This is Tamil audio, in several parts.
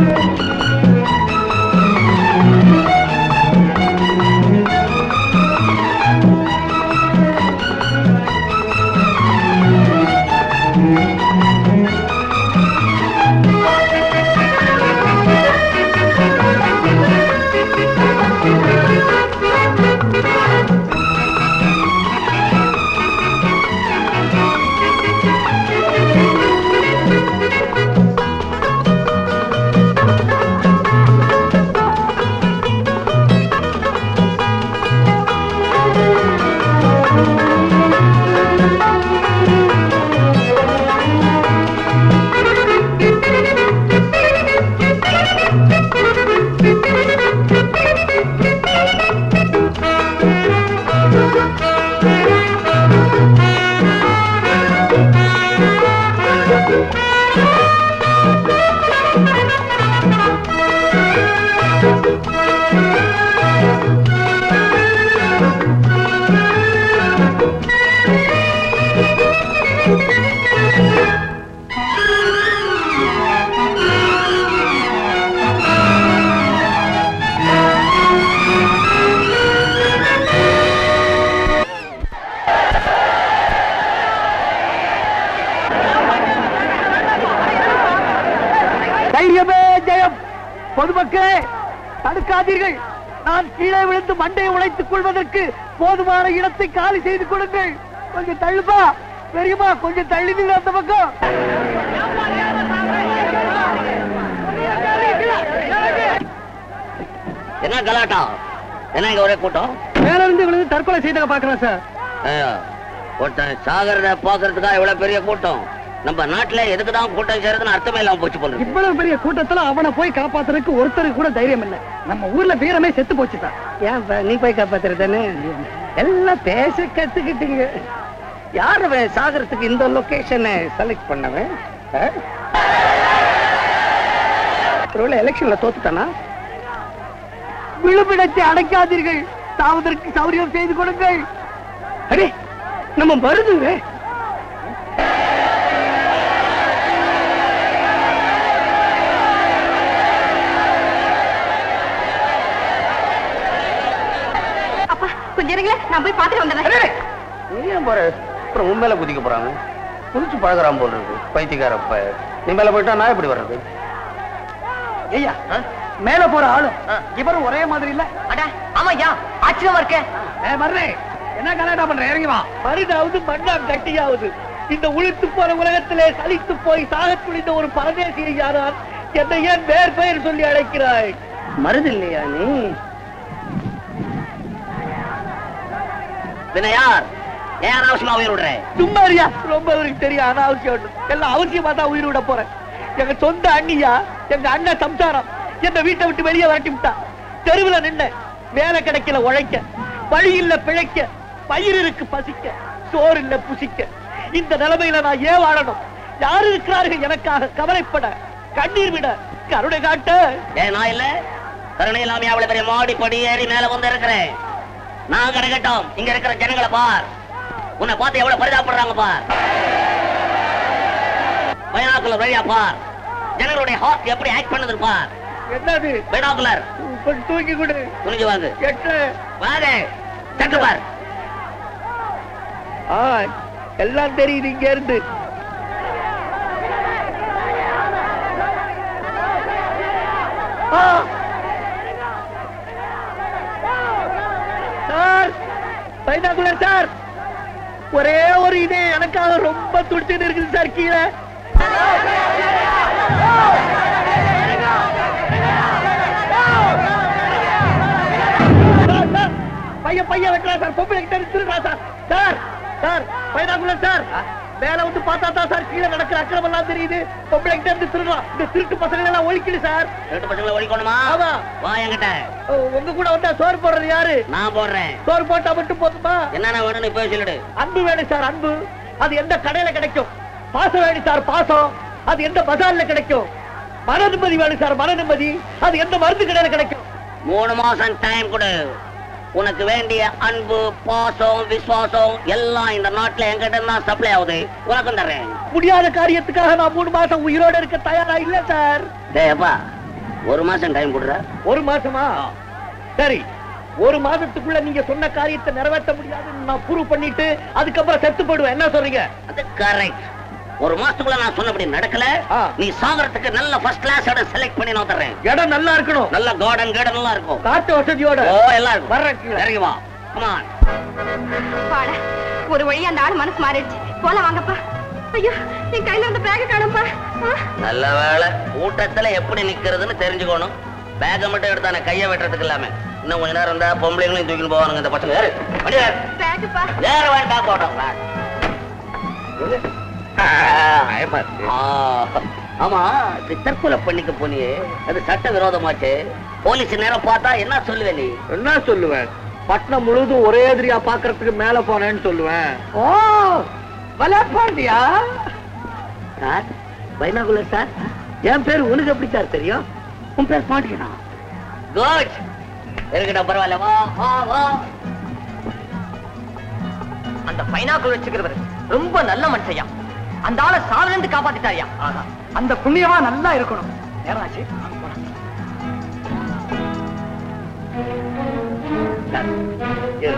தைரியமே ஜெயம் பொதுமக்களே தடுக்காதீர்கள் நான் கீழே விழுந்து மண்டையை உழைத்துக் கொள்வதற்கு போதுமான இடத்தை காலி செய்து கொடுங்கள் கொஞ்சம் தள்ளுப்பா பெரியமா கொஞ்சம் தள்ளி நில்லு அந்த பக்கம் என்ன கலாட்டா என்ன இங்க ஒரே கூட்டம் மேல இருந்து விழுந்து தற்கொலை செய்த பாக்குறேன் சார் ஐயோ, ஒருத்தன் சாகரத பாக்குறதுக்கா இவ்வளவு பெரிய கூட்டம் நம்ம நாட்டுல எதுக்கு தான் கூட்டம் சேருதுன்னு அர்த்தமே இல்லாம போச்சு போல இருக்கு. இவ்வளவு பெரிய கூட்டத்துல அவனை போய் காப்பாத்துறதுக்கு ஒருத்தருக்கு கூட தைரியம் இல்ல நம்ம ஊர்ல வீரமே செத்து போச்சுதான் ஏன் நீ போய் காப்பாத்துறதானே எல்லாம் பேச கத்துக்கிட்டீங்க யார் அவன் சாகரத்துக்கு இந்த லொகேஷனை செலக்ட் பண்ணவன் ஒருவேளை எலெக்ஷன்ல தோத்துட்டானா விழுமிடத்தை அடைக்காதீர்கள் தாவதற்கு சௌரியம் செய்து கொடுங்கள் அடே நம்ம வருதுங்க அப்பா கொஞ்சம் இருங்களேன் நான் போய் பார்த்துட்டு வந்துடுறேன் நீ ஏன் போற அப்புறம் உன் மேல குதிக்க போறாங்க குதிச்சு பழகுறான் போல இருக்கு பைத்தியக்கார அப்ப நீ மேல போயிட்டா நான் எப்படி வர்றது ஐயா மேல போற ஆளும் இவரும் ஒரே மாதிரி இல்ல அட ஆமாய்யா ஆச்சரியமா இருக்க ஏ மர்றே என்ன கலாட்டா பண்ற இறங்கி வா மருதாவது மண்ணாம் கட்டியாவது இந்த உளுத்து போற உலகத்திலே சலித்து போய் சாகத் துணிந்த ஒரு பரதேசியை யாரால் என்னை ஏன் வேர் பெயர் சொல்லி அழைக்கிறாய் மருது இல்லையா நீ பின்ன யார் ஏன் அனாவசியமா உயிர் விடுற சும்மா இருயா ரொம்ப அவருக்கு தெரியும் அனாவசியம் ஒண்ணு. எல்லாம் அவசியமா தான் உயிர் விட போறேன் எங்க சொந்த அண்ணியா எங்க அண்ணன் சம்சாரம் என்ன வீட்டை விட்டு வெளியே விரட்டி விட்டா தெருவுல நின்ன வேலை கிடைக்கல உழைக்க வழி இல்ல பிழைக்க பயிர் இருக்கு பசிக்க சோறு இல்ல புசிக்க இந்த நிலைமையில நான் ஏன் வாழணும் யார் இருக்கிறார்கள் எனக்காக கவலைப்பட கண்ணீர் விட கருணை காட்ட ஏன் நான் இல்ல கருணை இல்லாம அவ்வளவு பெரிய மாடி படி ஏறி மேல வந்து இருக்கிறேன் நான் கிடைக்கட்டும் இங்க இருக்கிற ஜனங்களை பார் உன்னை பார்த்து எவ்வளவு பரிதாபப்படுறாங்க பார் பைனாக்குலர் வழியா பார் ஜனங்களுடைய ஹார்ட் எப்படி ஆக்ட் பண்ணுது பார் என்னது பைனாக்குலர் கொஞ்சம் தூக்கி கொடு துணிஞ்சு வாங்க எட்டு வாங்க சட்டு பார் ஆ எல்லாம் தெரியுது இங்க இருந்து ஆ! சார் பைனாகுலர் சார் ஒரே ஒரு இது எனக்காக ரொம்ப துடிச்சுட்டு இருக்குது சார் கீழே சார், சார், பையன் பையன் வெட்டுறா சார் பொம்பளை கிட்ட இருந்து திருடுறா sir sir sir binocular sir மேல வந்து பார்த்தா தான் சார் கீழே நடக்கிற அக்கிரமம் எல்லாம் தெரியுது பொம்பளை கிட்ட இருந்து திருடுறான் இந்த திருட்டு பசங்களை எல்லாம் ஒழிக்கல சார் ரெண்டு பசங்களை ஒழிக்கணுமா ஆமா. வா என்கிட்ட ஓ, உங்க கூட வந்தா சோறு போடுறது யாரு நான் போடுறேன் சோறு போட்டா மட்டும் போதுமா என்னென்ன வேணும்னு போய் சொல்லிடு அன்பு வேணும் சார் அன்பு அது எந்த கடையில கிடைக்கும் பாசம் வேணும் சார் பாசம் அது எந்த பஜார்ல கிடைக்கும் மன நிம்மதி வேணும் சார் மன நிம்மதி அது எந்த மருந்து கடையில கிடைக்கும் மூணு மாசம் டைம் கொடு உனக்கு வேண்டிய அன்பு பாசம் விசுவாசம் எல்லாம் இந்த நாட்டுல எங்கிட்ட தான் சப்ளை ஆகுது உனக்கும் தர்றேன் முடியாத காரியத்துக்காக நான் மூணு மாசம் உயிரோட இருக்க தயாரா இல்ல சார் டேய் அப்பா ஒரு மாசம் டைம் கொடுற ஒரு மாசமா சரி ஒரு மாசத்துக்குள்ள நீங்க சொன்ன காரியத்தை நிறைவேற்ற முடியாதுன்னு நான் ப்ரூவ் பண்ணிட்டு அதுக்கப்புறம் செத்து போயிடுவேன் என்ன சொல்றீங்க அது கரெக்ட் ஒரு மாசத்துக்குள்ள நான் சொன்னபடி நடக்கல ஆ. நீ சாகரத்துக்கு நல்ல ஃபர்ஸ்ட் கிளாஸ் இடம் செலக்ட் பண்ணி நான் தர்றேன் இடம் நல்லா இருக்கணும் நல்ல கார்டன் கார்டன் எல்லாம் இருக்கும் காட்டு வசதியோட ஓ எல்லாம் இருக்கும் வர்றேன் கீழே. இறங்கி வா கமான் பாட ஒரு வழி அந்த ஆள் மனசு மாறிடுச்சு போலாம் வாங்கப்பா ஐயோ என் கையில இருந்த பேக காணும்பா நல்ல வேளை கூட்டத்துல எப்படி நிக்கிறதுன்னு தெரிஞ்சுக்கணும் பேக்க மட்டும் எடுத்தானே கையை வெட்டுறதுக்கு இல்லாம இன்னும் கொஞ்ச நேரம் இருந்தா பொம்பளைங்களையும் தூக்கிட்டு போவானுங்க இந்த பசங்க ஏறு, வண்டி ஏறு. பேகுப்பா ஏற வேண்டாம் போட்டோம் ஆமா இப்படி தற்கொலை பண்ணிக்க போனியே அது சட்ட விரோதமாச்சு போலீஸ் நேரம் பார்த்தா என்ன சொல்லுவே நீ என்ன சொல்லுவேன் பட்னம் முழுவதும் ஒரே எதிரியா பாக்குறதுக்கு மேல போனேன்னு சொல்லுவேன் ஓ வலப்பாண்டியா சார் பைனாகுலர் சார் என் பேர் உனக்கு எப்படி சார் தெரியும் உன் பேர் பாண்டியனா குட் இருக்கட்டும் பரவாயில்ல வா வா வா அந்த பைனாக்குள் வச்சுக்கிறவர் ரொம்ப நல்ல மனுஷையா அந்த ஆளை சாவிலிருந்து காப்பாத்திட்டாரியா அந்த புண்ணியமா நல்லா இருக்கணும் நேரம் ஆச்சு சார், இரு.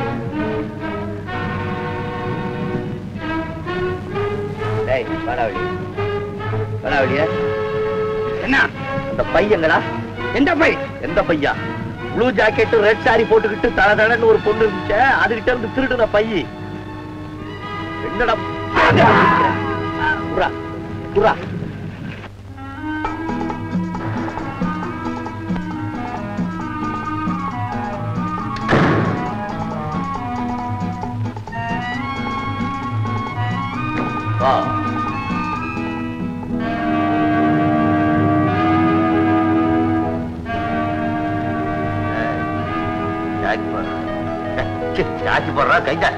டேய், வாடா வெளிய. வாடா வெளிய. என்ன அந்த பையங்களா எந்த பை எந்த பையா ப்ளூ ஜாக்கெட் ரெட் சாரி போட்டுக்கிட்டு தட தடன்னு ஒரு பொண்ணு இருந்துச்சு அதுகிட்ட இருந்து திருடுன பையி என்னடா புறா புறா வா ஜாக்கி போடுறா ஜாக்கி போடுறா கைதா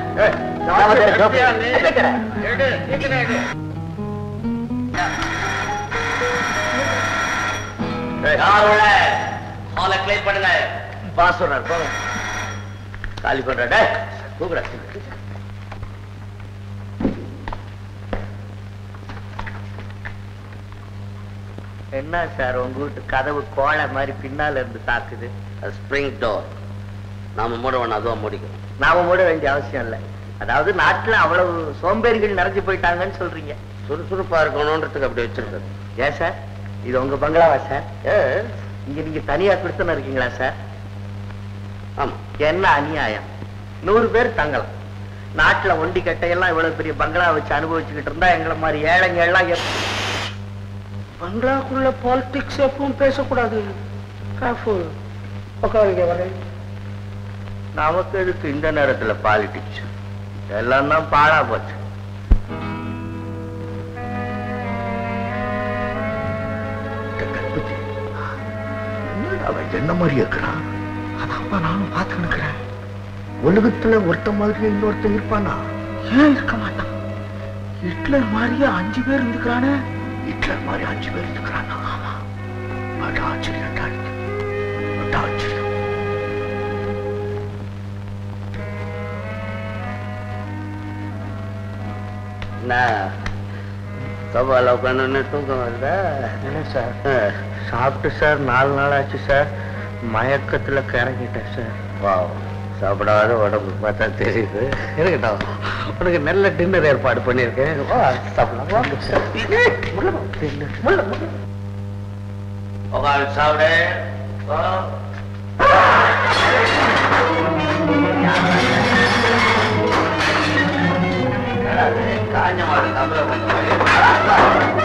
ஹாலை கிளீன் பண்ணுங்க பாஸ் சொல்றாரு போங்க காலி பண்றா கூப்பிட என்ன சார் உங்க வீட்டு கதவு கோழை மாதிரி பின்னால இருந்து தாக்குது ஸ்ப்ரிங் டோர் நாம மூட வேணாம் அதுவா முடிக்கும் நாம மூட வேண்டிய அவசியம் இல்லை அதாவது நாட்டுல அவ்வளவு சோம்பேறிகள் நிறைஞ்சு போயிட்டாங்கன்னு சொல்றீங்க சுறுசுறுப்பா இருக்கணும்ன்றதுக்கு அப்படி வச்சிருக்காரு ஏன் சார் இது உங்க பங்களாவா சார் ஏ இங்க நீங்க தனியா கொடுத்துன்னு இருக்கீங்களா சார் ஆமா என்ன அநியாயம் நூறு பேர் தங்கலாம் நாட்டுல ஒண்டி கட்டையெல்லாம் இவ்வளவு பெரிய பங்களா வச்சு அனுபவிச்சுக்கிட்டு இருந்தா எங்களை மாதிரி ஏழைங்க எல்லாம் எப்- பங்களாக்குள்ள பாலிடிக்ஸ் எப்பவும் பேசக்கூடாது காஃபு உட்காருங்க வரேன் நமக்கு எதுக்கு இந்த நேரத்துல பாலிடிக்ஸ் எல்லாம் தான் பாழா போச்சு அவன் என்ன மாதிரி இருக்கிறான் அதான் நானும் பார்த்து நிற்கிறேன் உலகத்துல ஒருத்த மாதிரி இன்னொருத்தன் இருப்பானா ஏன் இருக்க மாட்டான் ஹிட்லர் மாதிரியே அஞ்சு பேர் இருந்துக்கிறானே ஹிட்லர் மாதிரி அஞ்சு பேர் இருந்துக்கிறானா ஆமா அட ஆச்சரியம் அட ஆச்சரியம் என்ன சவால உட்காந்து தூக்கம் வருதா என்ன சார் சாப்பிட்டு சார் நாலு நாள் ஆச்சு சார் மயக்கத்துல கிறங்கிட்டேன் சார் வா சாப்பிடாத உடம்பு பார்த்தா தெரியுது இருக்கட்டும் உனக்கு நல்ல டின்னர் ஏற்பாடு பண்ணியிருக்கேன் வா, சாப்பிடலாம் வா. உள்ள வா. dinner. உள்ள வா. உட்காந்து சாப்பிடு வா. என்னடா இது? காஞ்ச மாடு கம்பளை கொஞ்சம் வழி.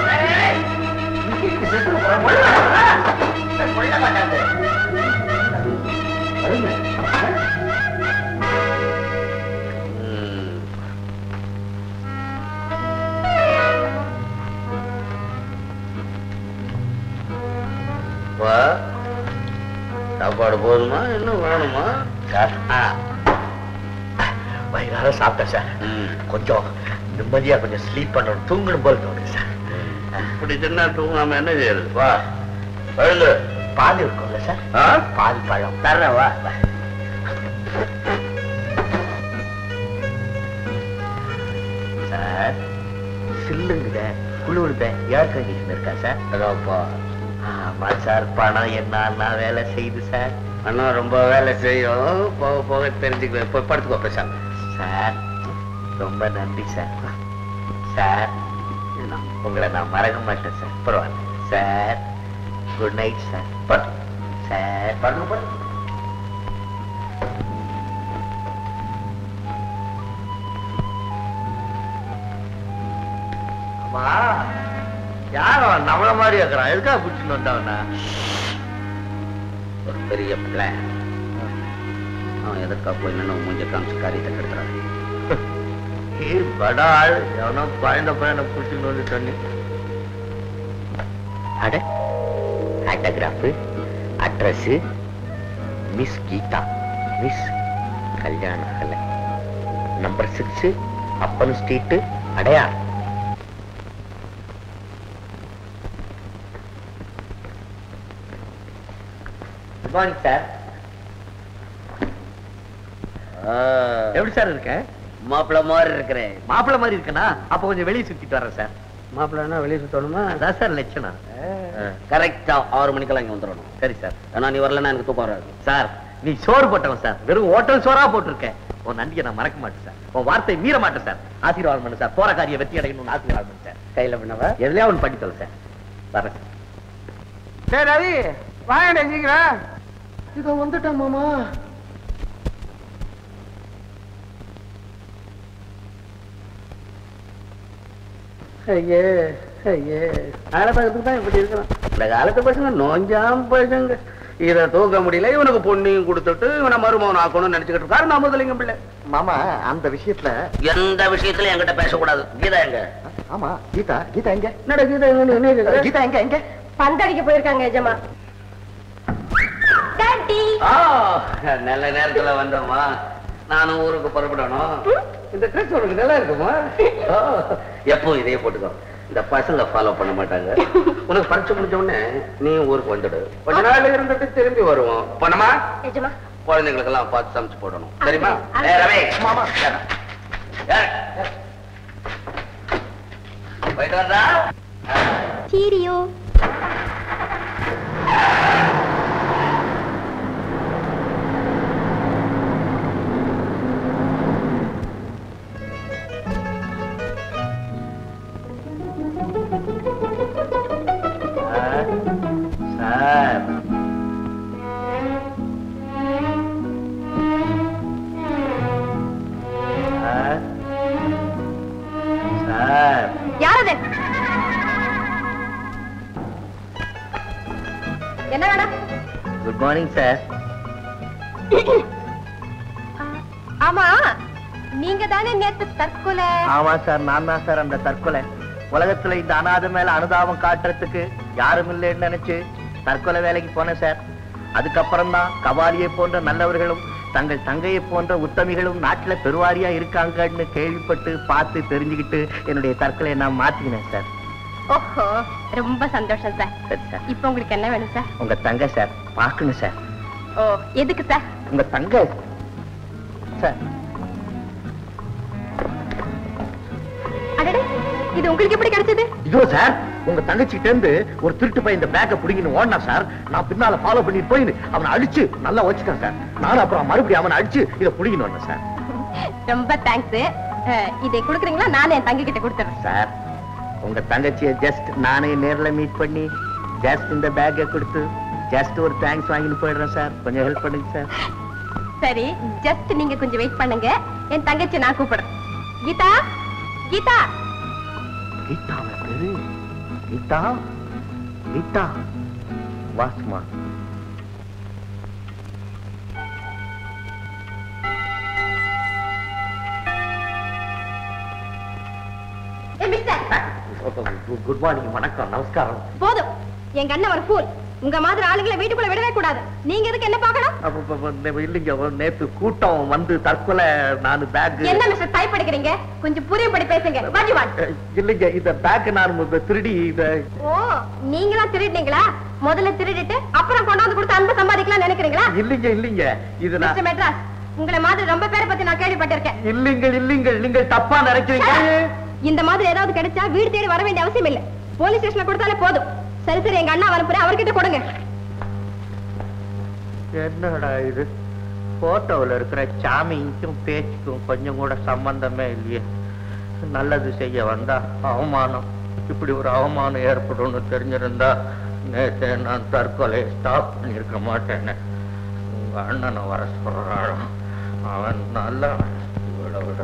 ம். வா. சாப்பாடு போதுமா இன்னும் வேணுமா சார் ஆ. வயிறார சாப்பிட்டேன் சார் ம். கொஞ்சம் நிம்மதியா கொஞ்சம் ஸ்லீப் பண்ணணும் தூங்கணும் போல தோணுது சார் இப்படி தின்னா தூங்காம என்ன செய்யறது வா எழுந்து பால் இருக்கும்ல சார் ஆ? பால் பழம் தர்றேன் வா வா. சார் சில்லுங்குத குளிருத ஏர் கண்டிஷன் இருக்கா சார் அதாப்பா ஆமா சார் பணம் என்ன வேலை செய்யுது சார் பணம் ரொம்ப வேலை செய்யும் போக போக தெரிஞ்சுக்க போய் படுத்துக்கோ பிரசாந்த் சார் ரொம்ப நன்றி சார் சார் நான் உங்களை நான் மறக்க மாட்டேன் சார் பரவாயில்ல சார் குட் நைட் சார் படு சார் படுங்க படு அம்மா யாரும் நம்மள மாதிரி இருக்கிறான் எதுக்காக பிடிச்சிட்டு வந்தவனா ஒரு பெரிய பிளான் அவன் எதற்கா போய் நின்று மூஞ்ச காமிச்சு காரியத்தை கெடுத்துறாரு ஏய் படாள் எவனோ குழந்த பையனை பிடிச்சிட்டு வந்து சொன்னி அட autograph address miss Geetha miss கல்யாண கலை நம்பர் சிக்ஸ் அப்பன் street Adyar good morning sir எப்படி சார் இருக்க மாப்பிள்ள மாதிரி இருக்கிறேன் மாப்பிள்ள மாதிரி இருக்கனா அப்ப கொஞ்சம் வெளியே சுத்திட்டு வரேன் சார் மாப்பிள்ளனா வெளியே சுத்தணுமா அதான் சார் லட்சணம் கரெக்டா ஆறு மணிக்கெல்லாம் இங்க வந்துடணும் சரி சார் ஏன்னா நீ வரலன்னா எனக்கு தூக்கம் வராது சார் நீ சோறு போட்டவன் சார் வெறும் ஹோட்டல் சோறா போட்டிருக்க உன் நன்றியை நான் மறக்க மாட்டேன் சார் உன் வார்த்தை மீற மாட்டேன் சார் ஆசீர்வாதம் பண்ணு சார் போற காரியம் வெற்றி அடையணும்னு ஆசீர்வாதம் பண்ணு சார் கையில பண்ணவா எதுலயா ஒன்று பண்ணி தொலை சார் வரேன் சார் சரி ரவி வாங்க சீக்கிரம் இதோ வந்துட்டான் மாமா ஐயே ஐயே ஆளை பார்க்கறதுக்கு தான் இப்படி இருக்கிறான் இந்த காலத்து பசங்க நோஞ்சாம் பசங்க இதை தூக்க முடியல இவனுக்கு பொண்ணையும் கொடுத்துட்டு இவனை மருமகன் ஆக்கணும்னு நினைச்சுக்கிட்டு இருக்காரு நான் முதலிங்க பிள்ளை மாமா அந்த விஷயத்துல எந்த விஷயத்திலும் என்கிட்ட பேசக்கூடாது கீதா எங்க ஆமா கீதா கீதா எங்க நடக்குது எங்கன்னு என்ன கேக்குற? கீதா எங்க எங்க பந்தடிக்க போயிருக்காங்க எஜமா டாடி ஆ, நல்ல நேரத்துல வந்தோமா நானும் ஊருக்கு புறப்படணும் இந்த ட்ரெஸ் உனக்கு நல்லா இருக்குமா ஆ, எப்போ இதே போட்டுக்கோ இந்த பசங்க ஃபாலோ பண்ண மாட்டாங்க உனக்கு பரிச்சை முடிஞ்ச உடனே நீ ஊருக்கு வந்துடு கொஞ்ச நாள் இருந்துட்டு திரும்பி வருவோம் பணமா எஜமா குழந்தைங்களுக்கெல்லாம் பார்த்து சமைச்சு போடணும் ஆ, தெரியுமா சரி. ஏய், ரவி மாமா ஏறு. ஏறு. போயிட்டு வந்தா சீரியோ சார் சார் சார் யாரது என்ன வேணும் குட் மார்னிங் சார் ஆமா நீங்க தானே நேத்து தற்கொலை ஆமா சார் நான் தான் சார் அந்த தற்கொலை உலகத்துல இந்த அனாதை மேல அனுதாபம் காட்டுறதுக்கு யாரும் இல்லைன்னு நினைச்சு தற்கொலை வேலைக்கு போனேன் சார் அதுக்கப்புறம் தான் கபாலியை போன்ற நல்லவர்களும் தங்கள் தங்கையை போன்ற உத்தமிகளும் நாட்டுல பெருவாரியா இருக்காங்கன்னு கேள்விப்பட்டு பார்த்து தெரிஞ்சுக்கிட்டு என்னுடைய தற்கொலையை நான் மாத்திக்கினேன் சார் ஓஹோ ரொம்ப சந்தோஷம் சார் சரி சார் இப்போ உங்களுக்கு என்ன வேணும் சார் உங்க தங்கை சார் பார்க்கணும் சார் ஓ எதுக்கு சார் உங்க தங்கை சார் அடடே இது உங்களுக்கு எப்படி கிடைச்சது இதோ சார் உங்க தங்கச்சிட்ட இருந்து ஒரு திருட்டு பையன் இந்த பேக்கை பிடிக்கணும் ஓடினா சார் நான் பின்னால ஃபாலோ பண்ணிட்டு போய் அவனை அடிச்சு நல்லா வச்சுட்டேன் சார் நானும் அப்புறம் மறுபடியும் அவனை அடிச்சு இதை பிடிக்கணும் வந்தேன் சார் ரொம்ப தேங்க்ஸ் இதை கொடுக்குறீங்களா நானே என் தங்கி கிட்ட கொடுத்துறேன் சார் உங்க தங்கச்சியை ஜஸ்ட் நானே நேர்ல மீட் பண்ணி ஜஸ்ட் இந்த பேக்கை கொடுத்து ஜஸ்ட் ஒரு தேங்க்ஸ் வாங்கிட்டு போயிடுறேன் சார் கொஞ்சம் ஹெல்ப் பண்ணுங்க சார் சரி ஜஸ்ட் நீங்க கொஞ்சம் வெயிட் பண்ணுங்க என் தங்கச்சி நான் கூப்பிடுறேன் கீதா கீதா கீதா அவன் பேரு கீதா கீதா வாஸ்மா ஏ மிஸ்டர் குட் மார்னிங் வணக்கம் நமஸ்காரம் போதும் எங்க அண்ணன் ஒரு ஃபூல் உங்க மாதிரி ஆளுங்களை வீட்டுக்குள்ள விடவே கூடாது நீங்க எதுக்கு என்ன பார்க்கணும் அப்ப, அப்ப, அப்ப, நே- இல்லைங்க ஒரு நேத்து கூட்டம் வந்து தற்கொலை நான் பேக் என்ன மிஸ்டர் டைப் அடிக்கிறீங்க கொஞ்சம் புரியும்படி பேசுங்க What you want? இல்லைங்க இந்த பேக் நான் மு- திருடி இத ஓ நீங்களா திருடினீங்களா முதல்ல திருடிட்டு அப்புறம் கொண்டாந்து கொடுத்து அன்பு சம்பாதிக்கலாம் நினைக்கிறீங்களா இல்லைங்க இல்லைங்க இது நான் மிஸ்டர் மெட்ராஸ் உங்களை மாதிரி ரொம்ப பேரை பத்தி நான் கேள்விப்பட்டிருக்கேன் இல்லைங்க இல்லைங்க நீங்கள் தப்பா நினைக்கிறீங்க இந்த மாதிரி ஏதாவது கிடைச்சா வீடு தேடி வர வேண்டிய அவசியம் இல்ல போலீஸ் ஸ்டேஷன்ல கொடுத்தாலே போதும் சரி சரி எங்க அண்ணா அனுப்புறேன் அவர்கிட்ட கொடுங்க என்னடா இது போட்டோவில் இருக்கிற சாமிக்கும் பேச்சுக்கும் கொஞ்சம் கூட சம்பந்தமே இல்லையே நல்லது செய்ய வந்தா அவமானம் இப்படி ஒரு அவமானம் ஏற்படும்னு தெரிஞ்சிருந்தா நேற்று நான் தற்கொலையை ஸ்டாப் பண்ணியிருக்க மாட்டேன்னு உங்க அண்ணனை வர சொல்றான் அவன் நல்லா இவளை விட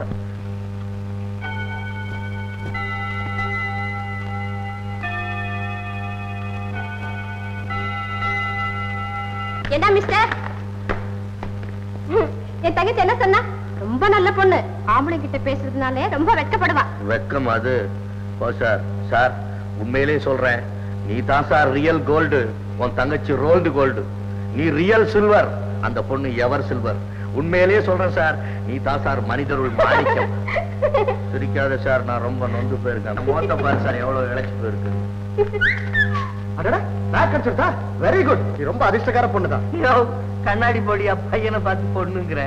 என்ன மிஸ்டர் ம், என் தங்கச்சி என்ன சொன்னா ரொம்ப நல்ல பொண்ணு ஆம்பளை கிட்ட பேசுறதுனாலே ரொம்ப வெட்கப்படுவா வெக்கம் அது ஓ சார் சார் உண்மையிலேயே சொல்றேன் நீ தான் சார் ரியல் கோல்டு உன் தங்கச்சி ரோல்டு கோல்டு நீ ரியல் சில்வர் அந்த பொண்ணு எவர் சில்வர் உண்மையிலேயே சொல்றேன் சார் நீ தான் சார் மனிதருள் மாணிக்கம் சிரிக்காத சார் நான் ரொம்ப நொந்து போயிருக்கேன் மோத்த பாரு சார் எவ்வளவு இழைச்சு போயிருக்கு அடடா பேக் அடிச்சிருக்கா வெரி குட் நீ ரொம்ப அதிர்ஷ்டக்கார பொண்ணு தான் யோ, கண்ணாடி போடியா பையனை பார்த்து பொண்ணுங்கிற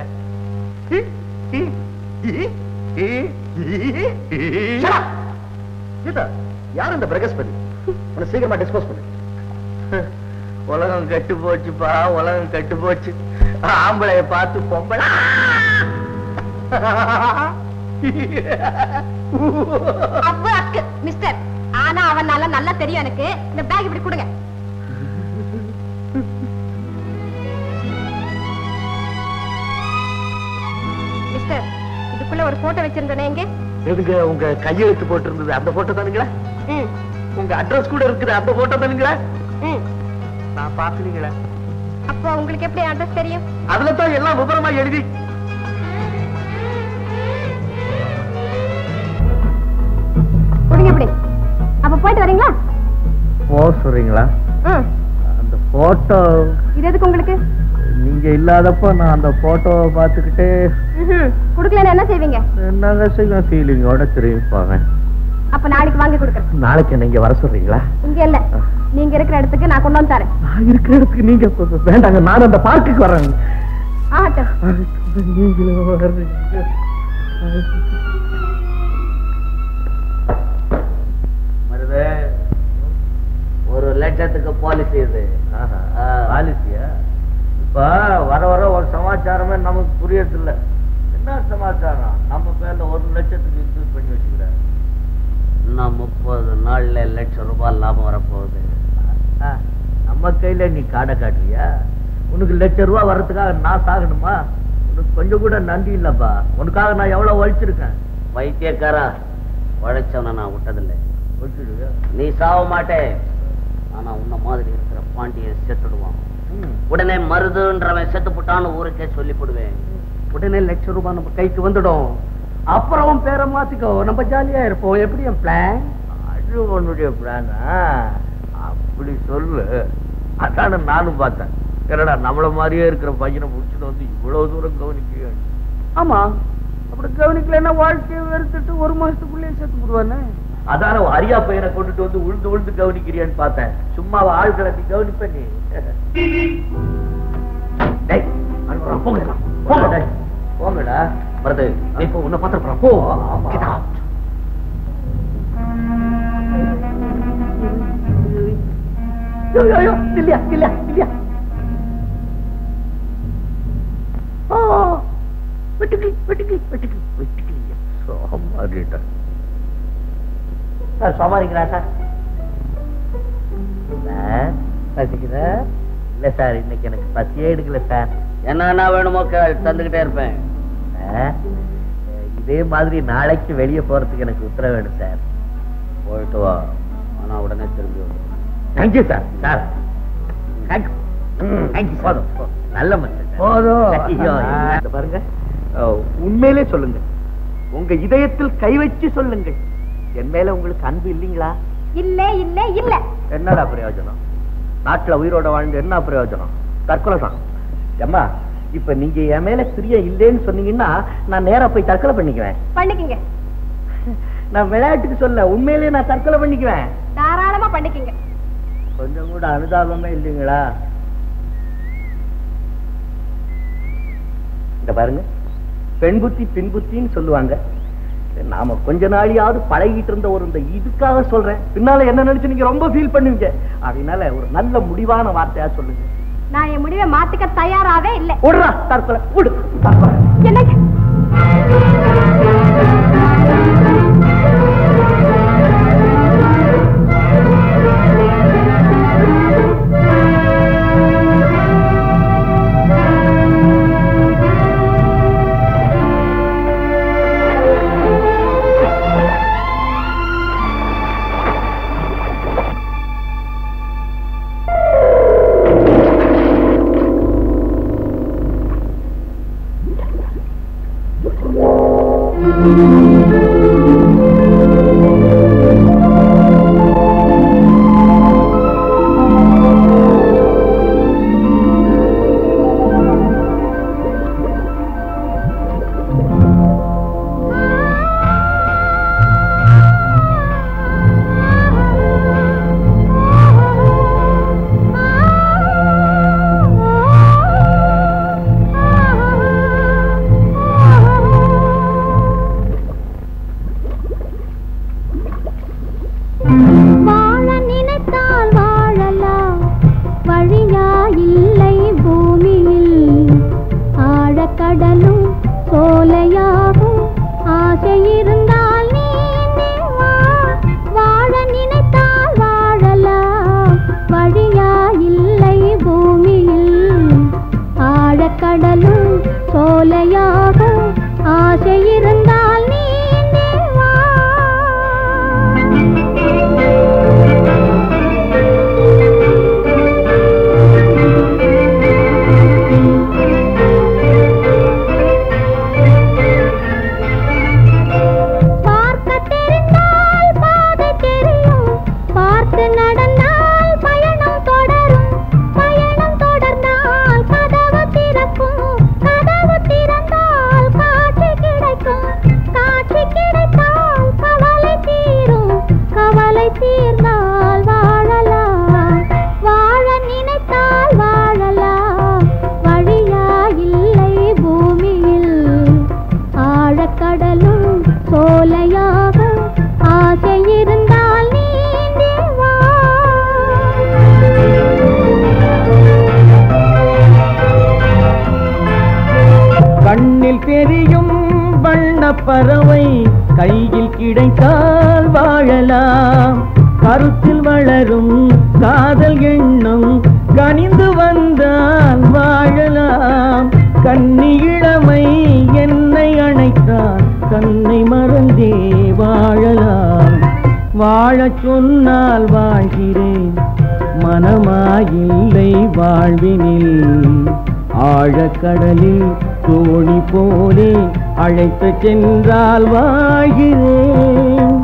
கீதா யார் இந்த பிரகஸ்பதி உன்னை சீக்கிரமா டிஸ்போஸ் பண்ணு உலகம் கெட்டு போச்சுப்பா உலகம் கெட்டு போச்சு ஆம்பளைய பார்த்து பொம்பளை அவ்வளவு அக்கு மிஸ்டர் ஆனா அவனால நல்லா தெரியும் எனக்கு இந்த பேக் இப்படி கொடுங்க மிஸ்டர் இதுக்குள்ள ஒரு போட்டோ வச்சிருந்தேனே எங்க எதுங்க உங்க கையெழுத்து போட்டிருந்தது அந்த போட்டோ தானுங்களா ம் உங்க அட்ரஸ் கூட இருக்குது அந்த போட்டோ தானுங்களா ம் நான் பாக்கலீங்களா அப்போ உங்களுக்கு எப்படி அட்ரஸ் தெரியும் அதுல தான் எல்லாம் விவரமா எழுதி கொடுங்க இப்படி அப்ப போயிட்டு வரீங்களா போ சொல்றீங்களா ம் அந்த போட்டோ இது எதுக்கு உங்களுக்கு நீங்க இல்லாதப்ப நான் அந்த போட்டோவை பார்த்துக்கிட்டே ம்ஹும். கொடுக்கலன்னா என்ன செய்வீங்க என்னங்க செய்யும் ஃபீலிங்கோட திரும்பி போவேன் அப்ப நாளைக்கு வாங்கி கொடுக்குறேன் நாளைக்கு நீங்க வர சொல்றீங்களா இங்க இல்ல நீங்க இருக்கிற இடத்துக்கு நான் கொண்டு வந்து தரேன் நான் இருக்கிற இடத்துக்கு நீங்க போ- வேண்டாங்க நான் அந்த பார்க்குக்கு வரேன் ஆகட்டும் நீங்களும் வர்றீங்க மருது ஒரு லட்சத்துக்கு பாலிசி இது பாலிசியா இப்ப வர வர ஒரு சமாச்சாரமே நமக்கு புரியறது இல்ல என்ன சமாச்சாரம் நம்ம பேர்ல ஒரு லட்சத்துக்கு இன்க்ரீஸ் பண்ணி வச்சுக்கிறேன் இன்னும் முப்பது நாள்ல லட்சம் ரூபாய் லாபம் வரப்போகுது ஆ, நம்ம கையில நீ காடை காட்டுறியா உனக்கு லட்சம் ரூபாய் வர்றதுக்காக நான் சாகணுமா உனக்கு கொஞ்சம் கூட நன்றி இல்லப்பா உனக்காக நான் எவ்வளவு உழைச்சிருக்கேன் வைத்தியக்காரா உழைச்சவன நான் விட்டதில்லை உழைச்சிடுவியா? நீ சாவ மாட்டே ஆனா உன்ன மாதிரி இருக்கிற பாண்டியன் செத்துடுவான் ம். உடனே மருதுன்றவன் செத்து புட்டான்னு ஊருக்கே சொல்லி போடுவேன் உடனே லட்சம் ரூபாய் நம்ம கைக்கு வந்துடும் அப்புறம் உன் பேரை மாத்திக்கோ நம்ம ஜாலியா இருப்போம் எப்படி என் பிளான் அது உன்னுடைய பிளானா அப்படி சொல்லு அதான நானும் பார்த்தேன் என்னடா நம்மள மாதிரியே இருக்கிற பையனை முடிச்சுட்டு வந்து இவ்வளவு தூரம் கவனிக்க ஆமா அப்படி கவனிக்கலன்னா வாழ்க்கையை வெறுத்துட்டு ஒரு மாசத்துக்குள்ளேயே செத்து போடுவானே அதான உன் அரியா பையனை கொண்டுட்டு வந்து உழுந்து உழுந்து கவனிக்கிறியான்னு பார்த்தேன் சும்மா அவ ஆள்களை நீ கவனிப்ப நீ டேய், அனுப்புறா, போங்கடா, போங்க டேய். போங்கடா மருது நீ இப்போ உன்னை பார்த்துருப்பான் போ Get out. யோ, யோ, யோ, இல்லையா இல்லையா இல்லையா ஓ வெட்டுக்கிளி வெட்டுக்கிளி வெட்டுக்கிளி வெட்டுக்கிளி சோமாரிட்டா சார் சோமாரிங்களா சார் சார் பசிக்குதா இல்ல சார் இன்னைக்கு எனக்கு பசியே எடுக்கல சார் என்னென்ன வேணுமோ கேள் தந்துகிட்டே இருப்பேன் சார் இதே மாதிரி நாளைக்கு வெளியே போறதுக்கு எனக்கு உத்தரவு வேணும் சார் போயிட்டு வா ஆனா உடனே திரும்பி வா. Thank you sir sir thank you thank you போதும் போதும். நல்ல மனுஷன் சார். போதும். ஐயோ, இந்த பாருங்க அஹ், உண்மையிலே சொல்லுங்க உங்க இதயத்தில் கை வச்சு சொல்லுங்க என் மேல உங்களுக்கு அன்பு இல்லைங்களா இல்ல இல்ல இல்ல என்னடா பிரயோஜனம் நாட்டுல உயிரோட வாழ்ந்து என்ன பிரயோஜனம் தற்கொலை தான் அம்மா இப்ப நீங்க என் மேல பிரியம் இல்லைன்னு சொன்னீங்கன்னா நான் நேரா போய் தற்கொலை பண்ணிக்குவேன் பண்ணிக்கங்க நான் விளையாட்டுக்கு சொல்ல உண்மையிலேயே நான் தற்கொலை பண்ணிக்குவேன் தாராளமா பண்ணிக்கங்க கொஞ்சம் கூட அனுதாபமே இல்லைங்களா இந்த பாருங்க பெண் புத்தி பின் புத்தின்னு சொல்லுவாங்க நாம கொஞ்ச நாளையாவது பழகிட்டு இருந்த ஒரு இந்த இதுக்காக சொல்றேன் பின்னால என்ன நினைச்சு நீங்க ரொம்ப ஃபீல் பண்ணுவீங்க அதனால ஒரு நல்ல முடிவான வார்த்தையா சொல்லுங்க நான் என் முடிவை மாத்திக்க தயாராவே இல்லை விடுறா தற்கொலை விடு தற்கொலை என்னங்க வாழ நினைத்தால் வாழலாம் வழியா இல்லை பூமியில் ஆழக்கடலும் சோலையாகும் ஆசை இருந்தால் நீந்தி வா வாழ நினைத்தால் வாழலாம் வழியா இல்லை பூமியில் ஆழக்கடலும் சோலையாகும் ஆசை இருந்தால் நீந்தி வா பார்க்க தெரிந்தால் பாதை தெரியும் பார்த்து நடந்தால் பயணம் தொடரும் பயணம் தொடர்ந்தால் கதவு திறக்கும் கதவு திறந்தால் காட்சி கிடைக்கும் காட்சி கிடைத்தால் கவலை தீரும் கவலை தீர்ந்தால் வாழலாம் வாழ நினைத்தால் வாழலாம் வழியா இல்லை பூமியில் ஆழக்கடலும் சோலையாக ஆசை இருந்தால் நீந்தி வா கண்ணில் தெரியும் வண்ண பறவை கையில் கிடைத்தால் வாழலாம் கருத்தில் வளரும் காதல் எண்ணம் கனிந்து வந்தால் வாழலாம் கன்னி இளமை என்னை அணைத்தால் தன்னை மறந்தே வாழலாம் வாழச் சொன்னால் வாழ்கிறேன் மனமாயில்லை வாழ்வினில் ஆழக்கடலில் தோணி போலே அழைத்து சென்றால் வாழ்கிறேன்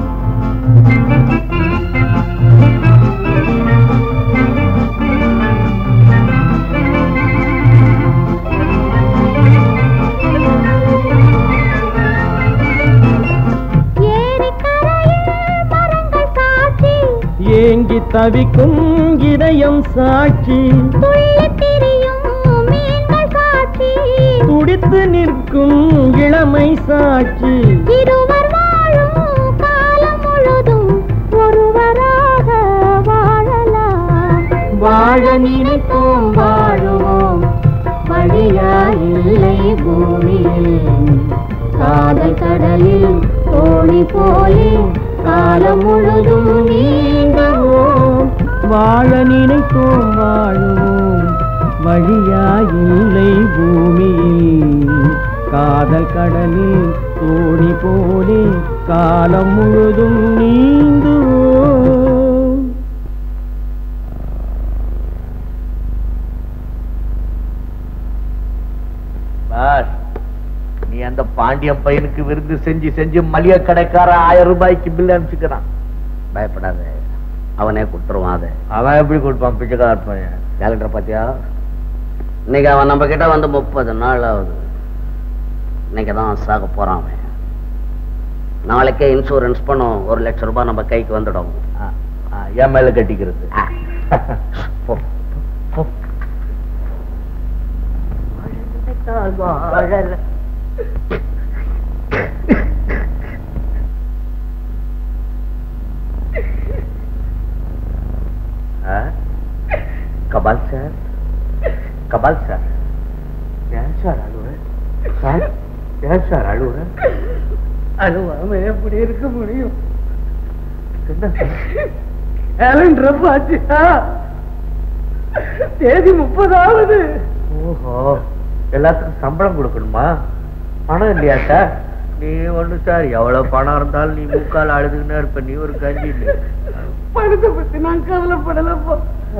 ஏரிக்கரையில் மரங்கள் காட்சி ஏங்கி தவிக்கும் இதயம் சாட்சி துள்ளித் திரியும் மீன்கள் காட்சி துடித்து நிற்கும் இளமை சாட்சி இருவர் வாழும் காலம் முழுதும் ஒருவராக வாழலாம் வாழ நினைப்போம் வாழுவோம் வழியா இல்லை பூமியில் காதல் கடலில் தோணி போலே காலம் முழுதும் நீந்துவோம் வாழ நினைப்போம் வாழுவோம் வழியாயில்லை பூமியில் காதல் கடலில் தோணி போலே காலம் முழுதும் நீந்துவோம் பாஸ் நீ அந்த பாண்டியன் பையனுக்கு விருந்து செஞ்சு செஞ்சு மளிகை கடைக்கார ஆயிரம் ரூபாய்க்கு பில் அனுப்பிச்சுக்கிறான் பயப்படாத அவனே கொடுத்துருவான் அதை அவன் எப்படி கொடுப்பான் பிச்சைக்கார பையன் கேலண்டர் பாத்தியா இன்னைக்கு அவன் நம்ம கிட்ட வந்து முப்பது நாள் ஆகுது இன்னைக்கு தான் சாக போறான் அவன் நாளைக்கே இன்சூரன்ஸ் பணம் ஒரு லட்சம் ரூபாய் நம்ம கைக்கு வந்துடும் ஆ, ஆ, என் மேல கட்டிக்கிறது ஆ. போ, போ. கபால் சார் ஏன் சார் அழுவ சார் ஏன் சார் அழுவ அழுவாம எப்படி இருக்க முடியும் என்ன சார் கேலண்டர் பாத்தியா தேதி முப்பதாவது ஓஹோ எல்லாத்துக்கும் சம்பளம் கொடுக்கணுமா பணம் இல்லையா சார் நீ ஒண்ணு சார் எவ்வளவு பணம் இருந்தாலும் நீ முக்கால் அழுதுன்னு இருப்ப நீ ஒரு கஞ்சி இல்லை பணத்தை பத்தி நான் கவலைப்படலப்பா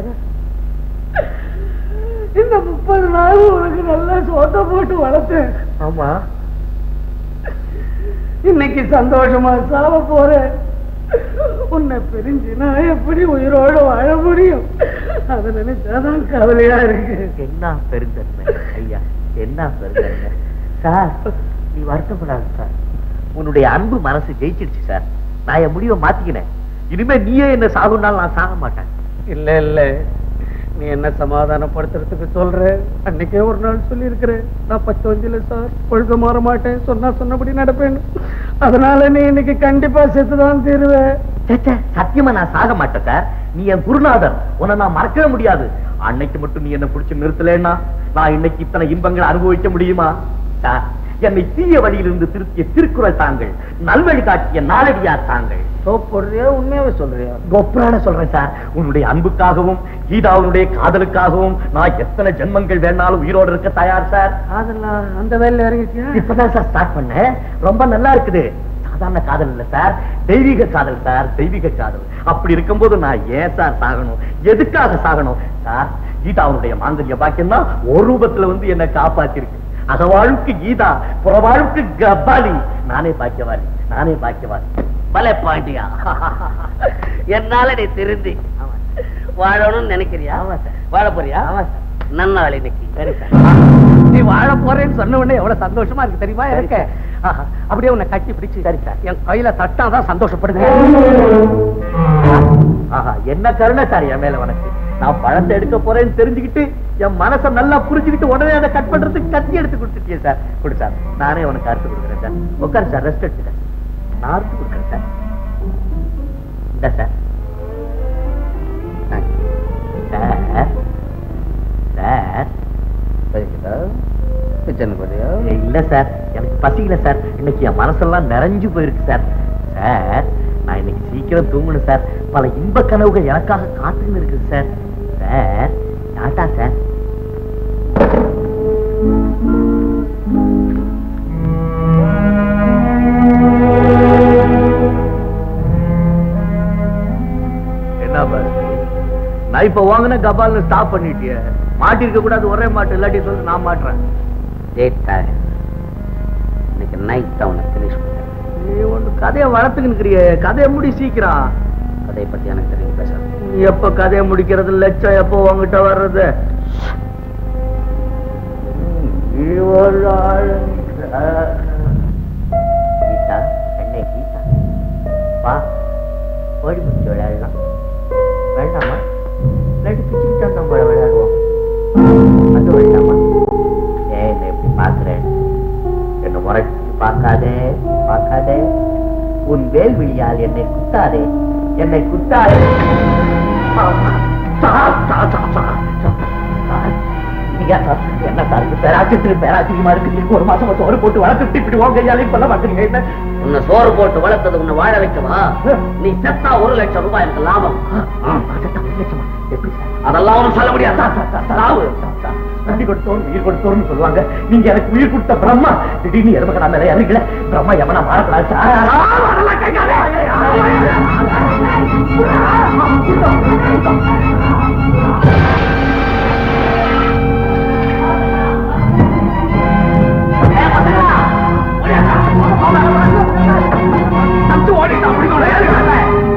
இந்த முப்பது நாள் உனக்கு நல்லா சோத்த போட்டு வளர்த்தேன் ஆமா இன்னைக்கு சந்தோஷமா சாவ போறேன் உன்னை பிரிஞ்சு நான் எப்படி உயிரோடு வாழ முடியும் அதை நினைச்சாதான் கவலையா இருக்கு என்ன பெருந்தன்மை ஐயா என்ன பெருந்தன்மை சார் நீ வருத்தப்படாத சார் உன்னுடைய அன்பு மனசு ஜெயிச்சிருச்சு சார் நான் என் முடிவை மாத்திக்கினேன் இனிமே நீயே என்ன சாகுனாலும் நான் சாக மாட்டேன் இல்ல இல்ல நீ என்ன சமாதானப்படுத்துறதுக்கு சொல்ற அன்னைக்கே ஒரு நாள் சொல்லி நான் பத்து வஞ்சில சார் கொள்கை மாற மாட்டேன் சொன்னா சொன்னபடி நடப்பேன் அதனால நீ இன்னைக்கு கண்டிப்பா செத்துதான் தீருவேன் ச்சே, ச்சே, சத்தியமா நான் சாக மாட்டேன் சார் நீ என் குருநாதர் உன்னை நான் மறக்கவே முடியாது அன்னைக்கு மட்டும் நீ என்ன பிடிச்சு நிறுத்தலைன்னா நான் இன்னைக்கு இத்தனை இன்பங்களை அனுபவிக்க முடியுமா சார் என்னை தீய வழியிலிருந்து திருத்திய திருக்குறள் தாங்கள் நல்வழி காட்டிய நாளடியார் தாங்கள் போடுறியா உண்மையாவே சொல்றியா கொப்பரான சொல்றேன் சார் உன்னுடைய அன்புக்காகவும் கீதாவுடைய காதலுக்காகவும் நான் எத்தனை ஜென்மங்கள் வேணாலும் உயிரோடு இருக்க தயார் சார் அதெல்லாம் அந்த வேலையில இறங்கிச்சியா இப்பதான் சார் ஸ்டார்ட் பண்ணேன் ரொம்ப நல்லா இருக்குது சாதாரண காதல் இல்ல சார் தெய்வீக காதல் சார் தெய்வீக காதல் அப்படி இருக்கும்போது நான் ஏன் சார் சாகணும் எதுக்காக சாகணும் சார் கீதா அவனுடைய மாங்கல்ய பாக்கியம் தான் ஒரு ரூபத்துல வந்து என்னை காப்பாத்திருக்கு அகவாழ்வுக்கு கீதா புறவாழ்வுக்கு கபாலி நானே பாக்கியவாளி நானே பாக்கியவாளி பல பாண்டியா என்னால நீ திருந்தி வாழணும்னு நினைக்கிறியா வாழ போறியா நன்னாள் இன்னைக்கு சரி சார் நீ வாழ போறேன்னு சொன்ன உடனே எவ்வளவு சந்தோஷமா இருக்கு தெரியுமா எனக்கு ஆஹா, அப்படியே உன்னை கட்டி பிடிச்சு சரி சார் என் கையில தட்டாதான் சந்தோஷப்படுது ஆஹா என்ன கருணை சார் என் மேல உனக்கு நான் பழத்தை எடுக்க போறேன்னு தெரிஞ்சுக்கிட்டு என் மனசை நல்லா புரிஞ்சுக்கிட்டு உடனே அதை கட் பண்றதுக்கு கத்தி எடுத்து கொடுத்துட்டியே சார் கொடு சார் நானே உனக்கு அறுத்து கொடுக்குறேன் சார் உட்காரு சார் ரெஸ்ட் எடுத்துக்க நான் அறுத்து கொடுக்குறேன் சார் இந்த சார் சார் சார் இல்ல சார் எனக்கு பசிக்கல சார் இன்னைக்கு என் மனசெல்லாம் நிறைஞ்சு போயிருக்கு சார் சார் நான் இன்னைக்கு சீக்கிரம் தூங்கணும் சார் பல இன்ப கனவுகள் எனக்காக காத்துன்னு இருக்குது சார் சார் டாட்டா சார் என்ன பாருங்க நான் இப்ப வாங்கின கபால் ஸ்டாப் பண்ணிட்டிய மாட்டிருக்க கூடாது ஒரே மாட்டு இல்லாட்டி சொல்லி நான் மாட்டுறேன் இன்னைக்கு நைட் அவனை பினிஷ் பண்ண நீ ஒண்ணு கதையை வளர்த்துக்கிறிய கதையை முடி சீக்கிரம் கதையை பத்தி எனக்கு தெரியும் பேசாத நீ எப்ப கதையை முடிக்கிறது லட்சம் எப்போ உங்ககிட்ட வர்றது கீதா என்ன கீதா வா ஓடி முடிச்சு விளையாடலாம் வேண்டாமா இல்லாட்டி பிச்சுக்கிட்டு நம்ம விளையாடுவோம் அது வேண்டாமா ஏன் என்னை எப்படி பார்க்கிறேன் என்ன முறைச்சு பார்க்காதே பார்க்காதே உன் வேல்விழியால் என்னை குத்தாதே என்னை குத்தாதே ஆமா. Sir, sir, sir, sir, sir, sir. நீங்க சார், என்ன சார் இது பேராசிரியர் பேராசிரியமா இருக்கு நீங்க ஒரு மாசம் சோறு போட்டு வளர்த்துட்டு இப்படி உங்க கையாலையும் சொல்ல மாட்டீங்க என்ன உன்னை சோறு போட்டு வளர்த்தது உன்னை வாழ வைக்கவா நீ செத்தா ஒரு லட்சம் ரூபாய் எனக்கு லாபம் ஆ, அதத்தான் ஒரு லட்சமா? எப்படி சார் அதெல்லாம் ஒண்ணும் சொல்ல முடியாது சார், சார், சார், சார், ஆவு. சார், சார், உண்டி கொடுத்தோம் உயிர் கொடுத்தோம்னு சொல்லுவாங்க நீங்க எனக்கு உயிர் கொடுத்த பிரம்மா திடீர்னு எருமகடா மேல இறங்கல பிரம்மா எவனா மாறக்கூடாது சார் அதெல்லாம் கேட்காதே. தப்பிச்சு ஓடிட்டான், பிடிக்கணும், ஏறுங்க.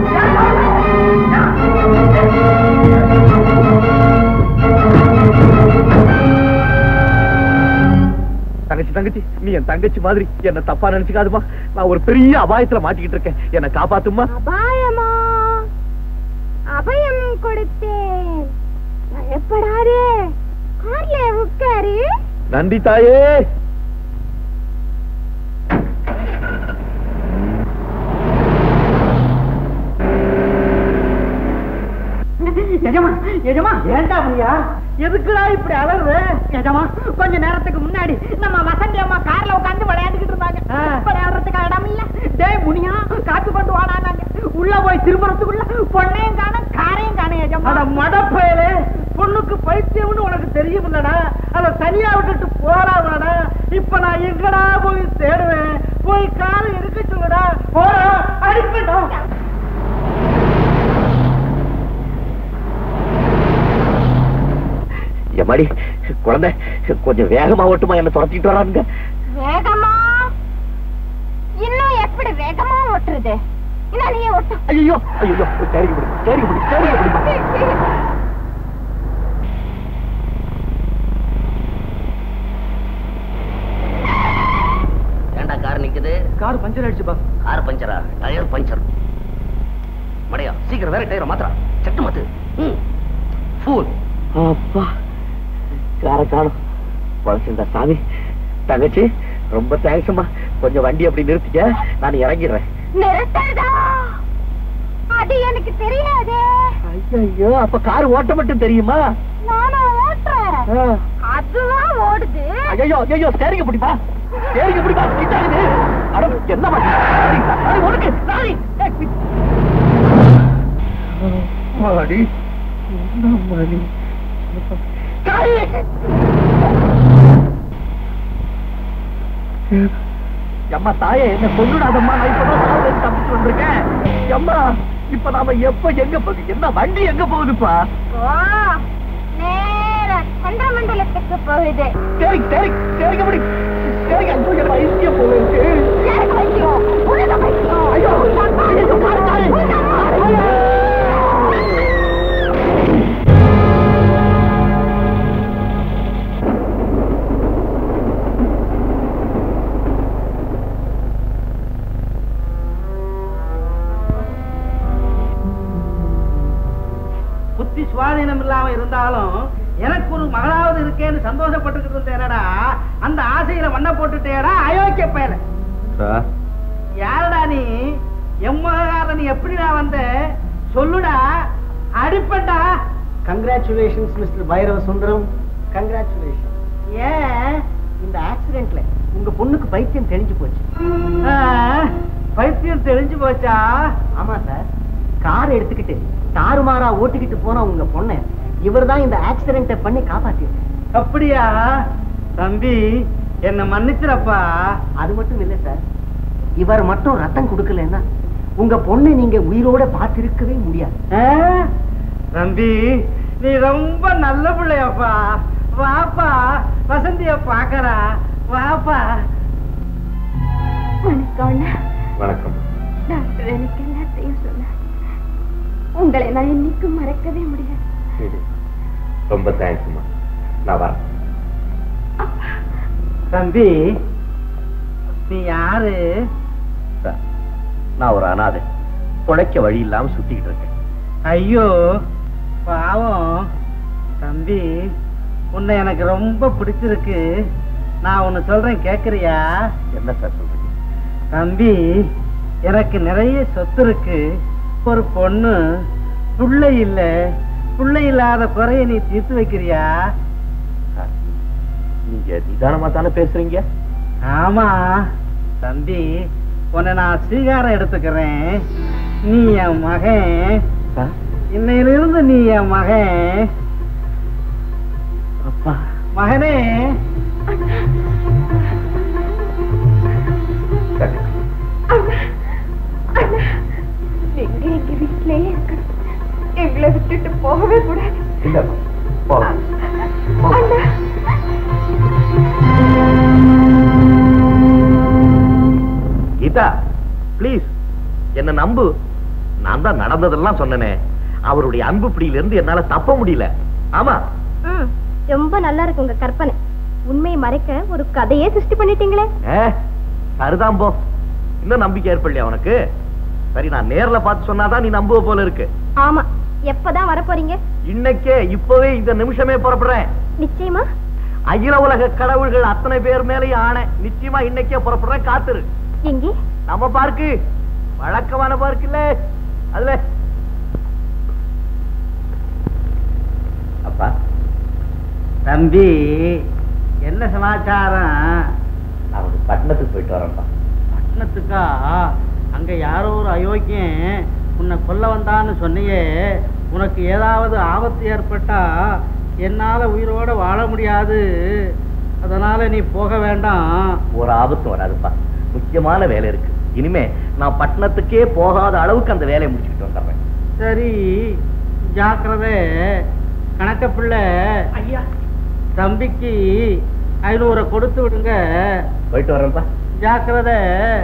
தங்கச்சி தங்கச்சி நீ என் தங்கச்சி மாதிரி என்ன தப்பா நினைச்சுக்காதுமா நான் ஒரு பெரிய அபாயத்துல மாட்டிக்கிட்டு இருக்கேன் என்ன காப்பாத்துமா அபாயமா அபயம் கொடுத்தேன் பயப்படாதே கார்ல உட்காரு நன்றி தாயே எஜமா எஜமா ஏண்டா முடியா எதுக்குடா இப்படி அலறுது எஜமா கொஞ்ச நேரத்துக்கு முன்னாடி நம்ம வசந்தி அம்மா கார்ல உட்கார்ந்து விளையாண்டுக்கிட்டு இருந்தாங்க விளையாடுறதுக்கு இடம் இல்ல டேய் முனியா காத்து கொண்டு வாடானாங்க உள்ள போய் திரும்புறதுக்குள்ள பொண்ணையும் காணும் காரையும் காணும் எஜமா அட மடப்பயலே பொண்ணுக்கு பைத்தியம்னு உனக்கு தெரியும் இல்லடா அத தனியா விட்டுட்டு போறாடா இப்ப நான் எங்கடா போய் தேடுவேன் போய் காலை இருக்க சொல்லுடா போறா அடிப்படா எம்மாடி குழந்தை கொஞ்சம் வேகமா ஓட்டுமா என்ன துரத்திட்டு வரானுங்க வேகமா இன்னும் எப்படி வேகமா ஓட்டுறது என்ன நீ ஓட்டு ஐயோ ஐயோ சரிங்க பிடி சரிங்க பிடி சரிங்க பிடி ஏன்டா கார் நிக்குது கார் பஞ்சர் ஆயிடுச்சுப்பா கார் பஞ்சரா டயர் பஞ்சர் மடையா சீக்கிரம் வேற டயரை மாத்திரா சட்டு மாத்து ம் ஃபூல் அப்பா கார காணும் பழசுண்டா சாமி தங்கச்சி ரொம்ப தேங்க்ஸ்மா கொஞ்சம் வண்டி அப்படி நிறுத்திக்க நான் இறங்கிடுறேன் நிறுத்தடா அது எனக்கு தெரியாதே ஐயோ அப்ப கார் ஓட்ட மட்டும் தெரியுமா நானும் ஓட்டுறேன் அதுதான் ஓடுது ஐயோ ஐயோ ஸ்டேரிங்க பிடிப்பா ஸ்டேரிங்க பிடிப்பா கிட்டாகுது அட என்ன பண்ணி உனக்கு சாரி மாடி என்ன மணி காய் அம்மா தாயே என்ன கொண்டுடாதம்மா நான் இப்பதான் சாவு தப்பிச்சு வந்திருக்கேன் அம்மா இப்ப நாம எப்ப எங்க போகுது என்ன வண்டி எங்க போகுதுப்பா ஓ நேரா சந்திரமண்டலத்துக்கு போகுது சரி சரி சரிங்க முடி சரிங்க ஐயோ என்ன ஐசியம் போகுது எனக்கு வைக்கும் உனக்கு வைக்கும் ஐயோ ஐயோ பாருங்க புத்தி சுவாதீனம் இல்லாம இருந்தாலும் எனக்கு ஒரு மகளாவது இருக்கேன்னு சந்தோஷப்பட்டுக்கிட்டு இருந்தேனடா அந்த ஆசையில மண்ண போட்டுட்டேடா அயோக்கிய பயல யாரடா நீ எம்மகார நீ எப்படிடா வந்த சொல்லுடா அடிப்படா congratulations mister Bhairava Sundaram congratulation ஏன் இந்த ஆக்சிடென்ட்ல உங்க பொண்ணுக்கு பைத்தியம் தெளிஞ்சு போச்சு பைத்தியம் தெளிஞ்சு போச்சா ஆமா சார் கார் எடுத்துக்கிட்டு தாறுமாறா ஓட்டிக்கிட்டு போன உங்க பொண்ண இவர்தான் இந்த ஆக்சிடென்ட பண்ணி காப்பாத்திருக்காரு அப்படியா தம்பி என்ன மன்னிச்சிரப்பா அது மட்டும் இல்ல சார் இவர் மட்டும் ரத்தம் கொடுக்கலன்னா உங்க பொண்ணை நீங்க உயிரோட பார்த்திருக்கவே முடியாது தம்பி நீ ரொம்ப நல்ல பிள்ளையப்பா வாப்பா வசந்திய பாக்கறா வாப்பா வணக்கம் அண்ணா. வணக்கம் டாக்டர் எனக்கு எல்லாத்தையும் சொன்னார் உங்களை நான் என்னைக்கும் மறக்கவே முடியாது ரொம்ப தேங்க்ஸ்மா நான் வரேன் தம்பி நீ யாரு நான் ஒரு அனாதை பிழைக்க வழி இல்லாம சுத்திக்கிட்டு இருக்கேன் ஐயோ பாவம் தம்பி உன்னை எனக்கு ரொம்ப பிடிச்சிருக்கு நான் ஒன்னு சொல்றேன் கேக்குறியா என்ன சார் சொல்றீங்க தம்பி எனக்கு நிறைய சொத்து இருக்கு ஒரு பொண்ணு புள்ளை இல்ல புள்ளை இல்லாத குறைய நீ தீர்த்து வைக்கிறியா சார், நீங்க நிதானமா தானே பேசுறீங்க ஆமா தம்பி உன்னை நான் ஸ்வீகாரம் எடுத்துக்கிறேன் நீ என் மகன் சார், இன்னையிலிருந்து நீ என் மகன் அப்பா மகனே சரி. நீங்க எங்க வீட்டிலேயே இருக்கணும் எங்களை விட்டுட்டு போகவே கூடாது இல்லம்மா, போலாம். அண்ணா கீதா ப்ளீஸ் என்ன நம்பு நான் தான் நடந்ததெல்லாம் சொன்னனே அவருடைய அன்பு பிடியில இருந்து என்னால தப்ப முடியல ஆமா ம் ரொம்ப நல்லா இருக்கு உங்க கற்பனை உண்மையை மறைக்க ஒரு கதையே சிருஷ்டி பண்ணிட்டீங்களே ஏ, சரிதான் போ இன்னும் நம்பிக்கை ஏற்படலையா உனக்கு சரி நான் நேர்ல பார்த்து சொன்னாதான் நீ நம்புவ போல இருக்கு ஆமா எப்பதான் வர போறீங்க இன்னைக்கே இப்பவே இந்த நிமிஷமே புறப்படுறேன் நிச்சயமா அகில உலக கடவுள்கள் அத்தனை பேர் மேலேயும் ஆணை நிச்சயமா இன்னைக்கே புறப்படுறேன் காத்துரு எங்கே நம்ம பார்க்கு வழக்கமான பார்க்கு இல்ல அதுல என்னப்பா தம்பி என்ன சமாச்சாரம் நான் ஒரு பட்டணத்துக்கு போயிட்டு வரேன்ப்பா பட்டணத்துக்கா அங்க யாரோ ஒரு அயோக்கியன் உன்னை கொல்ல வந்தான்னு சொன்னியே உனக்கு ஏதாவது ஆபத்து ஏற்பட்டா என்னால உயிரோட வாழ முடியாது அதனால நீ போக வேண்டாம் ஒரு ஆபத்தும் வராதுப்பா முக்கியமான வேலை இருக்கு இனிமே நான் பட்டணத்துக்கே போகாத அளவுக்கு அந்த வேலையை முடிச்சுக்கிட்டு வந்துடுறேன் சரி ஜாக்கிரதை கணக்க பிள்ளை ஐயா தம்பிக்கு ஐநூறை கொடுத்து விடுங்க போயிட்டு வரேன்ப்பா ஜாக்கிரதை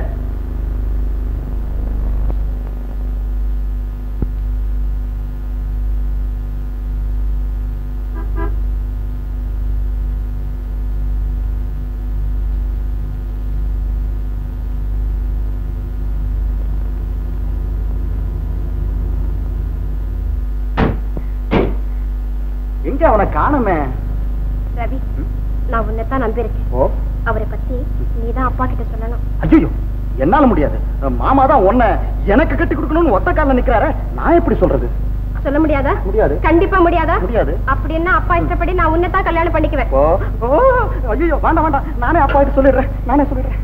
எங்க அவனை காணுமே ரவி நான் உன்னைத்தான் நம்பியிருக்கேன் ஓ அவரை பத்தி நீதான் அப்பா கிட்ட சொல்லணும் ஐயோ என்னால முடியாது மாமா தான் உன்னை எனக்கு கட்டி கொடுக்கணும்னு ஒத்த கால்ல நிக்கிறாரு நான் எப்படி சொல்றது சொல்ல முடியாதா முடியாது. கண்டிப்பா முடியாதா முடியாது. அப்படின்னா அப்பா இஷ்டப்படி நான் உன்னைத்தான் கல்யாணம் பண்ணிக்குவேன் ஓ ஓ ஐயோ வேண்டாம் வேண்டாம் நானே அப்பா கிட்ட சொல்லிடுறேன் நானே சொல்லிடுறேன்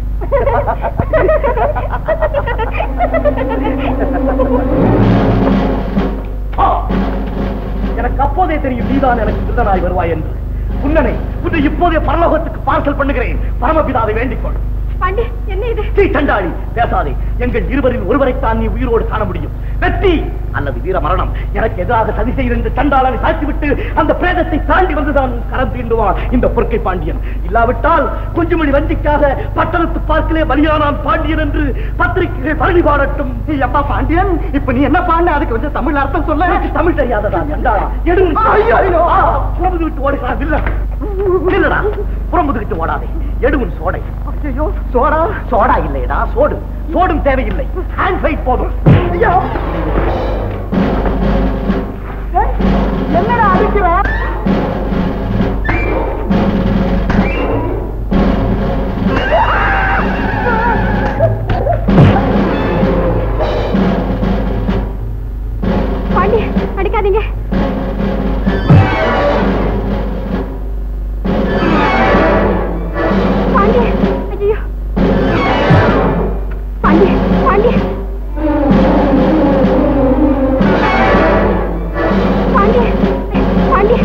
ஆ, எனக்கு அப்போதே தெரியும் நீதான் எனக்கு திருடனாய் வருவாய் என்று உன்னனை உன்னை இப்போதே பரலோகத்துக்கு பார்சல் பண்ணுகிறேன் பரமபிதாவை வேண்டிக் கொள் பாண்டி என்ன இது சீ, சண்டாளி பேசாதே எங்கள் இருவரில் ஒருவரைத்தான் நீ உயிரோடு காண முடியும் வெற்றி அல்லது வீர மரணம் எனக்கு எதிராக சதி செய்திருந்து சண்டாளனை சாய்த்துவிட்டு அந்த பிரேதத்தை தாண்டி வந்துதான் உன் கரம் தீண்டுவான் இந்த பொற்கை பாண்டியன் இல்லாவிட்டால் குஞ்சுமணி வஞ்சிக்காக பட்டணத்து பார்க்கிலே பலியானான் பாண்டியன் என்று பத்திரிகைகள் பரவி பாடட்டும் நீ அப்பா பாண்டியன் இப்ப நீ என்ன பாண்ட அதுக்கு வந்து தமிழ் அர்த்தம் சொல்ல தமிழ் தெரியாததா சண்டாளா எடு புறமுது விட்டு ஓடுகிறான் இல்ல இல்லடா புறமுது விட்டு ஓடாதே எடுவன் சோடை ஐயோ சோடா சோடா இல்லையடா சோடு சோடும் தேவையில்லை ஹேண்ட் ஃபைட் போதும் ஐயோ என்னடா அடிக்கிற பாண்டி அடிக்காதீங்க பாண்டி ஐயோ பாண்டி பாண்டி பாண்டி பாண்டி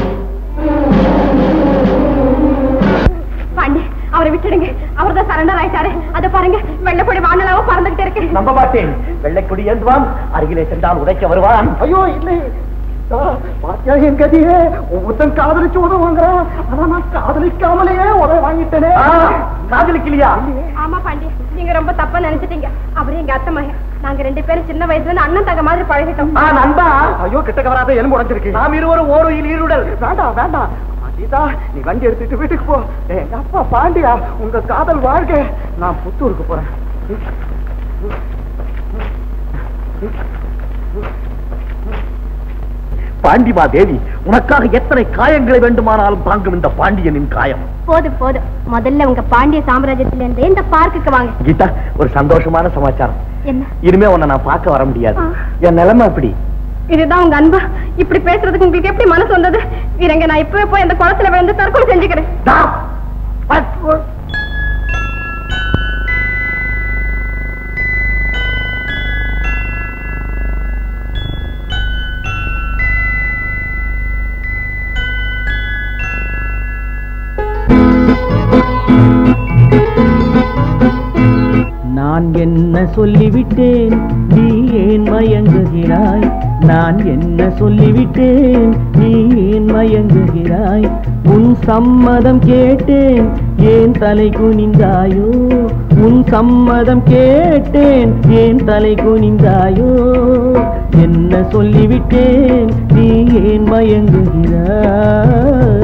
பாண்டி அவரை விட்டுடுங்க அவர் தான் சரண்டர் ஆயிட்டாரு அதை பாருங்க வெள்ளப்பொடி வானலாவோ பறந்துகிட்டு இருக்கு நம்ப மாட்டேன் வெள்ளைக்குடி ஏந்துவான் அருகிலே சென்றால் உதைக்க வருவான் ஐயோ இல்லை ஆ, பாத்தியா என் கதியே ஒவ்வொருத்தன் காதலிச்சு உதவ வாங்குறான் ஆனா நான் காதலிக்காமலேயே உதவ வாங்கிட்டேனே காதலிக்கலையா ஆமா பாண்டி நீங்க ரொம்ப தப்பா நினைச்சிட்டீங்க அவரு எங்க அத்தை மகன் நாங்க ரெண்டு பேரும் சின்ன வயசுல இருந்து அண்ணன் தங்க மாதிரி பழகிட்டோம் ஆ நண்பா ஐயோ கிட்ட வராத எலும்பு உடைஞ்சிருக்கு நாம் இருவரும் ஓரோயில் ஈடுடல் வேண்டாம் வேண்டாம் அம்மா, சீதா நீ வண்டி எடுத்துட்டு வீட்டுக்கு போ ஏய், எங்க அப்பா பாண்டியா உங்க காதல் வாழ்க நான் புத்தூருக்கு போறேன் பாண்டிமா தேவி உனக்காக எத்தனை காயங்களை வேண்டுமானாலும் தாங்கும் இந்த பாண்டியனின் காயம் போதும் போதும் முதல்ல உங்க பாண்டிய சாம்ராஜ்யத்துல இருந்து இந்த பார்க்குக்கு வாங்க கீதா ஒரு சந்தோஷமான சமாச்சாரம் என்ன இனிமே உன்னை நான் பார்க்க வர முடியாது ஆ. என் நிலைமை அப்படி இதுதான் உங்க அன்பா இப்படி பேசுறதுக்கு உங்களுக்கு எப்படி மனசு வந்தது இருங்க நான் இப்பவே போய் அந்த குளத்துல விழுந்து தற்கொலை செஞ்சுக்கிறேன் தா. பத்- நான் என்ன சொல்லிவிட்டேன் நீ ஏன் மயங்குகிறாய் நான் என்ன சொல்லிவிட்டேன் நீ ஏன் மயங்குகிறாய் உன் சம்மதம் கேட்டேன் ஏன் தலை குனிந்தாயோ உன் சம்மதம் கேட்டேன் ஏன் தலை குனிந்தாயோ என்ன சொல்லிவிட்டேன் நீ ஏன் மயங்குகிறாய்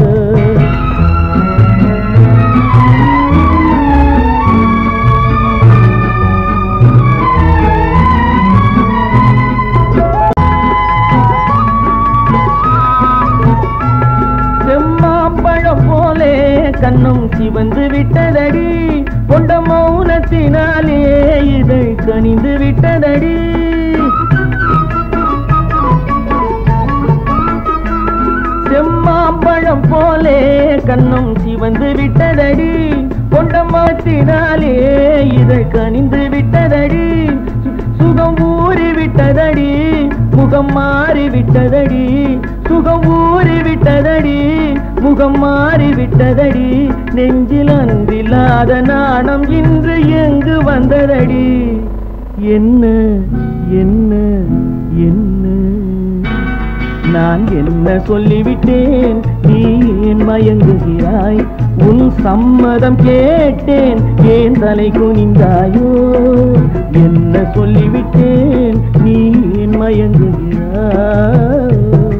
செம்மாம்பழம் போலே கண்ணும் சிவந்து விட்டதடி கொண்ட மௌனத்தினாலே இதை கனிந்து விட்டதடி செம்மாம்பழம் போலே கண்ணும் சிவந்து விட்டதடி கொண்ட மாத்தினாலே இதழ் கனிந்து விட்டதடி சு- சுகம் ஊறி விட்டதடி முகம் மாறி விட்டதடி சுகம் ஊறி விட்டதடி முகம் மாறி விட்டதடி நெஞ்சில் அன்பில்லாத நாணம் இன்று எங்கு வந்ததடி என்ன என்ன என்ன நான் என்ன சொல்லிவிட்டேன் நீ ஏன் மயங்குகிறாய் உன் சம்மதம் கேட்டேன் ஏன் தலை குனிந்தாயோ என்ன சொல்லிவிட்டேன் நீ ஏன் மயங்குகிறாய்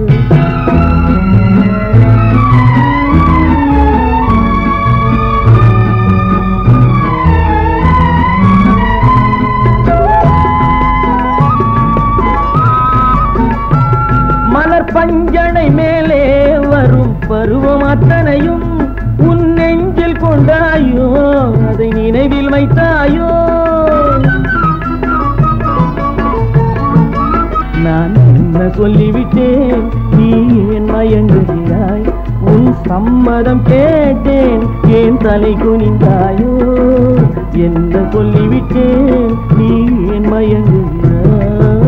மலர் பஞ்சனை மேலே வரும் பருவம் அத்தனையும் உன் நெஞ்சில் கொண்டாயோ அதை நினைவில் வைத்தாயோ நான் என்ன சொல்லிவிட்டேன் நீ ஏன் மயங்குகிறாய் உன் சம்மதம் கேட்டேன் ஏன் தலை குனிந்தாயோ என்ன சொல்லிவிட்டேன் நீ ஏன் மயங்குகிறாய்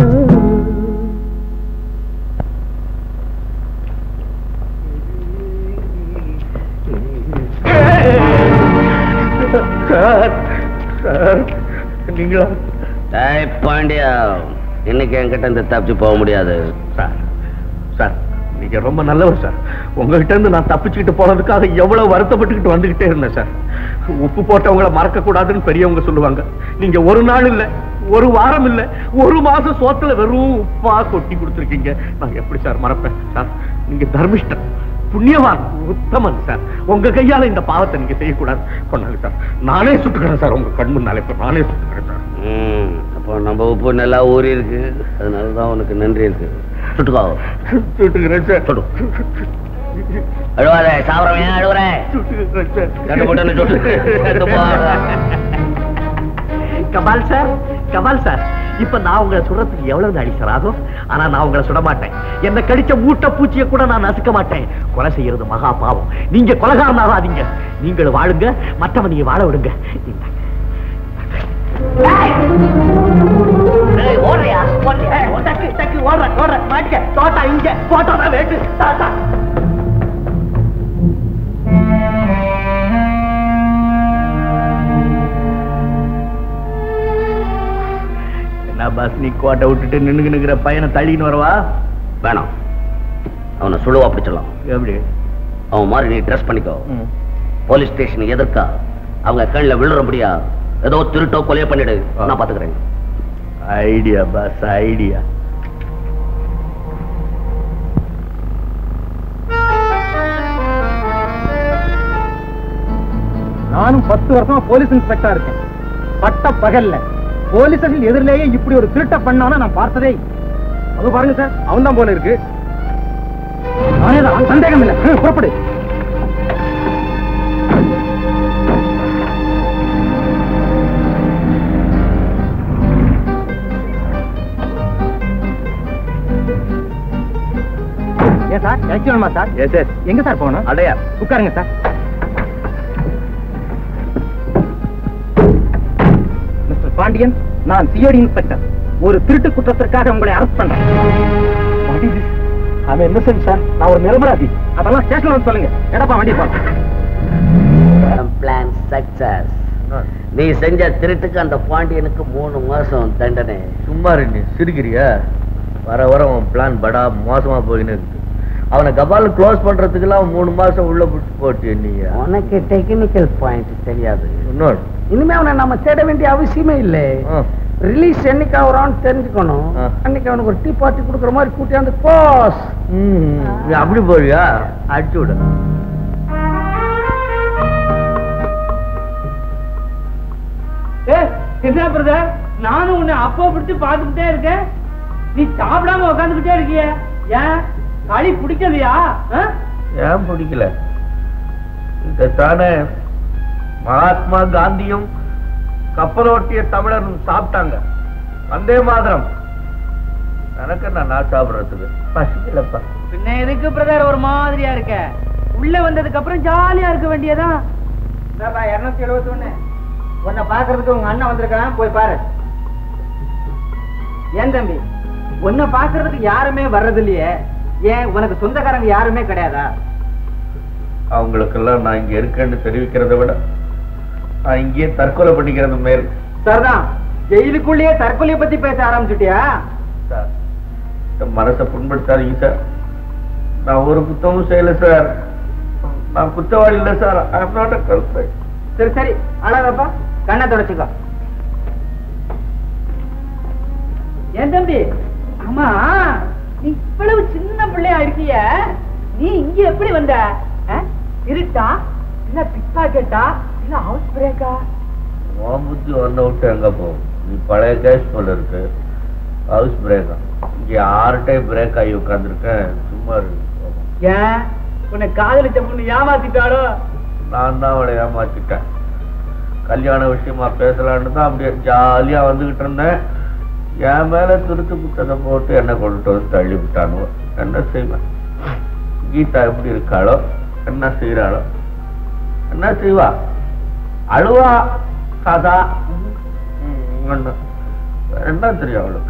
சார் சார் நீங்களா டேய் பாண்டியா இன்னைக்கு என்கிட்ட இருந்து தப்பிச்சு போக முடியாது சார் சார் நீங்க ரொம்ப நல்லவர் சார் உங்ககிட்ட இருந்து நான் தப்பிச்சுக்கிட்டு போனதுக்காக எவ்வளவு வருத்தப்பட்டுக்கிட்டு வந்துகிட்டே இருந்தேன் சார் உப்பு போட்டவங்கள மறக்க கூடாதுன்னு பெரியவங்க சொல்லுவாங்க நீங்க ஒரு நாள் இல்ல ஒரு வாரம் இல்ல ஒரு மாசம் சோத்துல வெறும் உப்பா கொட்டி கொடுத்துருக்கீங்க நான் எப்படி சார் மறப்பேன் சார் நீங்க தர்மிஷ்டன் புண்ணியவான் உத்தமன் சார் உங்க கையால இந்த பாவத்தை நீங்க செய்யக்கூடாது கொண்டாங்க சார் நானே சுட்டுக்கிறேன் சார் உங்க கண் முன்னாலே இப்ப நானே சுட்டுக்கிறேன் சார் ம், அப்போ நம்ம உப்பு நல்லா ஊறி இருக்கு அதனால தான் உனக்கு நன்றி இருக்கு சுட்டுக்கோ சுட்டுக்கிறேன் சார் சுடு அழுவாதே சாப்பிட்றவன் அழுவுறேன் சுட்டுக்கிறேன் சார் ரெண்டு போட்டு சுட்டு ரெண்டு போ. கபால் சார் கபால் சார் இப்ப நான் உங்களை சுடுறதுக்கு எவ்வளவு நாடி சார் ஆகும் ஆனா நான் உங்களை சுட மாட்டேன் என்ன கடிச்ச மூட்டை பூச்சிய கூட நான் நசுக்க மாட்டேன் கொலை செய்யறது மகா பாவம் நீங்க கொலகாரன் ஆகாதீங்க நீங்கள் வாழுங்க மற்றவனைய வாழ விடுங்க இந்தாங்க. ஏய், ஓடுறியா? ஓடுறியா? ஏய், டக்கு, டக்கு, ஓடுறேன், ஓடுறேன். மாட்டிக்க. தோட்டா இங்க, போட்டா தான் வேட்டு. தாத்தா. என்ன பஸ் நீ கோட்டை விட்டுட்டு நின்னுக்கு நிக்கிற பையனை தள்ளின்னு வரவா வேணாம் அவனை சுழுவா பிடிச்சிடலாம் எப்படி அவன் மாதிரி நீ ட்ரெஸ் பண்ணிக்கோ போலீஸ் ஸ்டேஷன் எதிர்க்கா அவங்க கண்ணில் விழுறபடியா ஏதோ திருட்டோ கொலையோ பண்ணிடு நான் பாத்துக்கிறேன் ஐடியா பஸ் ஐடியா நானும் பத்து வருஷமா போலீஸ் இன்ஸ்பெக்டரா இருக்கேன் பட்ட பகல்ல போலீஸ் ஸ்டேஷன் எதிரிலேயே இப்படி ஒரு திருட்ட பண்ணான நான் பார்த்ததே இல்லை. அது பாருங்க சார் அவன் தான் போல இருக்கு நானே தான் சந்தேகம் இல்லை ஹம், புறப்படு ஏன் சார் இறக்கி வேணுமா சார் எஸ் எஸ் எங்க சார் போகணும் அடையா உட்காருங்க சார் மிஸ்டர் பாண்டியன் நான் சிஐடி இன்ஸ்பெக்டர் ஒரு திருட்டு குற்றத்திற்காக உங்களை அரெஸ்ட் பண்றேன் அவன் இன்னசென்ட் சார் நான் ஒரு நிரபராதி அதெல்லாம் ஸ்டேஷன்ல வந்து சொல்லுங்க எடப்பா வண்டி போ பிளான் சக்சஸ் நீ செஞ்ச திருட்டுக்கு அந்த பாண்டியனுக்கு மூணு மாசம் தண்டனை சும்மா ரெண்டு சிரிக்கிறியா வர வர உன் பிளான் படா மோசமா போயின்னு இருக்கு அவனை கபால் க்ளோஸ் பண்றதுக்கெல்லாம் மூணு மாசம் உள்ள புடிச்சு போட்டு நீ உனக்கு டெக்னிக்கல் பாயிண்ட் தெரியாது இன்னொரு இனிமே அவனை நம்ம தேட வேண்டிய அவசியமே இல்லை ஆ. ரிலீஸ் என்னைக்கு ஆகுறான்னு தெரிஞ்சுக்கணும் ஆ. அன்னைக்கு அவனுக்கு ஒரு டீ பார்ட்டி கொடுக்குற மாதிரி கூட்டியாந்து போஸ் ம், நீ அப்படி போறியா அடிச்சு விடு என்ன பிரதர் நானும் உன்னை அப்போ பிடிச்சு பார்த்துக்கிட்டே இருக்கேன் நீ சாப்பிடாம உட்காந்துக்கிட்டே இருக்கிய ஏன் களி பிடிக்கலையா ஏன் பிடிக்கல இதைத்தானே மகாத்மா காந்தியும் கப்பலோட்டிய தமிழரும் சாப்பிட்டாங்க வந்தே மாதிரம் எனக்கு நான் நான் சாப்பிடுறதுக்கு பசிக்கலப்பா பின்ன எதுக்கு பிரதர் ஒரு மாதிரியா இருக்க உள்ள வந்ததுக்கு அப்புறம் ஜாலியா இருக்க வேண்டியதான் இருநூத்தி எழுபத்தி ஒண்ணு உன்னை பாக்குறதுக்கு உங்க அண்ணன் வந்திருக்கான் போய் பாரு ஏன் தம்பி உன்னை பாக்குறதுக்கு யாருமே வர்றது இல்லையே ஏன் உனக்கு சொந்தக்காரங்க யாருமே கிடையாதா அவங்களுக்கெல்லாம் நான் இங்க இருக்கேன்னு தெரிவிக்கிறதை விட நான் இங்கேயே தற்கொலை பண்ணிக்கிறது மேல் சரிதான் ஜெயிலுக்குள்ளேயே தற்கொலையை பத்தி பேச ஆரம்பிச்சுட்டியா சார் என் மனசை புண்படுத்தாதீங்க சார் நான் ஒரு குத்தமும் செய்யல சார் நான் குத்தவாளி இல்லை sir I am not a culprit சரி சரி அழகப்பா கண்ணை தொடச்சுக்கோ ஏன் தம்பி ஆமா நீ இவ்வளவு சின்ன பிள்ளையா இருக்கிய நீ இங்க எப்படி வந்த ஆ? இருட்டா இல்ல பிக் பாக்கெட்டா இல்ல ஹவுஸ் பிரேக்கா உன் புத்தி ஒன்றை விட்டு எங்க போகும் நீ பழைய கேஸ் போல இருக்கு ஹவுஸ் பிரேக்கா இங்க ஆறு டைம் பிரேக் ஆகி உட்காந்துருக்கேன் சும்மா இருக்கு ஏன் உன்னை காதலிச்ச பொண்ணு ஏமாத்திட்டாளோ நான் தான் அவளை ஏமாத்திட்டேன் கல்யாண விஷயமா பேசலான்னு தான் அப்படியே ஜாலியா வந்துகிட்டு இருந்தேன் என் மேல துருத்து புத்ததை போட்டு என்ன கொண்டுட்டு வந்து தள்ளி விட்டானுவோ என்ன செய்வேன் கீதா எப்படி இருக்காளோ என்ன செய்யறாளோ என்ன செய்வா அழுவா கதா ம், ஒண்ணு. வேற என்ன தெரியும் அவளுக்கு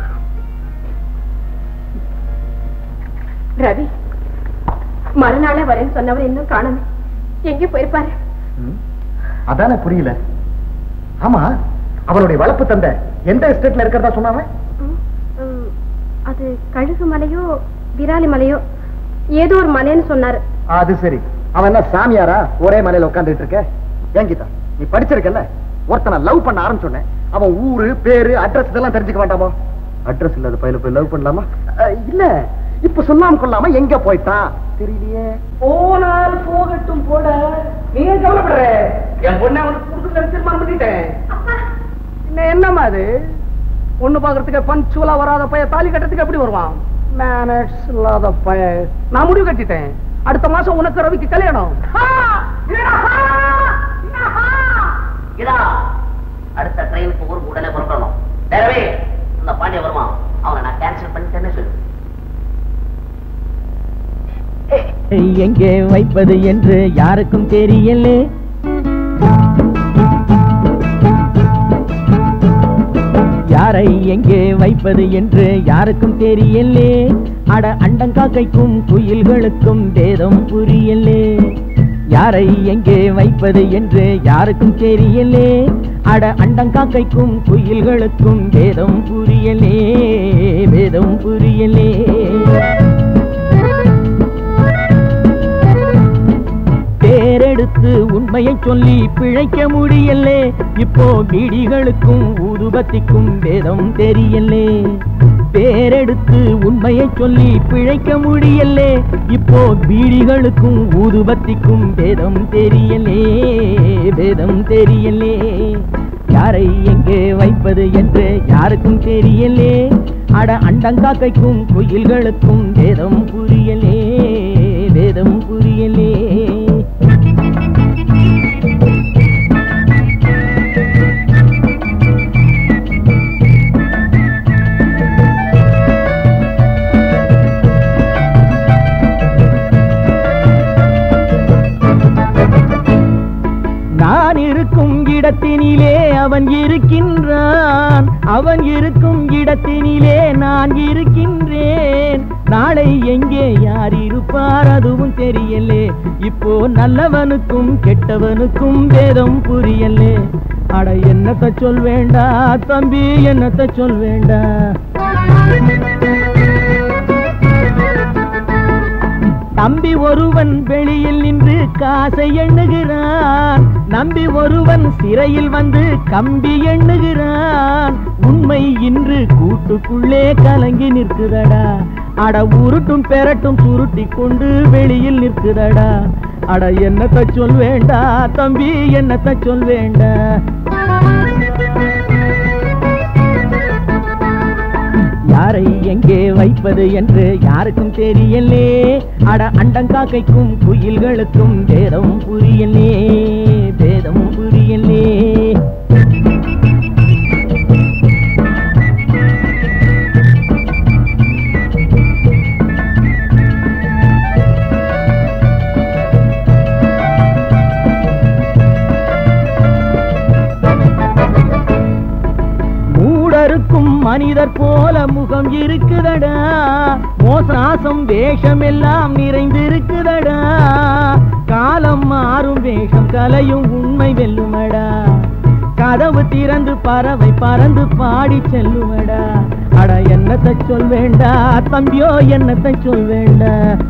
ரவி மறுநாளே வரேன்னு சொன்னவர் இன்னும் காணல எங்க போயிருப்பாரு அதானே புரியல ஆமா அவளுடைய வளர்ப்பு தந்தை எந்த எஸ்டேட்ல இருக்கிறதா சொன்னாங்க ம், ம், அது கழுகு மலையோ விராலி மலையோ ஏதோ ஒரு மலைன்னு சொன்னாரு அது சரி அவன் என்ன சாமியாரா ஒரே மலையில உட்கார்ந்துட்டு இருக்க ஏன் கீதா நீ படிச்சிருக்கல ஒருத்தனை லவ் பண்ண ஆரம்பிச்சோன்னே அவன் ஊரு பேரு அட்ரஸ் இதெல்லாம் தெரிஞ்சுக்க வேண்டாமா அட்ரஸ் இல்லாத பையனை போய் லவ் பண்ணலாமா அஹ், இல்ல இப்ப சொல்லாம கொள்ளாம எங்க போயிட்டான் தெரியலையே போனால் போகட்டும் போட நீங்க கவலைப்படுற என் பொண்ணை அவனுக்கு கொடுத்து தீர்மானம் பண்ணிட்டேன் என்ன என்னம்மா அது பொண்ணு பாக்குறதுக்கு பஞ்சுவலா வராத பைய தாலி கட்டுறதுக்கு எப்படி வருவான் மேனேஜ் இல்லாத பைய நான் முடிவு கட்டிட்டேன் அடுத்த மாசம் உனக்கு ரவிக்கு கல்யாணம் இதா அடுத்த ட்ரெயினுக்கு ஊருக்கு உடனே புறப்படணும் டேரவே இந்த பாண்டிய வருவான் அவனை நான் கேன்சல் பண்ணிட்டேன்னு சொல்லு எங்கே வைப்பது என்று யாருக்கும் தெரியலே யாரை எங்கே வைப்பது என்று யாருக்கும் தெரியலே அட அண்டங்காக்கைக்கும் குயில்களுக்கும் வேதம் புரியலே யாரை எங்கே வைப்பது என்று யாருக்கும் தெரியலே அட அண்டங்காக்கைக்கும் குயில்களுக்கும் வேதம் புரியலே வேதம் புரியலே பேரெடுத்து உண்மையை சொல்லி பிழைக்க முடியலே இப்போ பீடிகளுக்கும் ஊதுபத்திக்கும் வேதம் தெரியலே பேரெடுத்து உண்மையை சொல்லி பிழைக்க முடியலே இப்போ பீடிகளுக்கும் ஊதுபத்திக்கும் வேதம் தெரியலே வேதம் தெரியலே யாரை எங்கே வைப்பது என்று யாருக்கும் தெரியலே அட அண்டங்காக்கைக்கும் குயில்களுக்கும் வேதம் புரியலே வேதம் புரியலே நான் இருக்கும் இடத்தினிலே அவன் இருக்கின்றான் அவன் இருக்கும் இடத்தினிலே நான் இருக்கின்றேன் நாளை எங்கே யார் இருப்பார் அதுவும் தெரியலே இப்போ நல்லவனுக்கும் கெட்டவனுக்கும் வேதம் புரியலே அட என்னத்த சொல் வேண்டா தம்பி என்னத்த சொல் வேண்டா தம்பி ஒருவன் வெளியில் நின்று காசை எண்ணுகிறான் நம்பி ஒருவன் சிறையில் வந்து கம்பி எண்ணுகிறான் உண்மை இன்று கூட்டுக்குள்ளே கலங்கி நிற்குதடா அட உருட்டும் பெரட்டும் சுருட்டி கொண்டு வெளியில் நிற்குதடா அட என்னத்த சொல் வேண்டா தம்பி என்னத்த சொல் வேண்டா யாரை எங்கே வைப்பது என்று யாருக்கும் தெரியலே அட அண்டங்காக்கைக்கும் குயில்களுக்கும் வேதம் புரியலே வேதம் புரியலே மனிதர் போல முகம் இருக்குதடா மோசனாசம் வேஷம் எல்லாம் நிறைந்திருக்குதடா காலம் மாறும் வேஷம் கலையும் உண்மை வெல்லுமடா கதவு திறந்து பறவை பறந்து பாடி செல்லுமடா அட என்னத்தை சொல் வேண்டா தம்பியோ என்னத்தை சொல் வேண்டா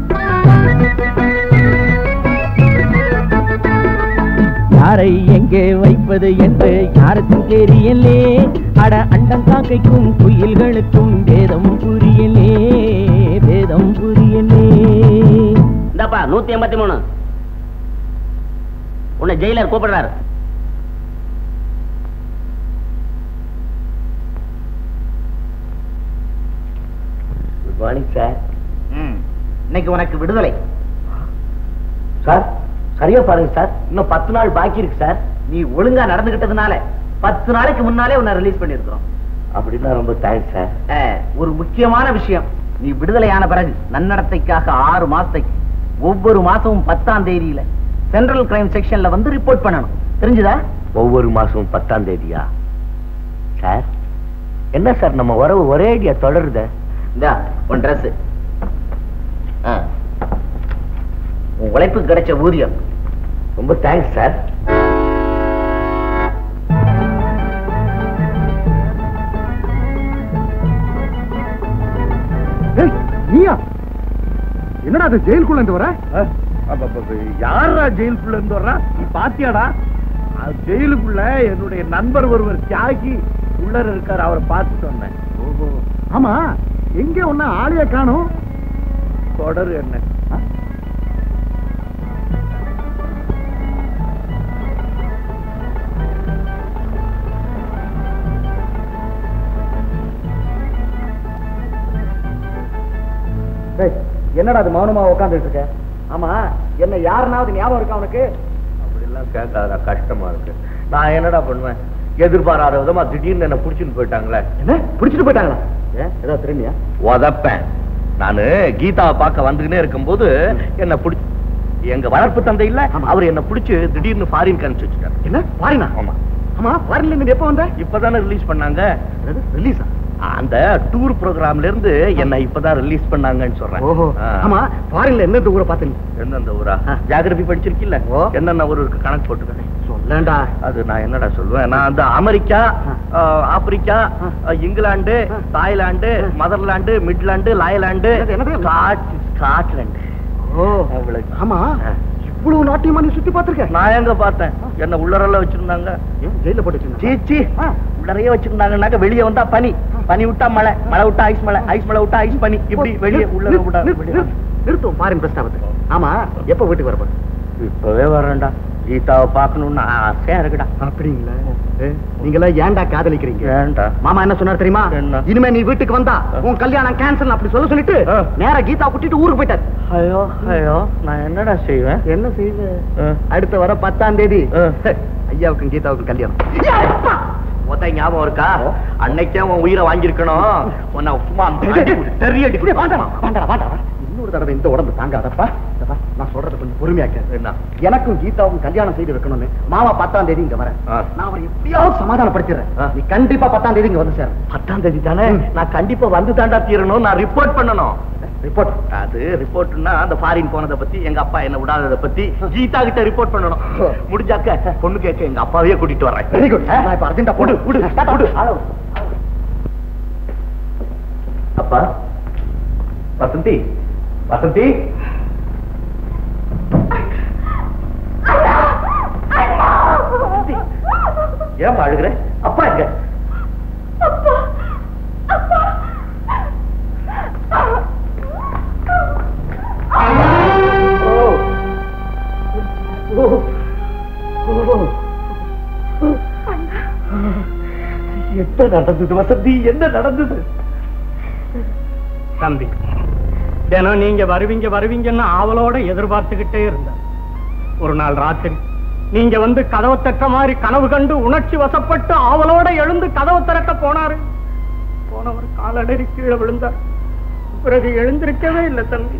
யாரை எங்கே வைப்பது என்று யாருக்கும் தெரியலே அட அண்டம் காக்கைக்கும் குயில்களுக்கும் வேதம் புரியலே வேதம் புரியலே இந்தாப்பா நூத்தி எண்பத்தி மூணு உன்னை ஜெயிலர் கூப்பிடுறாரு குட் மார்னிங் சார் இன்னைக்கு உனக்கு விடுதலை சார் சரியா பாருங்க சார் இன்னும் பத்து நாள் பாக்கி இருக்கு சார் நீ ஒழுங்கா நடந்துகிட்டதுனால பத்து நாளைக்கு முன்னாலே உன்னை ரிலீஸ் பண்ணிருக்கிறோம் அப்படின்னா ரொம்ப தேங்க்ஸ் சார் அஹ், ஒரு முக்கியமான விஷயம் நீ விடுதலையான பிறகு நன்னடத்தைக்காக ஆறு மாசத்துக்கு ஒவ்வொரு மாசமும் பத்தாம் தேதியில சென்ட்ரல் கிரைம் செக்ஷன்ல வந்து ரிப்போர்ட் பண்ணணும் தெரிஞ்சுதா ஒவ்வொரு மாசமும் பத்தாம் தேதியா சார் என்ன சார் நம்ம உறவு ஒரே ஐடியா தொடருத இந்தா உன் ட்ரெஸ் உன் உழைப்புக்கு கிடைச்ச ஊதியம் ரொம்ப தேங்க்ஸ் சார் நீயா என்னடா அது ஜெயிலுக்குள்ள இருந்து வர யாரா ஜெயிலுக்குள்ள இருந்து வர்றா நீ பாத்தியாடா அது ஜெயிலுக்குள்ள என்னுடைய நண்பர் ஒருவர் தியாகி உள்ளர இருக்காரு அவரை பார்த்துட்டு வந்தேன் ஆமா எங்க ஒன்ன ஆளைய காணும் தொடரு என்ன என்னடா அது மௌனமா உட்காந்துட்டு இருக்க ஆமா என்ன யாருனாவது ஞாபகம் இருக்கா உனக்கு அப்படிலாம் கேட்காதடா கஷ்டமா இருக்கு நான் என்னடா பண்ணுவேன் எதிர்பாராத விதமா திடீர்னு என்ன புடிச்சுன்னு போயிட்டாங்களே என்ன பிடிச்சிட்டு போயிட்டாங்களா ஏன் ஏதாவது திரும்பியா உதப்பேன் நானு கீதாவை பார்க்க வந்துக்கினே இருக்கும்போது என்ன புடி எங்க வளர்ப்பு தந்தை இல்ல அவர் என்ன புடிச்சு திடீர்னு ஃபாரின் அனுப்பிச்சு வச்சுட்டாரு என்ன பாருங்க ஆமா ஆமா ஃபாரின்ல இருந்து எப்போ வந்த இப்பதானே ரிலீஸ் பண்ணாங்க ரிலீஸா அந்த டூர் ப்ரோக்ராம்ல இருந்து என்ன இப்பதான் ரிலீஸ் பண்ணாங்கன்னு சொல்றேன் ஓஹோ ஆ. ஆமா ஃபாரின்ல எந்தெந்த ஊரை பார்த்து நீ எந்தெந்த ஊரா ஆ. ஜியாகிரபி படிச்சிருக்கில்ல ஓ. என்னென்ன ஊர் இருக்கு கணக்கு போட்டுக்கேன் சொல்லண்டா அது நான் என்னடா சொல்லுவேன் நான் அந்த அமெரிக்கா ஆ. ஆ, ஆப்பிரிக்கா ஆ. ஆ, இங்கிலாந்து ஆ. தாய்லாந்து ஆ. மதர்லாந்து மிட்லாந்து லாயலாந்து என்னது, என்னது? ஸ்காட் ஸ்காட்லாந்து ஓ அவ்வளவு. ஆமா ஆ. இவ்வளவு நாட்டியமா நீ சுத்தி பார்த்திருக்க நான் எங்க பார்த்தேன் என்ன உள்ளரெல்லாம் வச்சிருந்தாங்க ஏன் ஜெயில போட்டு வச்சிருந்தா? சீச்சி ஆ. உள்ளறையே வச்சிருந்தாங்கன்னாக்க வெளியே வந்தா பனி பனி விட்டா மழை மழை விட்டா ஐஸ் மழை ஐஸ் மழை விட்டா ஐஸ் பனி இப்படி வெளியே உள்ள நிறு- விடா நிறு- நிறு- நிறுத்தும் ஃபாரின் பிரஸ்தாபத்தை ஆமா எப்ப வீட்டுக்கு வரப்போ இப்பவே வரேன்டா கீதாவை பார்க்கணும்னு ஆசையா இருக்குடா அப்படிங்களா நீங்களா ஏன்டா காதலிக்கிறீங்க ஏன்டா மாமா என்ன சொன்னார் தெரியுமா என்ன? இனிமே நீ வீட்டுக்கு வந்தா உன் கல்யாணம் கேன்சல் அப்படி சொல்ல சொல்லிட்டு ஆ. நேரா கீதா கூட்டிட்டு ஊருக்கு போயிட்டார் ஐயோ ஐயோ நான் என்னடா செய்வேன் என்ன செய்யுது ஆ. அடுத்த வர பத்தாம் தேதி ஆ. ஐயாவுக்கும் கீதாவுக்கும் கல்யாணம் மொத்த ஞாபகம் இருக்கா அன்னைக்கே உன் உயிரை வாங்கியிருக்கணும் உன்னை சும்மா அடி கொடு, தெறி அடி கொடு. வாண்டா, வாண்டா, வாண்டா. இன்னொரு தடவை இந்த உடம்பு தாங்காதப்பா இதப்பா, நான் சொல்றது கொஞ்சம் பொறுமையா கேளு. என்ன எனக்கும் கீதாவுக்கும் கல்யாணம் செய்து வைக்கணும்னு மாமா பத்தாம் தேதி இங்க வரேன் ஆ. நான் அவரை எப்படியாவது சமாதானப்படுத்திடுறேன் ஆ. நீ கண்டிப்பா பத்தாம் தேதி இங்க வந்து சேர பத்தாம் தேதி தானே நான் கண்டிப்பா வந்து தாண்டா தீரணும் நான் ரிப்போர்ட் பண்ணணும் ரிப்போர்ட் அது ரிப்போர்ட்னா அந்த ஃபாரின் போனதை பத்தி எங்க அப்பா என்ன விடாததை பத்தி கீதா கிட்ட ரிப்போர்ட் பண்ணணும் முடிஞ்சாக்க பொண்ணு கேட்க எங்க அப்பாவையே கூட்டிட்டு வரேன் வெரி குட் நான் இப்ப அர்ஜென்டா போடு விடு விடு அப்பா வசந்தி வசந்தி ஏன் அழுகுற அப்பா எங்க ஓ. ஓ. ஓ. என்ன நடந்தது வசந்தி என்ன நடந்தது தம்பி தினம் நீங்க வருவீங்க வருவீங்கன்னு ஆவலோட எதிர்பார்த்துக்கிட்டே இருந்தேன் ஒரு நாள் ராத்திரி நீங்க வந்து கதவை தட்ட மாதிரி கனவு கண்டு உணர்ச்சி வசப்பட்டு ஆவலோட எழுந்து கதவை திறக்க போனாரு போனவர் காலடறி கீழே விழுந்தார் பிறகு எழுந்திருக்கவே இல்லை தம்பி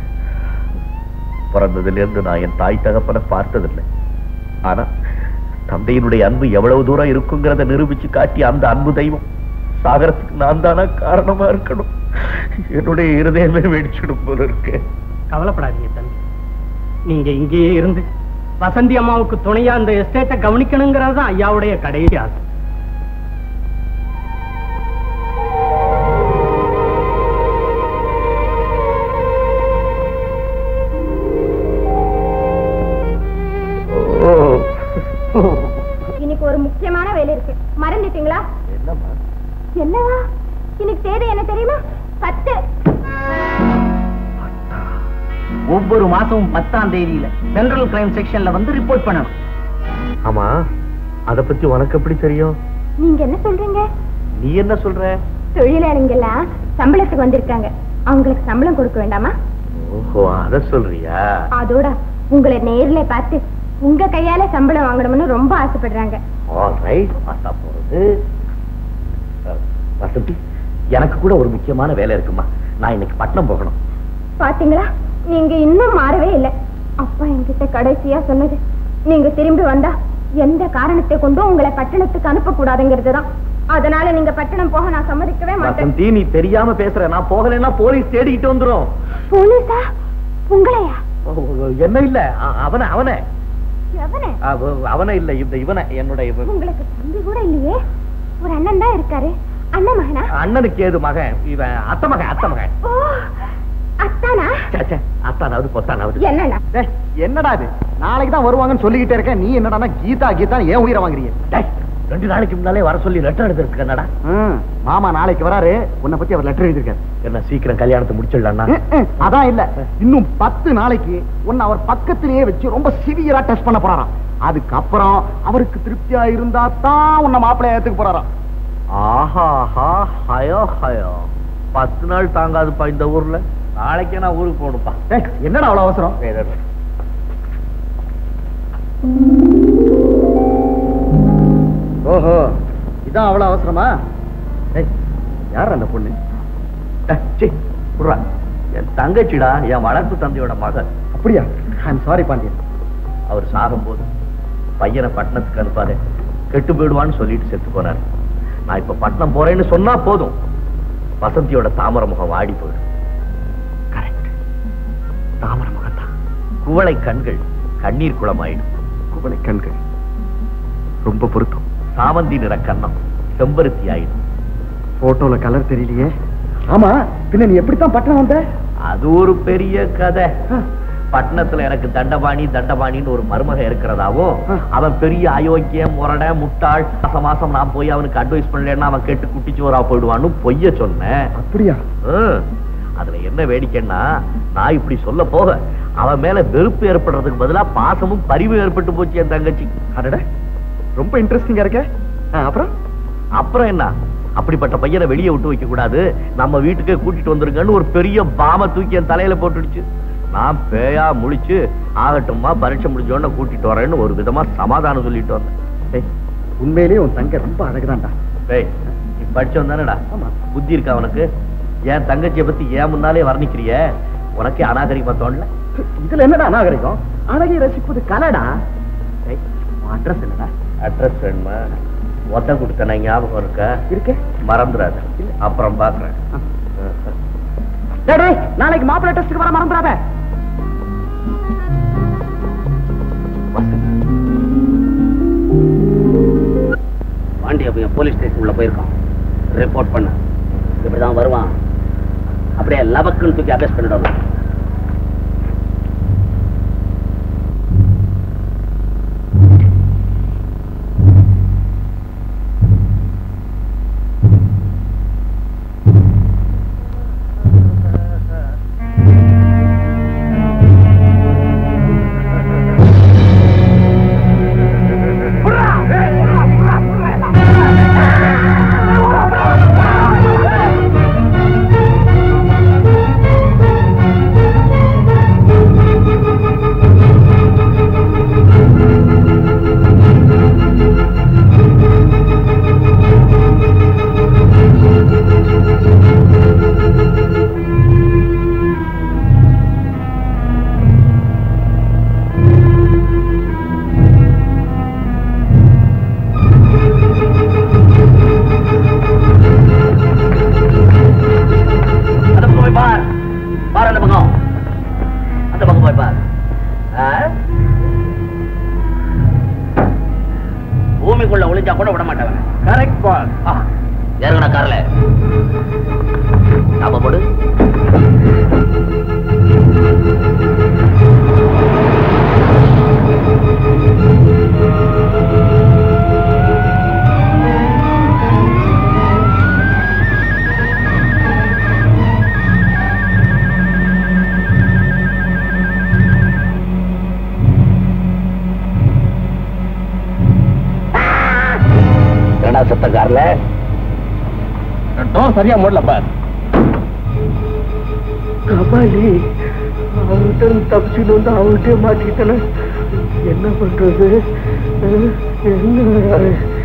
பிறந்ததுல இருந்து நான் என் தாய் தகப்பனை பார்த்ததில்லை ஆனா தந்தையினுடைய அன்பு எவ்வளவு தூரம் இருக்குங்கிறத நிரூபிச்சு காட்டி அந்த அன்பு தெய்வம் சாகரத்துக்கு நான் தானா காரணமா இருக்கணும் என்னுடைய இருதயமே வெடிச்சிடும் போல இருக்கு கவலைப்படாதீங்க தம்பி நீங்க இங்கேயே இருந்து வசந்தி அம்மாவுக்கு துணையா அந்த எஸ்டேட்டை கவனிக்கணுங்கிறது தான் ஐயாவுடைய கடைசி ஆசை இன்னைக்கு ஒரு முக்கியமான வேலை இருக்கு மறந்துட்டீங்களா என்னம்மா என்னவா இன்னைக்கு தேதி என்ன தெரியுமா பத்து ஒவ்வொரு மாசமும் பத்தாம் தேதியில சென்ட்ரல் கிரைம் செக்ஷன்ல வந்து ரிப்போர்ட் பண்ணணும் ஆமா அத பத்தி உனக்கு எப்படி தெரியும் நீங்க என்ன சொல்றீங்க நீ என்ன சொல்ற தொழிலாளிங்கெல்லாம் சம்பளத்துக்கு வந்திருக்காங்க அவங்களுக்கு சம்பளம் கொடுக்க வேண்டாமா ஓஹோ அத சொல்றியா அதோட உங்களை நேர்ல பார்த்து உங்க கையால சம்பளம் வாங்கணும்னு ரொம்ப ஆசைப்படுறாங்க ஆல்ரைட் பார்த்தா போறது அஹ், வசந்தி எனக்கு கூட ஒரு முக்கியமான வேலை இருக்குமா நான் இன்னைக்கு பட்டணம் போகணும் பாத்தீங்களா நீங்க இன்னும் மாறவே இல்லை அப்பா என்கிட்ட கடைசியா சொன்னது நீங்க திரும்பி வந்தா எந்த காரணத்தை கொண்டும் உங்களை பட்டணத்துக்கு அனுப்ப கூடாதுங்கிறதுதான் அதனால நீங்க பட்டணம் போக நான் சம்மதிக்கவே மாட்டேன் வசந்தி நீ தெரியாம பேசுற நான் போகலைன்னா போலீஸ் தேடிக்கிட்டு வந்துரும் போலீஸா உங்களையா என்ன இல்ல அ- அவன அவனே எவனே அவ- அவனை இல்ல இந்த இவனை என்னுடைய இவன். உங்களுக்கு தம்பி கூட இல்லையே ஒரு அண்ணன் தான் இருக்காரு அண்ணன் மகனா அண்ணனுக்கு ஏது மகன் இவன் அத்த மகன் அத்த மகன் ஓ அத்தானா ச்சே, ச்சே, அத்தானாவது பொத்தானாவது என்னண்ணா டேய், என்னடா இது நாளைக்கு தான் வருவாங்கன்னு சொல்லிக்கிட்டே இருக்கேன் நீ என்னடா கீதா கீதா ஏன் உயிரை வாங்குறீங்க டேய், ரெண்டு நாளைக்கு முன்னாலே வர சொல்லி லெட்டர் எடுத்திருக்கு என்னடா ம், மாமா நாளைக்கு வராரு உன்னை பத்தி அவர் லெட்டர் எழுதிருக்காரு என்ன சீக்கிரம் கல்யாணத்தை முடிச்சிடலாம்னா ம், ம், அதான் இல்ல இன்னும் பத்து நாளைக்கு உன்னை அவர் பக்கத்திலேயே வச்சு ரொம்ப சிவியரா டெஸ்ட் பண்ண போறாராம் அதுக்கப்புறம் அவருக்கு திருப்தியா இருந்தா தான் உன்னை மாப்பிள்ளைய ஏத்துக்க போறாராம் ஆஹா ஆஹா ஹயோ ஹயோ பத்து நாள் தாங்காதுப்பா இந்த ஊர்ல நாளைக்கே நான் ஊருக்கு போகணும்ப்பா டேய், என்னடா அவ்வளவு அவசரம் வேற என்ன? ஓஹோ இதான் அவ்வளவு அவசரமா டேய், யார் அந்த பொண்ணு டேய், சீ, விட்றா. என் தங்கச்சிடா என் வளர்ப்பு தந்தையோட மகள் அப்படியா ஐம் சாரி பாண்டியன் அவர் சாகும்போது பையனை பட்டணத்துக்கு அனுப்பாதே கெட்டு போயிடுவான்னு சொல்லிட்டு செத்து போனார் நான் இப்ப பட்டணம் போறேன்னு சொன்னா போதும் வசந்தியோட தாமரை முகம் வாடி போயிடும் கரெக்ட் தாமரை முகம் தான் குவளை கண்கள் கண்ணீர் குளமாயிடும் குவளை கண்கள் ரொம்ப பொருத்தம் சாமந்தி நிற கன்னம் செம்பருத்தி ஆயிடும் போட்டோல கலர் தெரியலையே ஆமா பின்ன நீ எப்படித்தான் பட்டணம் வந்த அது ஒரு பெரிய கதை பட்டணத்துல எனக்கு தண்டபாணி தண்டபாணின்னு ஒரு மருமக இருக்கிறதாவும் அவன் பெரிய அயோக்கியம் முரட முட்டாள் மாசம் மாசம் நான் போய் அவனுக்கு அட்வைஸ் பண்ணலன்னா அவன் கெட்டு குட்டிச்சோரா போயிடுவான்னு பொய்ய சொன்னேன் அப்படியா ஹம். அதுல என்ன வேடிக்கைன்னா நான் இப்படி சொல்ல போக அவன் மேல வெறுப்பு ஏற்படுறதுக்கு பதிலா பாசமும் பரிவும் ஏற்பட்டு போச்சு என் தங்கச்சி அடட ரொம்ப இன்ட்ரெஸ்டிங்கா இருக்க ஆ, அப்புறம் அப்புறம் என்ன அப்படிப்பட்ட பையனை வெளியே விட்டு வைக்க கூடாது நம்ம வீட்டுக்கே கூட்டிட்டு வந்துருங்கன்னு ஒரு பெரிய பாம தூக்கி என் தலையில போட்டுடுச்சு நான் பேயா முழிச்சு ஆகட்டும்மா பரீட்சை முடிஞ்சோடனே கூட்டிட்டு வரேன்னு ஒரு விதமா சமாதானம் சொல்லிட்டு வந்தேன் டேய், உண்மையிலேயே உன் தங்க ரொம்ப அழகுதான்டா டேய் நீ படிச்சவன் தானடா ஆமா. புத்தி இருக்கா உனக்கு என் தங்கச்சியை பத்தி ஏன் முன்னாலே வர்ணிக்கிறிய உனக்கே அநாகரிகமா தோணல இதுல என்னடா அநாகரிகம் அழகை ரசிப்பது கலடா அட்ரஸ் என்னடா அட்ரஸ் வேணுமா ஒத்த கொடுத்தன ஞாபகம் இருக்கா இருக்கே மறந்துடாத அப்புறம் பாக்குறேன் டேய், டேய், நாளைக்கு மாப்பிள்ளை டெஸ்ட்டுக்கு வர மறந்துடாத பாண்டிய பையன் போலீஸ் ஸ்டேஷன் உள்ள போயிருக்கான் ரிப்போர்ட் பண்ண இப்படிதான் வருவான் அப்படியே லபக்குன்னு தூக்கி அபேஸ் பண்ணிடணும் ஆ பூமிக்குள்ள ஒளிஞ்சா கூட விட மாட்டாங்க கரெக்ட் பாஸ் ஏறுங்கடா கார்ல ஞாபகம் போடு என்னடா சத்த கார்ல டோர் சரியா மூடல பாஸ் கபாலி அவர்கிட்ட தப்பிச்சுட்டு வந்து அவர்கிட்ட மாட்டிக்கிட்டன என்ன பண்றது அஹ், என்ன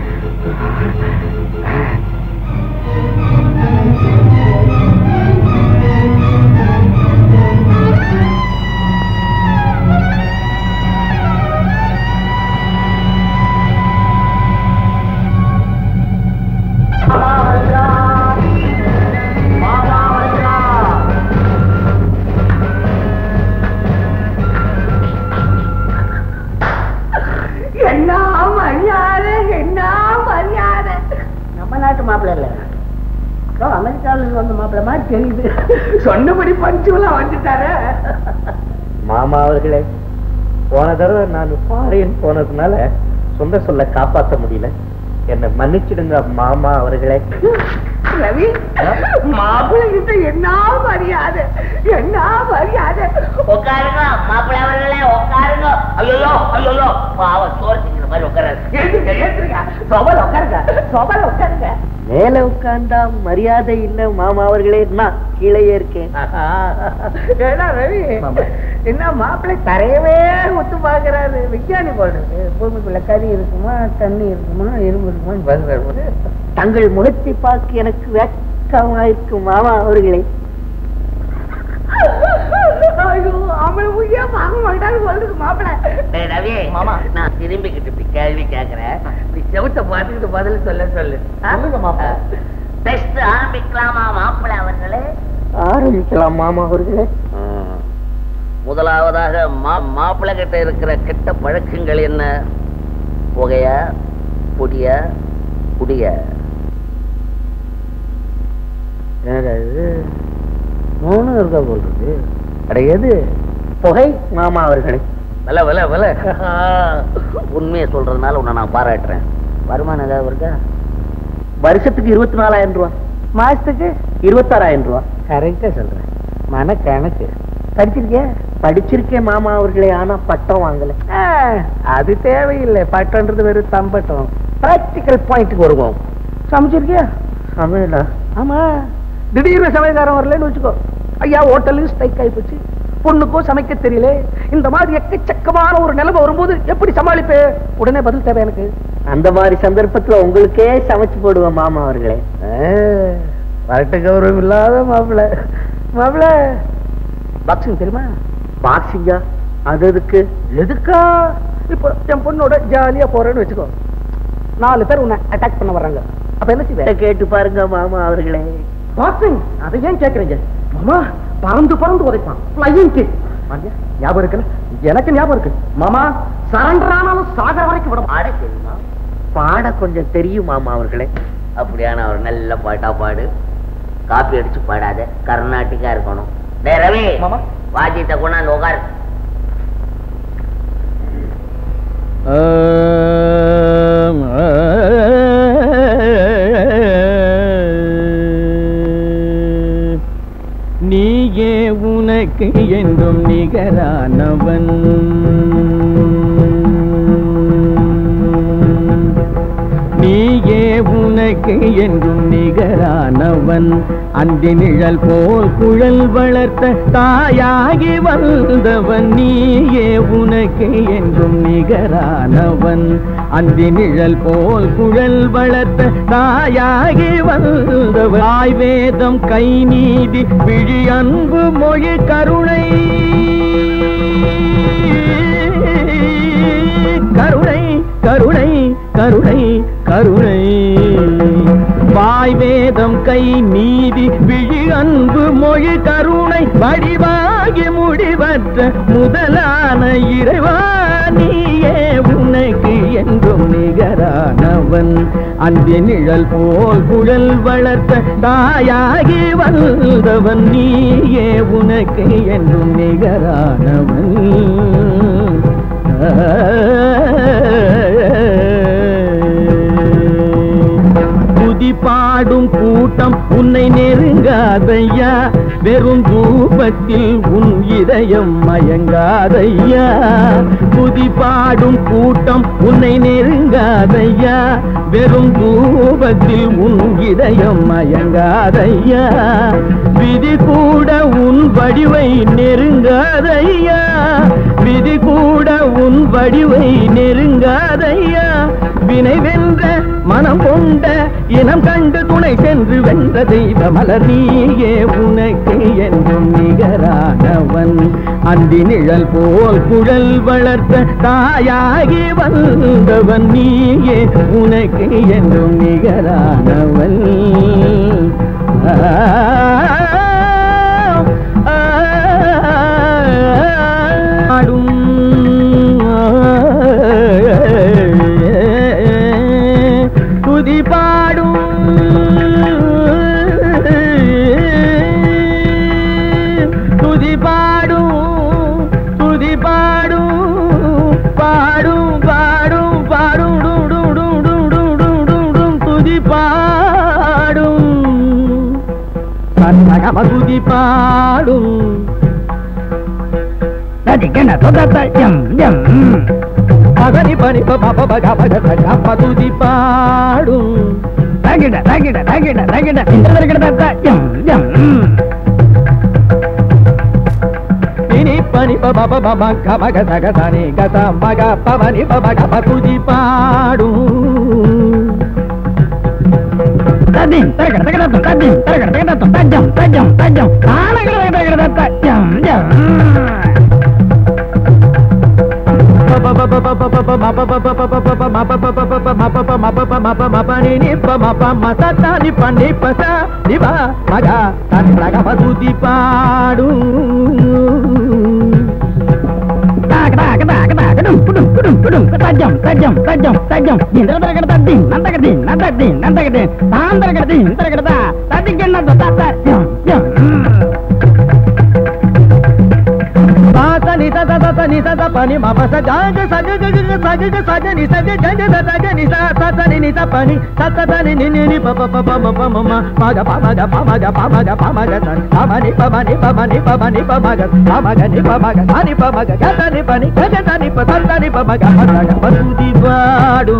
என்ன மரியாதை என்ன மரியாதை நம்ம நாட்டு மாப்பிள்ளை இல்ல ஏதோ அமெரிக்கால இருந்து வந்த மாப்பிள்ளை மாதிரி தெரியுது சொன்னபடி பஞ்சுவலா வந்துட்டாரு மாமா அவர்களே போன தடவை நான் ஃபாரின் போனதுனால சொந்த சொல்ல காப்பாத்த முடியல என்ன மன்னிச்சிடுங்க மாமா அவர்களே ரவி மாப்பிள்ளை கிட்ட என்ன மரியாதை என்ன மரியாதை உட்காருங்க மாப்பிள்ளை அவர்களே உட்காருங்க ஐயோ ஐயோ பாவம் சோறு திங்கிற மாதிரி உட்காராரு ஏத்துங்க ஏத்துங்க சோபல உட்காருங்க சோபல உட்காருங்க மேல உட்கார்ந்தா மரியாதை இல்ல மாமா அவர்களே நான் கீழே இருக்கேன் ஏடா ரவி என்ன மாப்பிள்ளை தரையவே ஒத்து பாக்குறாரு விஞ்ஞானி போடுறது பூமிக்குள்ள கறி இருக்குமா தண்ணி இருக்குமா இரும்பு இருக்குமான்னு பாக்குறாரு தங்கள் முகத்தை பார்க்க எனக்கு வெக்கமா இருக்கும் மாமா அவர்களே ஐயோ அவளை உய்யா பார்க்க மாட்டாரு சொல்லுது மாப்பிள்ளை டேய் ரவி மாமா நான் திரும்பிக்கிட்டு இப்படி கேள்வி கேக்குறேன் நீ செவத்த பார்த்துக்கிட்டு பதில் சொல்ல சொல்லு டெஸ்ட் ஆரம்பிக்கலாமா மாப்பிள்ளை அவர்களே ஆரம்பிக்கலாம் மாமா அவர்களே முதலாவதாக மா மாப்பிள்ளை கிட்ட இருக்கிற கெட்ட பழக்கங்கள் என்ன புகைய பொடிய குடிய என்னடா இது மூணு இருக்கா போல் இருக்கு அட எது புகை மாமா அவர்களே வில வில வில உண்மையை சொல்றதுனால உன்னை நான் பாராட்டுறேன் வருமானம் ஏதாவது இருக்கா வருஷத்துக்கு இருபத்தி நாலாயிரம் ரூபாய் மாசத்துக்கு இருபத்தாறாயிரம் ரூபாய் கரெக்டா சொல்றேன் மன கணக்கு படிச்சிருக்கியா படிச்சிருக்கேன் மாமா அவர்களே ஆனா பட்டம் வாங்கல ஆ, அது தேவையில்லை பட்டன்றது வெறும் தம்பட்டம் பிராக்டிக்கல் பாயிண்ட்டுக்கு வருவோம் சமைச்சிருக்கியா சமையலா ஆமா திடீர்னு சமையல்காரன் வரலன்னு வச்சுக்கோ ஐயா ஹோட்டலு ஸ்ட்ரைக் ஆகி போச்சு பொண்ணுக்கோ சமைக்க தெரியல இந்த மாதிரி எக்கச்சக்கமான ஒரு நிலைமை வரும்போது எப்படி சமாளிப்பே உடனே பதில் தேவை எனக்கு அந்த மாதிரி சந்தர்ப்பத்துல உங்களுக்கே சமைச்சு போடுவேன் மாமா அவர்களே வரட்டு கௌரவம் இல்லாத மாப்பிள்ள மாப்பிள்ள பாக்ஸிங் தெரியுமா பாக்ஸிங்கா அது எதுக்கு எதுக்கா இப்போ என் பொண்ணோட ஜாலியா போறேன்னு வச்சுக்கோ நாலு பேர் உன்னை அட்டாக் பண்ண வர்றாங்க அப்ப என்ன செய்வே கேட்டு பாருங்க மாமா அவர்களே பாக்ஸிங் அதை ஏன் கேக்குறீங்க மாமா பறந்து பறந்து உதைப்பான் ஃப்ளையிங் கிக் ஞாபகம் இருக்குல்ல எனக்கு ஞாபகம் இருக்கு மாமா சரண்டர் ஆனாலும் சாகர வரைக்கும் விட பாட தெரியுமா பாட கொஞ்சம் தெரியும் மாமா அவர்களே அப்படியான ஒரு நல்ல பாட்டா பாடு காப்பி அடிச்சு பாடாத கர்நாடிகா இருக்கணும் டேய் ரவி மாமா. வாஜித்த கொண்டாந்து உட்காரு நீயே உனக்கு என்றும் நிகரானவன் நீயே உனக்கு என்றும் நிகரானவன் அந்தி நிழல் போல் குழல் வளர்த்த தாயாகி வந்தவன் நீயே உனக்கு என்றும் நிகரானவன் அந்தி நிழல் போல் குழல் வளர்த்த தாயாகி வந்தவன் ஆய் வேதம் கை நீதி விழி அன்பு மொழி கருணை கருணை கருணை கருணை கருணை வாய் வேதம் கை நீதி விழி அன்பு மொழி கருணை வடிவாகி முடிவற்ற முதலான இறைவா நீயே உனக்கு என்றும் நிகரானவன் அந்தி நிழல் போல் குழல் வளர்த்த தாயாகி வந்தவன் நீயே உனக்கு என்றும் நிகரானவன் துதி பாடும் கூட்டம் உன்னை நெருங்காதையா வெறும் தூபத்தில் உன் இதயம் மயங்காதையா துதி பாடும் கூட்டம் உன்னை நெருங்காதையா வெறும் தூபத்தில் உன் இதயம் மயங்காதையா விதி கூட உன் வடிவை நெருங்காதையா விதி கூட உன் வடிவை நெருங்காதையா வினை வென்ற மனம் கொண்ட இனம் கண்டு துணை சென்று வென்ற தெய்வ மலர் நீயே உனக்கு என்றும் நிகரானவன் அந்தி நிழல் போல் குழல் வளர்த்த தாயாகி வந்தவன் நீயே உனக்கு என்றும் நிகரானவன் ஆ, ஆ, ஆடும் துதி பாடும் துதி பாடும் துதி பாடும் பாடும் பாடும் பாடும் டும் டும் டும் டும் டும் டும் டும் டும் துதி பாடும் கண்ணகம துதி பாடும் ததிக்கன தொதத்தம் ஜம் பகனி பனி பம பம கம கம துதி பாடும் தகிட தகிட தகிட தகிட இந்த தகிட ஜம் ஜம் இனி பனி பம பம கம கத கதனி கத மக பவனி பம கம துதி பாடும் ததிம் தகிட தகிட ததிம் தகிட தகிட தஜம் தஜம் தஜம் தானகிட தகிட தஜம் ஜம் tajam tajam tajam tajam indra tara kada din nanda kada din nanda din nanda kada din tandra kada din tara kada tadi kenna to tata jam jam ni sa sa sa sa ni sa sa pa ni ma pa sa ga ga sa ga ga ga sa ga ga sa ga ni sa ga ga ga sa sa ga ni sa sa sa ni ni sa pa ni sa sa sa ni ni ni ni pa pa pa pa ma pa ma ma ma ga pa ma ga pa ma ga pa ma ga pa ma ga sa pa ma ni pa ma ni pa ma ni pa ma ni pa ma ga pa ma ga ni pa ma ga sa ni pa ma ga ga sa ni pa ni ga ga sa ni pa sa sa ni pa ma ga pa sa ga pa tu di paadu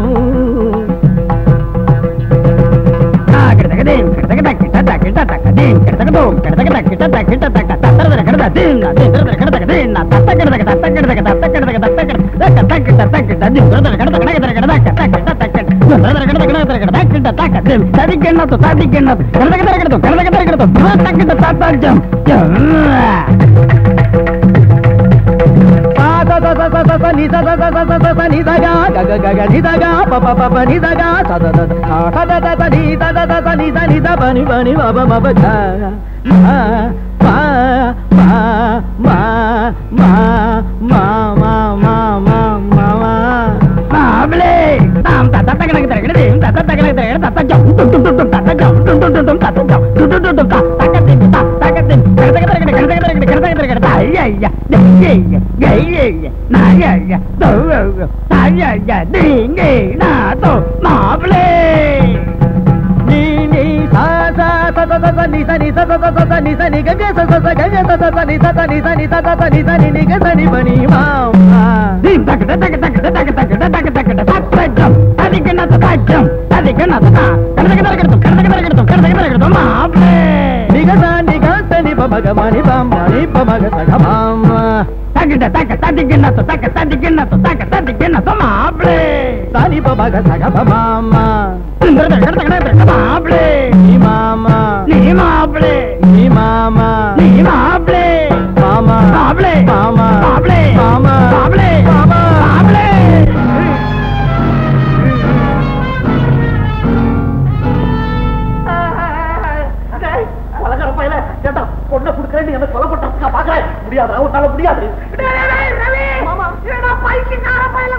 பொண்ணை குடுக்கறேன்னு என்ன சொல்லப்பட்டா பாக்குறேன் முடியாது உன்னால முடியாது பைத்தியக்கார பையில கொண்டாந்து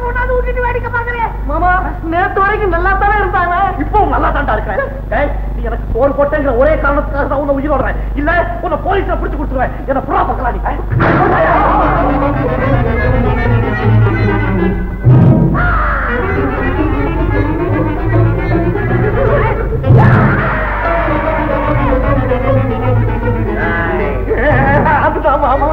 வச்சுட்டு வேடிக்கை பாக்குறேன் மாமா நேத்து வரைக்கும் நல்லா தானே இருந்தாங்க இப்போ நல்லா தாண்டா இருக்கேன் டேய், நீ எனக்கு சோறு போட்டேங்கிற ஒரே காரணத்துக்காக தான் உன்னை உயிர் விடுறேன் இல்ல உன்னை போலீஸ்ல பிடிச்சு கொடுத்துருவேன் என்ன புறா பக்கலாம் நீ அதுதான் மாமா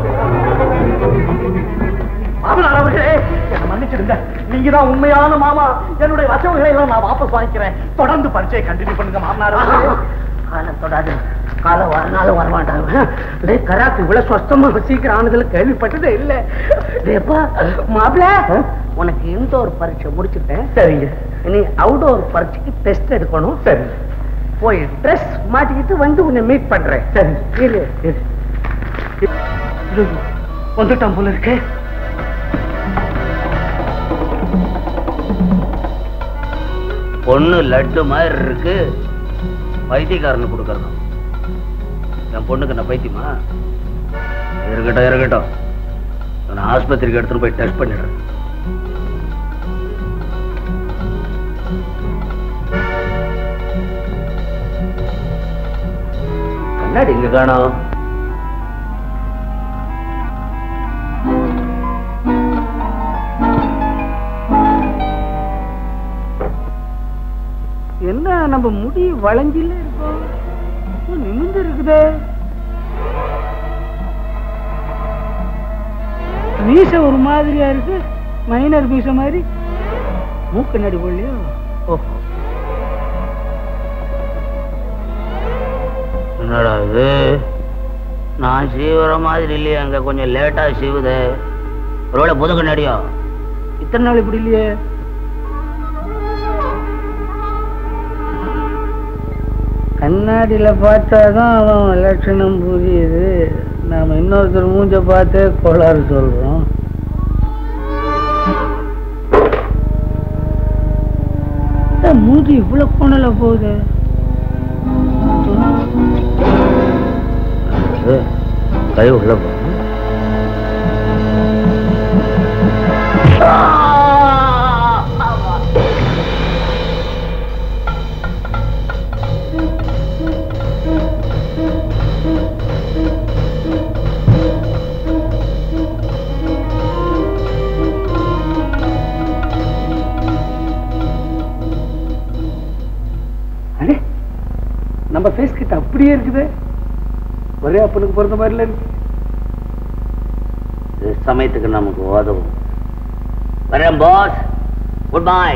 மாமனார் அவர்களே என்னை மன்னிச்சிடுங்க நீங்க தான் உண்மையான மாமா என்னுடைய வசவுகளை எல்லாம் நான் வாபஸ் வாங்கிக்கிறேன் தொடர்ந்து பரீட்சையை கண்டினியூ பண்ணுங்க மாமனார் அவர்களே காலம் தொடாது காலம் வரனாலும் வரமாட்டாங்க டேய் கராக்கு இவ்வளவு சொஸ்தமா சீக்கிரம் ஆனதுல கேள்விப்பட்டதே இல்ல டேப்பா மாப்பிள உனக்கு இன்டோர் பரீட்சை முடிச்சுட்டேன் சரிங்க இனி அவுடோர் பரீட்சைக்கு டெஸ்ட் எடுக்கணும் சரி போய் ட்ரெஸ் மாட்டிக்கிட்டு வந்து உன்னை மீட் பண்றேன் சரி இரு, இரு. வந்துட்டான் போல இருக்கே பொண்ணு லட்டு மாதிரி இருக்கு பைத்தியக்காரனு கொடுக்கறதும் என் பொண்ணுக்கு என்ன பைத்தியமா இருக்கட்டும் இருக்கட்டும் நான் ஆஸ்பத்திரிக்கு எடுத்துட்டு போய் டெஸ்ட் பண்ணிடுறேன் கண்ணாடி இங்க காணோம் என்ன நம்ம முடி வளைஞ்சில இருக்கோம் இன்னும் நிமிர்ந்து இருக்குதே மீச ஒரு மாதிரியா இருக்கு மைனர் மீச மாதிரி மூக்கு நடி போடலையோ ஓஹோ என்னடா இது நான் சீவுற மாதிரி இல்லையே அங்க கொஞ்சம் லேட்டா சீவுது ஒருவேளை புது கண்ணாடியோ இத்தனை நாள் இப்படி இல்லையே கண்ணாடியில பார்த்தாதான் அவன் லட்சணம் புரியுது நாம இன்னொருத்தர் மூஞ்ச பார்த்தே கோளாறு சொல்றோம் ஏன் மூஞ்சி இவ்வளவு கோணல போகுது இது, கை உள்ள போ அடே நம்ம ஃபேஸ் கிட்ட அப்படியே இருக்குது ஒரே அப்பனுக்கு பிறந்த மாதிரில இருக்கு இது சமயத்துக்கு நமக்கு உதவும் வரேன் பாஸ் குட் பை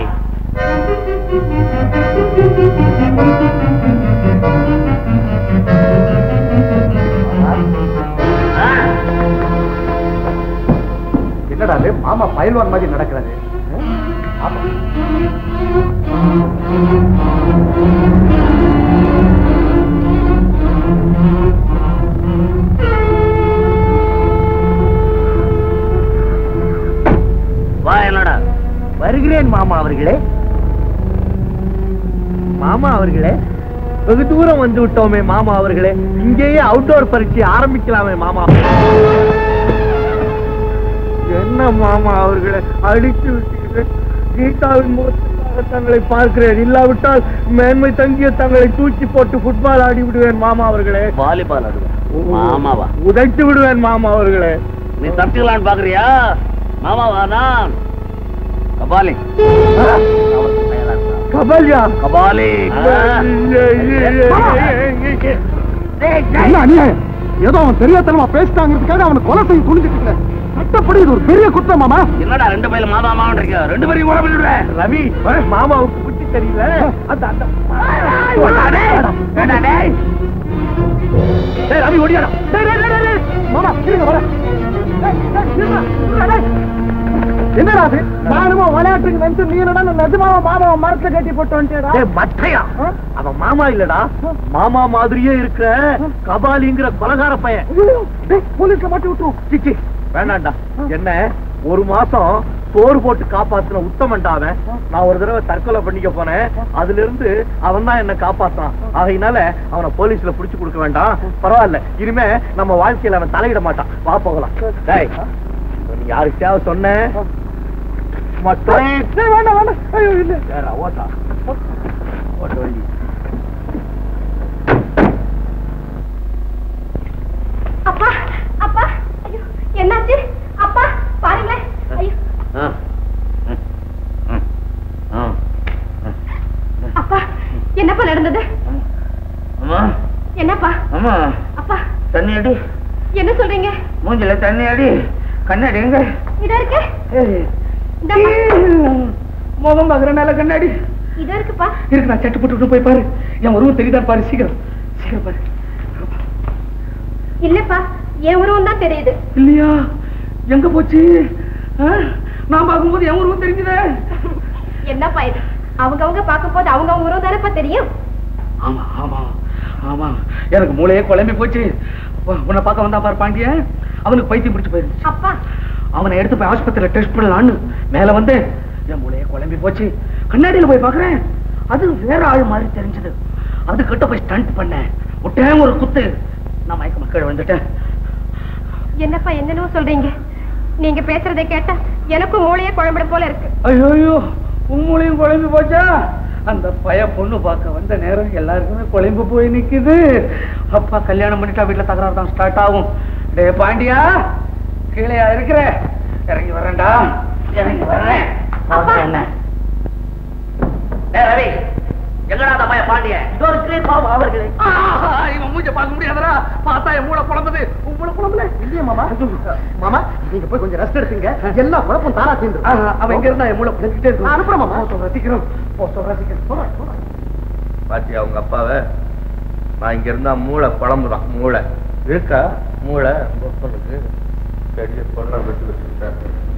என்னடா இது மாமா பயில்வான் மாதிரி நடக்கிறாரு ஆமா வா என்னடா வருகிறேன் மாமா அவர்களே மாமா அவர்களே வெகு தூரம் வந்து விட்டோமே மாமா அவர்களே இங்கேயே அவுட்டோர் பரீட்சை ஆரம்பிக்கலாமே மாமா என்ன மாமா அவர்களே அடித்து விட்டீர்கள் கீதாவின் முகத்துக்காக தங்களை பார்க்கிறேன் இல்லாவிட்டால் மேன்மை தங்கிய தங்களை தூக்கி போட்டு ஃபுட்பால் ஆடி விடுவேன் மாமா அவர்களே வாலிபால் ஆடுவேன் மாமாவா உதைத்து விடுவேன் மாமா அவர்களே நீ தப்பிக்கலான்னு பாக்குறியா மாமாவா நான் கபாலி கபல்யா கபாலி என்ன அநியாயம் ஏதோ அவன் தெரியாதனமா பேசிட்டாங்கிறதுக்காக அவனை கொலை செய்ய துணிஞ்சுட்டு சட்டப்படி இது ஒரு பெரிய குற்றம் மாமா என்னடா ரெண்டு பையில மாமா மாமா இருக்க ரெண்டு பேரையும் கூட பண்ணிடுவேன் ரவி மாமாவுக்கு புத்தி தெரியல அந்த அந்த டேய், ரவி ஓடியாடா டேய், டேய், டேய், டேய், மாமா இருங்க வர என்னடா அது நானும் விளையாட்டுக்கு வந்து நீ என்னடா நிஜமாவா மாமாவை மரத்தை கட்டி போட்டு வந்துட்டேடா மட்டையா அவன் மாமா இல்லடா மாமா மாதிரியே இருக்கிற கபாலிங்கிற கொலகார பையன் போலீஸ்ல மாட்டி விட்டுரும் சிச்சி வேணாண்டா என்ன ஒரு மாசம் சோறு போட்டு காப்பாத்தின உத்தமன்டா அவன் நான் ஒரு தடவை தற்கொலை பண்ணிக்க போனேன் அதுல இருந்து அவன் தான் என்ன காப்பாத்தான் ஆகையினால அவனை போலீஸ்ல புடிச்சு கொடுக்க வேண்டாம் பரவாயில்ல இனிமே நம்ம வாழ்க்கையில அவன் தலையிட மாட்டான் வா போகலாம் டேய் இப்ப நீ யாருக்கிட்டயாவது சொன்ன மட்டும் சரி, வேண்டாம் வேண்டாம் ஐயோ இல்ல ஏறா, ஓட்டா ஓட்ட வண்டி அப்பா அப்பா ஐயோ என்னாச்சு அப்பா பாருங்களேன் ஐயோ ஆ. ம். ம். ஆ. அப்பா என்னப்பா நடந்தது அம்மா என்னப்பா அம்மா அப்பா தண்ணி அடி என்ன சொல்றீங்க மூஞ்சில தண்ணி அடி கண்ணாடி எங்க இதா இருக்கு ஏய். இந்தாப்பா முகம் பாக்குற நல்ல கண்ணாடி இதா இருக்குப்பா இருக்கு நான் சட்டு போட்டு போய் பாரு என் உருவம் தெரியுதா பாரு சீக்கிரம் சீக்கிரம் பாரு இல்லப்பா என் உருவம் தான் தெரியுது இல்லையா எங்க போச்சு ஆ? நான் பார்க்கும்போது என் உருவம் தெரிஞ்சுதே என்னப்பா இது அவங்க அவங்க பார்க்கும் போது அவங்க அவங்க உருவம் தானப்பா தெரியும் ஆமா ஆமா ஆமா எனக்கு மூளையே குழம்பி போச்சு உ- உன்னை பார்க்க வந்தா பாரு பாண்டியன் அவனுக்கு பைத்தியம் பிடிச்சு போயிருச்சு அப்பா அவனை எடுத்து போய் ஆஸ்பத்திரியில டெஸ்ட் பண்ணலான்னு மேல வந்து என் மூளையே குழம்பி போச்சு கண்ணாடியில போய் பாக்குறேன் அது வேற ஆள் மாதிரி தெரிஞ்சது அது கிட்ட போய் ஸ்டண்ட் பண்ணேன் விட்டேன் ஒரு குத்து நான் மயக்க மக்கள் வந்துட்டேன் என்னப்பா என்னென்னவோ சொல்றீங்க நீங்க பேசுறதை கேட்டா எனக்கும் மூளையே குழம்பிடும் போல இருக்கு ஐயோ உன் மூளையும் குழம்பி போச்சா அந்த பய பொண்ணு பார்க்க வந்த நேரம் எல்லாருக்குமே குழம்பு போய் நிக்குது அப்பா கல்யாணம் பண்ணிட்டா வீட்டுல தகராறு தான் ஸ்டார்ட் ஆகும் டே பாண்டியா கீழையா இருக்கிற இறங்கி வரேன்டா இறங்கி வர்றேன் அப்பா. என்ன டேய் ரவி எங்கடா அந்த பையன் பாண்டியன் இதோ இருக்கிறேன் பாவம் அவர்களே ஆஹா, இவன் மூஞ்ச பார்க்க முடியாதடா பார்த்தா என் மூளை குழம்புது உன் மூளை குழம்புல இல்லையா மாமா மாமா நீங்க போய் கொஞ்சம் ரெஸ்ட் எடுத்துங்க எல்லா குழப்பம் தானா தீர்ந்து ஆஹா, அவன் எங்க இருந்தா என் மூளை குழம்பிட்டே நான் அனுப்புறேன் மாமா. இருக்கும் ரசிக்கிறோம் போட்டோ ரசிக்கிறோம் போறேன், போறேன். பாத்தியா அவங்க அப்பாவை நான் இங்க இருந்தா மூளை குழம்புதான் மூளை இருக்கா மூளை பொண்ணு பெரிய பொண்ணை விட்டு வச்சுக்கிட்டேன்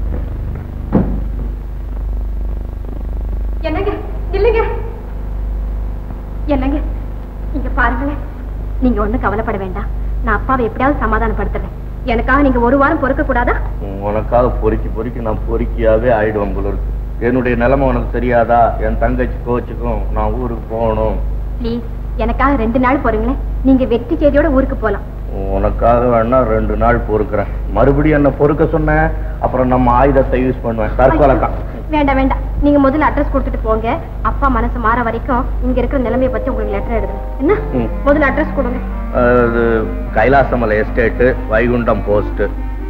என்னங்க இல்லைங்க என்னங்க இங்க பாருங்களேன் நீங்க ஒண்ணும் கவலைப்பட வேண்டாம் நான் அப்பாவை எப்படியாவது சமாதானப்படுத்துறேன் எனக்காக நீங்க ஒரு வாரம் பொறுக்க கூடாதா உனக்காக பொறுக்கி பொறுக்கி நான் பொறுக்கியாவே ஆயிடுவேன் போல இருக்கு என்னுடைய நிலைமை உனக்கு தெரியாதா என் தங்கச்சி கோச்சுக்கும் நான் ஊருக்கு போகணும் ப்ளீஸ் எனக்காக ரெண்டு நாள் பொறுங்களேன் நீங்க வெற்றி செய்தியோட ஊருக்கு போலாம் உனக்காக வேணா ரெண்டு நாள் பொறுக்கிறேன் மறுபடியும் என்ன பொறுக்க சொன்னேன் அப்புறம் நம்ம ஆயுதத்தை யூஸ் பண்ணுவேன் தற்கொலைக்கான் வேண்டாம் வேண்டாம் நீங்க முதல்ல அட்ரஸ் கொடுத்துட்டு போங்க அப்பா மனசு மாற வரைக்கும் இங்க இருக்கிற நிலைமையை பத்தி உங்களுக்கு லெட்டர் எழுதுறேன் என்ன ம். முதல்ல அட்ரஸ் கொடுங்க அது கைலாசமலை எஸ்டேட்டு வைகுண்டம் போஸ்ட்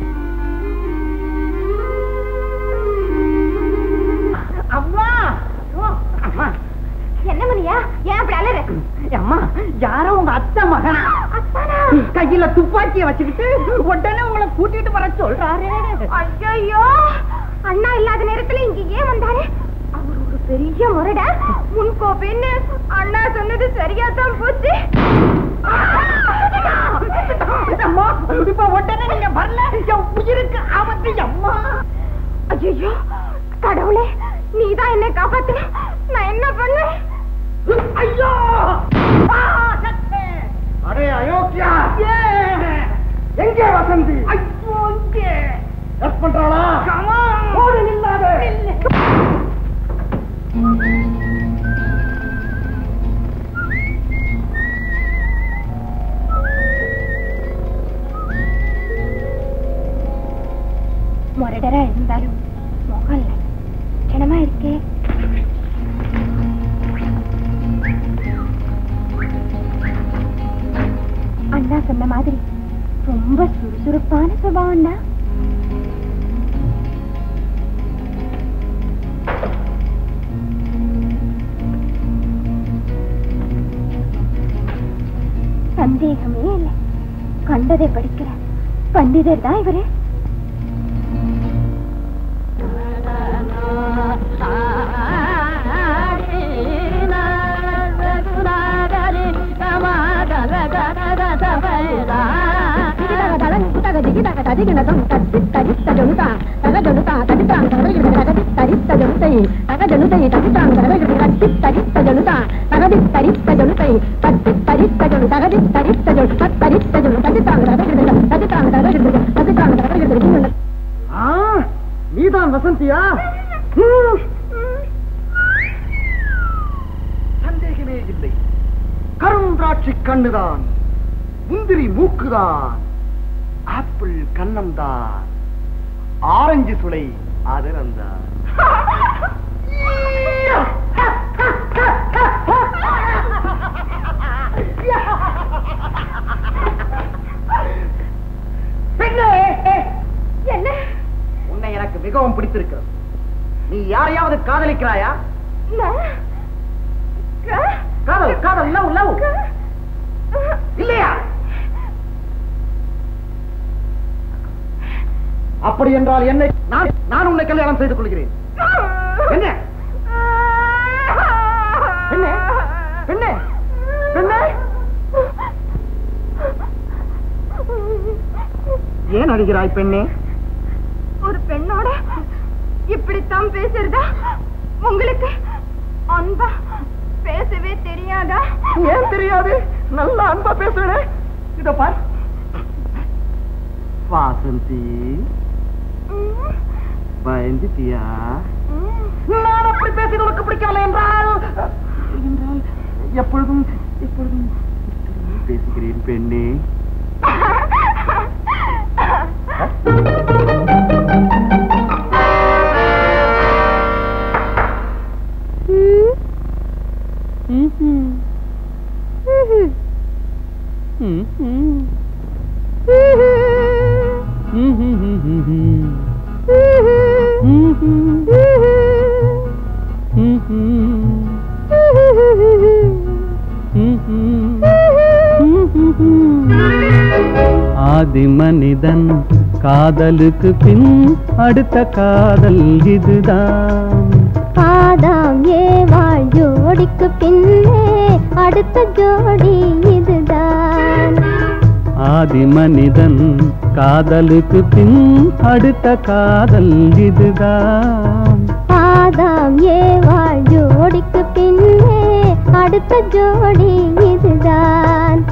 அம்மா ஓ, அம்மா என்ன மணியா ஏன் அப்படி அலற அம்மா யாரோ உங்க அத்தை மகனா அத்தானா கையில துப்பாக்கிய வச்சுக்கிட்டு உடனே உங்களை கூட்டிட்டு வர சொல்றாரு ஐயோ அண்ணா இல்லாத நேரத்துல இங்க ஏன் வந்தாரு அவர் ஒரு பெரிய முரட முன்கோப்பின்னு அண்ணா சொன்னது சரியா தான் போச்சு அம்மா இப்ப உடனே நீங்க வரல என் உயிருக்கு ஆபத்து அம்மா ஐயோ கடவுளே நீதான் என்னை காப்பாத்தணும் நான் என்ன பண்ணுவேன் ஐயோ ஆ, சத்தே. அடே அயோக்கியா எங்கே வசந்தி ஐயோ இங்கே எஸ் பண்றாளா ஓடு நில்லாத முரடரா இருந்தாலும் முகம் இல்ல லட்சணமா இருக்கே அண்ணா சொன்ன மாதிரி ரொம்ப சுறுசுறுப்பான சுபாவம்டா சந்தேகமே இல்லை கண்டதை படிக்கிற பண்டிதர் தான் இவரு ஆ, நீதான் வசந்தியா சந்தேகமே இல்லை கருந்திராட்சி கண்ணுதான் முந்திரி மூக்குதான் ஆப்பிள் கண்ணம்தான் ஆரஞ்சு சுளை அதரம்தான் எனக்கு மிகவும் பிடித்திருக்கிறது நீ யாரையாவது காதலிக்கிறாயா காதல் காதல் லவ் லவ் இல்லையா அப்படி என்றால் என்னை நான் நான் உன்னை கல்யாணம் செய்து கொள்கிறேன் என்ன பெண்ணே பெண்ணே பெண்ணே ஏன் அழுகிறாய் பெண்ணே ஒரு பெண்ணோட இப்படித்தான் பேசுறதா உங்களுக்கு அன்பா பேசவே தெரியாதா ஏன் தெரியாது நல்ல அன்பா பேசுறேன் இத பார் வாசந்தி பயந்துட்டியா நான் அப்படி பேசியது உனக்கு பிடிக்கவில்லை என்றால் என்றால் எப்பொழுதும் எப்பொழுதும் பேசுகிறேன் பெண்ணே ஆதி மனிதன் காதலுக்கு பின் அடுத்த காதல் இதுதான் ஆதாம் ஏவாள் ஜோடிக்கு பின்னே அடுத்த ஜோடி இதுதான் ஆதி மனிதன் காதலுக்கு பின் அடுத்த காதல் இதுதான் ஆதாம் ஏவாள் ஜோடிக்கு பின்னே அடுத்த ஜோடி இதுதான்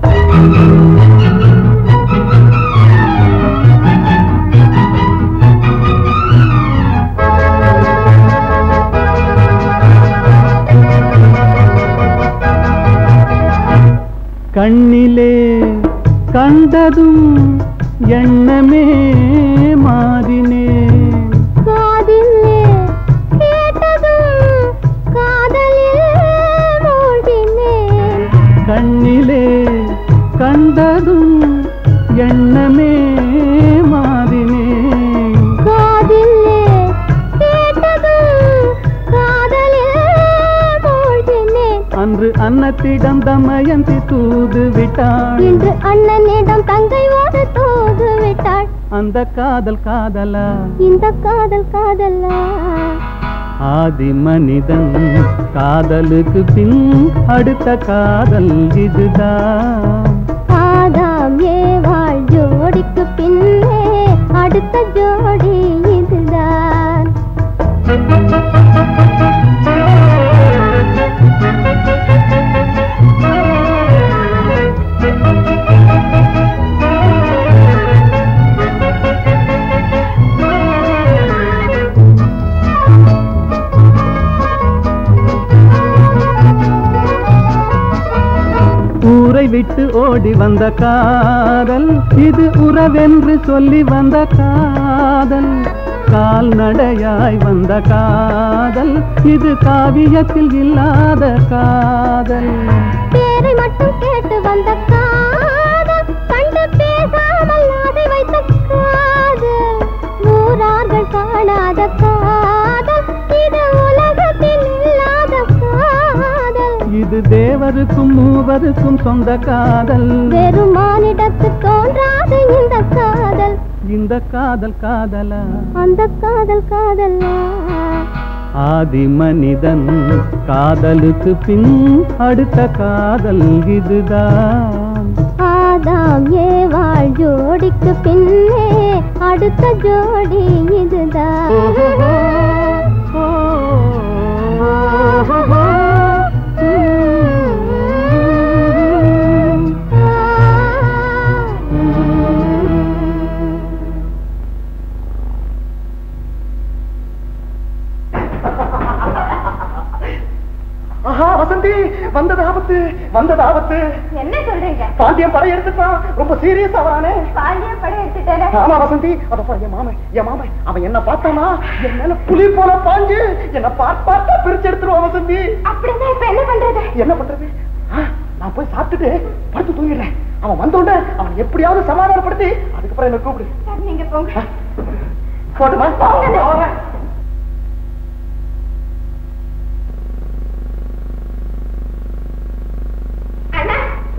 கண்ணிலே கண்டதும் எண்ணமே மாறினே காதிலே கேட்டதும் காதலில் மூழ்கினேன் கண்ணிலே கண்டதும் எண்ணமே மாறினே காதிலே கேட்டதும் காதலில் மூழ்கினேன் அன்று அன்னத்திடம் தமயந்தி தூது விட்டாள் இன்று அண்ணனிடம் தங்கை ஓட தூது விட்டாள் அந்த காதல் காதலா இந்த காதல் காதலா ஆதி மனிதன் காதலுக்கு பின் அடுத்த காதல் இதுதான் ஆதாம் ஏவாள் ஜோடிக்கு பின்னே அடுத்த ஜோடி இதுதான் ஊரை விட்டு ஓடி வந்த காதல் இது உறவென்று சொல்லி வந்த காதல் கால்நடையாய் வந்த காதல் இது காவியத்தில் இல்லாத காதல் பேரை மட்டும் கேட்டு வந்த காதல் கண்டு பேசாமல் அதை வைத்த காதல் ஊரார்கள் காணாத காதல் இது உலகத்தில் இல்லாத காதல் இது தேவருக்கும் மூவருக்கும் சொந்த காதல் வெறும் மானிடத்து தோன்றாது இந்த காதல் இந்த காதல் காதலா அந்த காதல் காதலா ஆதி மனிதன் காதலுக்கு பின் அடுத்த காதல் இதுதான் ஆதாம் ஏவாள் ஜோடிக்கு பின்னே அடுத்த ஜோடி இதுதான் ஆஹா வசந்தி வந்தது ஆபத்து வந்தது ஆபத்து என்ன சொல்றீங்க பாண்டியன் படம் எடுத்துட்டான் ரொம்ப சீரியஸா வரானே பாண்டிய படம் எடுத்துட்டேனே ஆமா வசந்தி அதப்பா என் மாமன் என் மாமன் அவன் என்ன பார்த்தானா என் மேல புலி போல பாஞ்சு என்ன பார்த்து பார்த்தா பிரிச்சு எடுத்துருவான் வசந்தி அப்படின்னா இப்ப என்ன பண்றது என்ன பண்றது ஆ, நான் போய் சாப்பிட்டுட்டு படுத்து தூங்கிடுறேன் அவன் வந்த உடனே அவன் எப்படியாவது சமாதானப்படுத்தி அதுக்கப்புறம் என்ன கூப்பிடு சரி, நீங்க போங்க போட்டுமா அண்ணா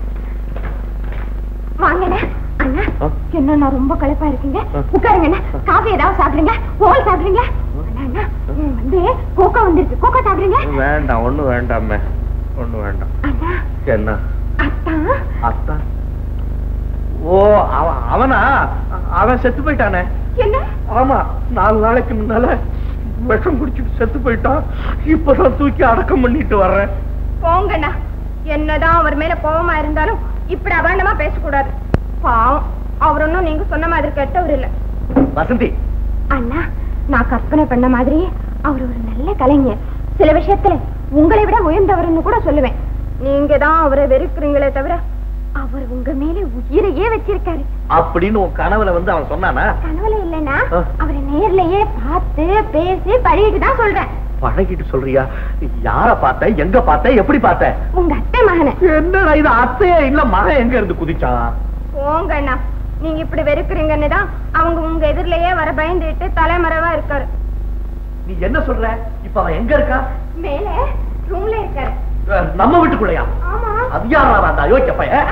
வாங்கண்ணே அண்ணா என்ன நான் ரொம்ப களைப்பா இருக்கீங்க உட்காருங்கண்ணா காஃபி ஏதாவது சாப்பிடுங்க ஓல் சாப்பிடுங்க அண்ணா அண்ணா ம், வந்து கோகோ வந்திருக்கு கோகோ சாப்பிடுங்க வேண்டாம் ஒண்ணும் வேண்டாமே ஒண்ணும் வேண்டாம் அண்ணா என்ன அத்தான் அத்தா ஓ அவன் அவனா அவன் செத்து போயிட்டானே என்ன ஆமா நாலு நாளைக்கு முன்னால விஷம் குடிச்சிட்டு செத்து போயிட்டான் இப்பதான் தூக்கி அடக்கம் பண்ணிட்டு வர்றேன் போங்கண்ணா என்னதான் அவர் மேல கோவமா இருந்தாலும் இப்படி அபாண்டமா பேசக்கூடாது பாவம் அவர் ஒன்னும் நீங்க சொன்ன மாதிரி கெட்டவர் இல்ல வசந்தி அண்ணா நான் கற்பனை பண்ண மாதிரி அவர் ஒரு நல்ல கலைஞர் சில விஷயத்துல உங்களை விட உயர்ந்தவர்னு கூட சொல்லுவேன் நீங்க தான் அவரை வெறுக்கிறீங்களே தவிர அவர் உங்க மேல உயிரையே வச்சிருக்காரு அப்படின்னு உன் கனவுல வந்து அவன் சொன்னானா கனவுல இல்லைன்னா ஆ. அவரை நேர்லயே பார்த்து பேசி பழகிட்டு தான் சொல்றேன் பழகிட்டு சொல்றியா யார பார்த்த எங்க பார்த்த எப்படி பார்த்த உங்க அத்தை மகனை என்னடா இது அத்தையே இல்ல மகன் எங்க இருந்து குதிச்சான் போங்க அண்ணா நீங்க இப்படி வெறுக்கிறீங்கன்னு தான் அவங்க உங்க எதிரிலேயே வர பயந்துட்டு தலைமறைவா இருக்காரு நீ என்ன சொல்ற இப்ப அவன் எங்க இருக்கா மேல ரூம்ல இருக்காரு அஹ், நம்ம வீட்டுக்குள்ளயா ஆமா அது யாரா அந்த அயோக்கிய பையன்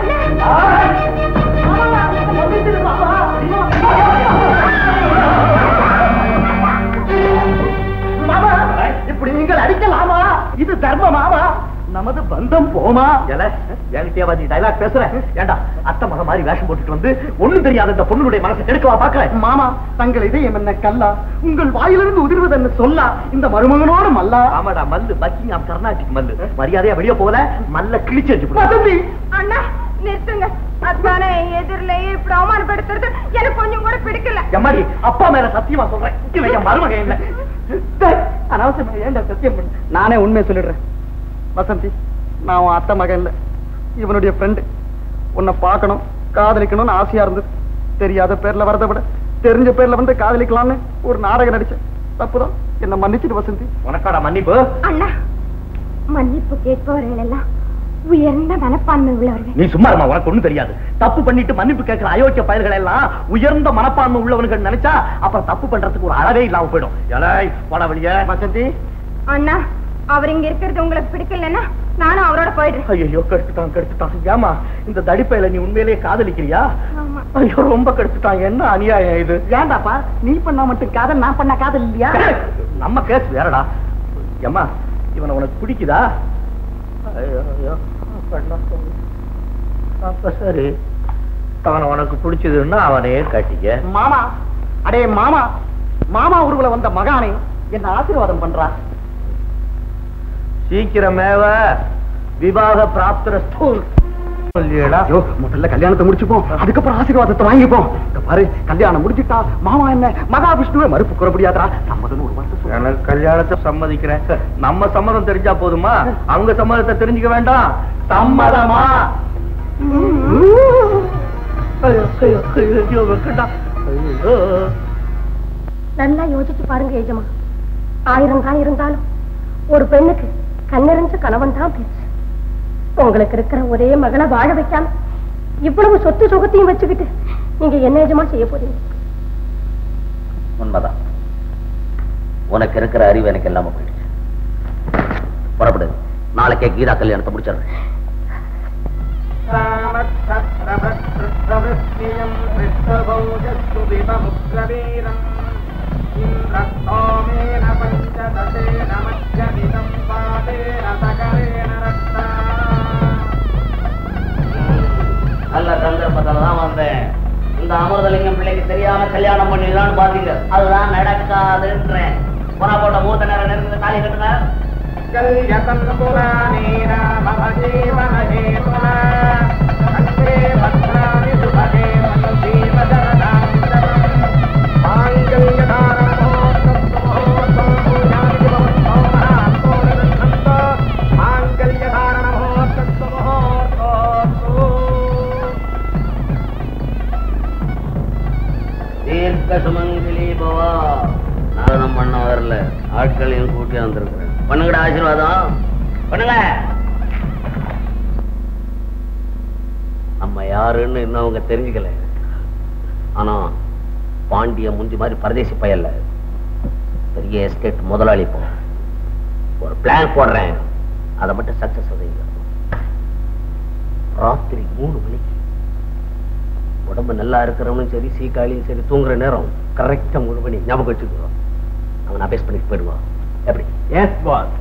மாமா இப்படி நீங்கள் அடிக்கலாமா இது தர்மமாமா நமது பந்தம் போமா என்கிட்டயே வந்து டைலாக் பேசுறேன் ஏண்டா அத்தை மக மாதிரி வேஷம் போட்டுட்டு வந்து ஒண்ணும் தெரியாத இந்த பொண்ணுடைய மனசை கெடுக்கவா பாக்குறேன் மாமா தங்கள் இதயம் என்ன கல்லா உங்கள் வாயிலிருந்து உதிர்வது என்ன சொல்லா இந்த மருமகனோடு மல்லா ஆமாடா மல்லு பக்கிங்காம் கர்நாடிக் மல்லு மரியாதையா வெளியே போகல மல்ல கிழிச்சு வசந்தி அண்ணா நிறுத்துங்க அதானே எதிரிலேயே இப்படி அவமானப்படுத்துறது எனக்கு கொஞ்சம் கூட பிடிக்கல எம்மாடி அப்பா மேல சத்தியமா சொல்றேன் இவன் என் மருமகன் இல்ல அனாவசியமா ஏன்டா சத்தியம் பண்ணு நானே உண்மையை சொல்லிடுறேன் வசந்தி நான் உன் அத்தை மகன் இல்ல இவனுடைய ஃப்ரெண்டு உன்னை பார்க்கணும் காதலிக்கணும்னு ஆசையா இருந்தது தெரியாத பேர்ல வரதை விட தெரிஞ்ச பேர்ல வந்து காதலிக்கலாம்னு ஒரு நாடகம் நடிச்சேன் தப்புதான் என்ன மன்னிச்சிட்டு வசந்தி உனக்காடா மன்னிப்பு அண்ணா மன்னிப்பு கேட்பவர்கள் எல்லாம் உயர்ந்த மனப்பான்மை உள்ளவர்கள் நீ சும்மா இருமா உனக்கு ஒண்ணும் தெரியாது தப்பு பண்ணிட்டு மன்னிப்பு கேட்கிற அயோக்கிய பயல்கள் எல்லாம் உயர்ந்த மனப்பான்மை உள்ளவனுக்கு நினைச்சா அப்புறம் தப்பு பண்றதுக்கு ஒரு அளவே இல்லாம போயிடும் எலை போட வெளியே வசந்தி அண்ணா அவர் இங்க இருக்கிறது உங்களுக்கு பிடிக்கலன்னா நானும் அவரோட போயிடுறேன் ஐயோ கெடுத்துட்டான் கெடுத்துட்டான் ஏமா இந்த தடிப்பையில நீ உண்மையிலேயே காதலிக்கிறியா ஆமா ஐயோ ரொம்ப கெடுத்துட்டான் என்ன அநியாயம் இது ஏண்டாப்பா நீ பண்ணா மட்டும் காதல் நான் பண்ண காதல் இல்லையா நம்ம கேஸ் வேறடா ஏம்மா இவனை உனக்கு பிடிக்குதா ஐயோ, ஐயோ, பண்ணா சொல்லு. அப்ப சரி அவனை உனக்கு பிடிச்சதுன்னா அவனையே கட்டிக்க மாமா அடே மாமா மாமா உருவுல வந்த மகானே என்ன ஆசீர்வாதம் பண்றா சீக்கிரமேவ விவாக பிராப்தரஸ்து சொல்லியடா ஐயோ முதல்ல கல்யாணத்தை முடிச்சுப்போம் அதுக்கப்புறம் ஆசீர்வாதத்தை வாங்கிப்போம் இந்த பாரு கல்யாணம் முடிச்சுட்டா மாமா என்ன மகாவிஷ்ணுவே மறுப்பு கூற முடியாதா சம்மதம் ஒரு வார்த்தை சொல்லு. எனக்கு கல்யாணத்தை சம்மதிக்கிறேன் நம்ம சம்மதம் தெரிஞ்சா போதுமா அவங்க சம்மதத்தை தெரிஞ்சுக்க வேண்டாம் சம்மதமா ஐயோ, ஐயோ, ஐயோ, ஐயோ, வெக்கண்டா. ஐயோ. நல்லா யோசிச்சு பாருங்க ஏஜமா ஆயிரம் காய் இருந்தாலும் ஒரு பெண்ணுக்கு கண்ணறிஞ்ச கணவன் தான் பேச்சு உங்களுக்கு இருக்கிற ஒரே மகளை வாழ வைக்காம இவ்வளவு சொத்து சுகத்தையும் வச்சுக்கிட்டு நீங்க என்ன ஏஜமா செய்ய போறீங்க உண்மைதான் உனக்கு இருக்கிற அறிவு எனக்கு இல்லாம போயிடுச்சு புறப்படு நாளைக்கே கீதா கல்யாணத்தை முடிச்சிடுறேன் நல்ல சந்தர்ப்பத்துல தான் வந்தேன் இந்த அமிர்தலிங்கம் பிள்ளைக்கு தெரியாம கல்யாணம் பண்ணிடலாம்னு பாத்தீங்க அதுதான் நடக்காதுன்றேன் போனா போட்ட மூத்த நேரம் நெருங்க தாலி கட்டுங்க தீர்க்க சுமங்கலி பவா நாடகம் பண்ண வரல ஆட்களையும் கூட்டி வந்திருக்கிறேன் பண்ணுங்கடா ஆசீர்வாதம் பண்ணுங்க நம்ம யாருன்னு இன்னும் அவங்க தெரிஞ்சுக்கல ஆனா பாண்டிய முந்தி மாதிரி பரதேசி பயல்ல பெரிய எஸ்டேட் முதலாளி போ ஒரு பிளான் போடுறேன் அதை மட்டும் சக்சஸ் செய்யுங்க ராத்திரி மூணு மணிக்கு உடம்பு நல்லா இருக்கிறவனும் சரி சீக்காளியும் சரி தூங்குற நேரம் கரெக்டா மூணு மணி ஞாபகம் வச்சுக்கோ அவன் அபேஸ் பண்ணிட்டு போயிடுவான் எப்படி எஸ் பாஸ்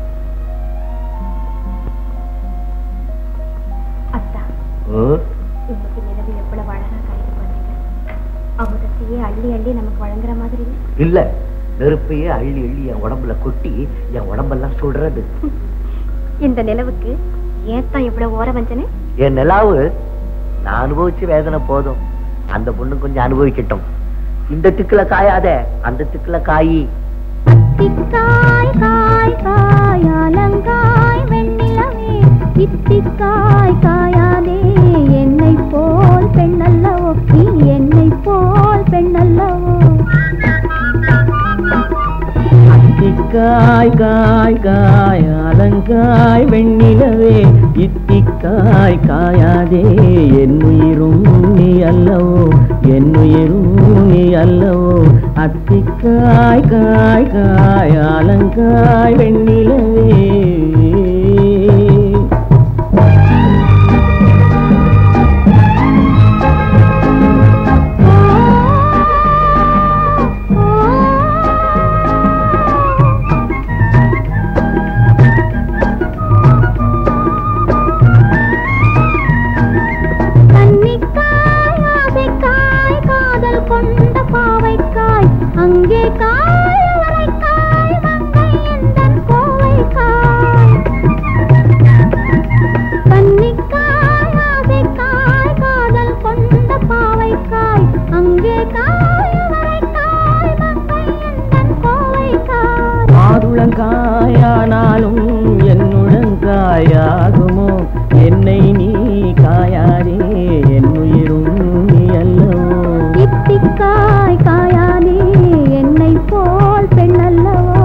அத்தா ம்? இன்னைக்கு நிலவு எவ்வளவு அழகா காய்ச்சி பண்ணீங்க அமுதத்தையே அள்ளி அள்ளி நமக்கு வழங்குற மாதிரி இல்லை இல்ல நெருப்பையே அள்ளி அள்ளி என் உடம்புல கொட்டி என் உடம்பெல்லாம் சுடுறது இந்த நிலவுக்கு ஏன் தான் இவ்வளவு ஓர வஞ்சனை என் நிலாவு நான் அனுபவிச்ச வேதனை போதும் அந்த பொண்ணு கொஞ்சம் அனுபவிக்கட்டும் இந்த திக்குல காயாத அந்த திக்குல காயி திக்காய் காய் காய் அலங்காய் வெண்ணிலவே இத்திக்காய் காயாதே என்னை போல் பெண்ணல்லவோ நீ என்னை போல் பெண்ணல்லவோ அத்திக்காய் காய் காய் அலங்காய் வெண்ணிலவே இத்திக்காய் காயாதே என்னுயிரும் நீ அல்லவோ என்னுயிரும் நீ அல்லவோ அத்திக்காய் காய் காய் அலங்காய் வெண்ணிலவே கன்னிக்காய் ஆசைக்காய் காதல் கொண்ட பாவைக்காய் அங்கே காய் அவரைக்காய் மங்கை எந்தன் கோவைக்காய் கன்னிக்காய் ஆசைக்காய் காதல் கொண்ட பாவைக்காய் அங்கே காய் அவரைக்காய் மங்கை எந்தன் கோவைக்காய் மாதுளங்காயானாலும் என்னுடங்காயாகுமோ என்னை நீ காயாதே என்னுயிரும் நீ அல்லவோ இத்திக்காய் காயாதே என்னை போல் பெண்ணல்லவோ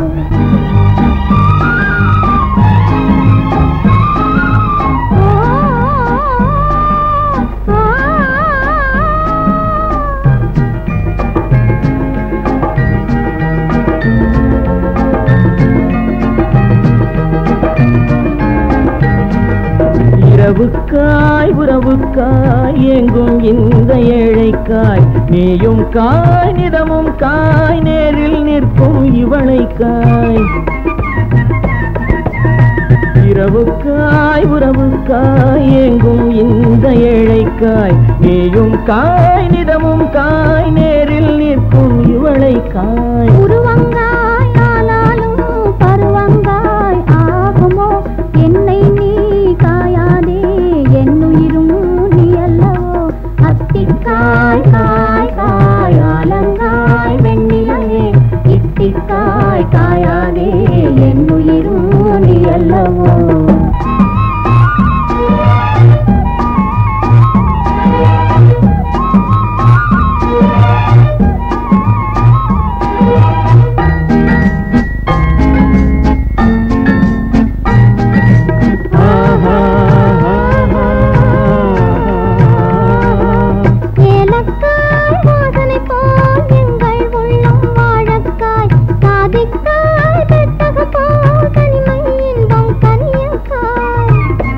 இரவுக்காய் உறவுக்காய் எங்கும் இந்த ஏழைக்காய் நீயும் காய் நிதமும் காய் நேரில் நிற்கும் இவளைக்காய் இரவுக்காய் உறவுக்காய் எங்கும் இந்த ஏழைக்காய் நீயும் காய் நிதமும் காய் நேரில் நிற்கும் இவளைக்காய் உருவங்காய் ஆனாலும் பருவங்காய் ஆகுமோ என்னை நீ காயாதே என்னுயிரும் நீ அல்லவோ அத்திக்காய் காய் காய் ஆலங்காய் வெண்ணிலையே இத்திக்காய் காயாதே என்னுயிரும் நீ அல்லவோ ஏலக்காய் வாசனை போல் எங்கள் உள்ளம் வாழக்காய் சாதிக்காய் பெட்டக போல் தனிமை இன்பம் கனியக்காய்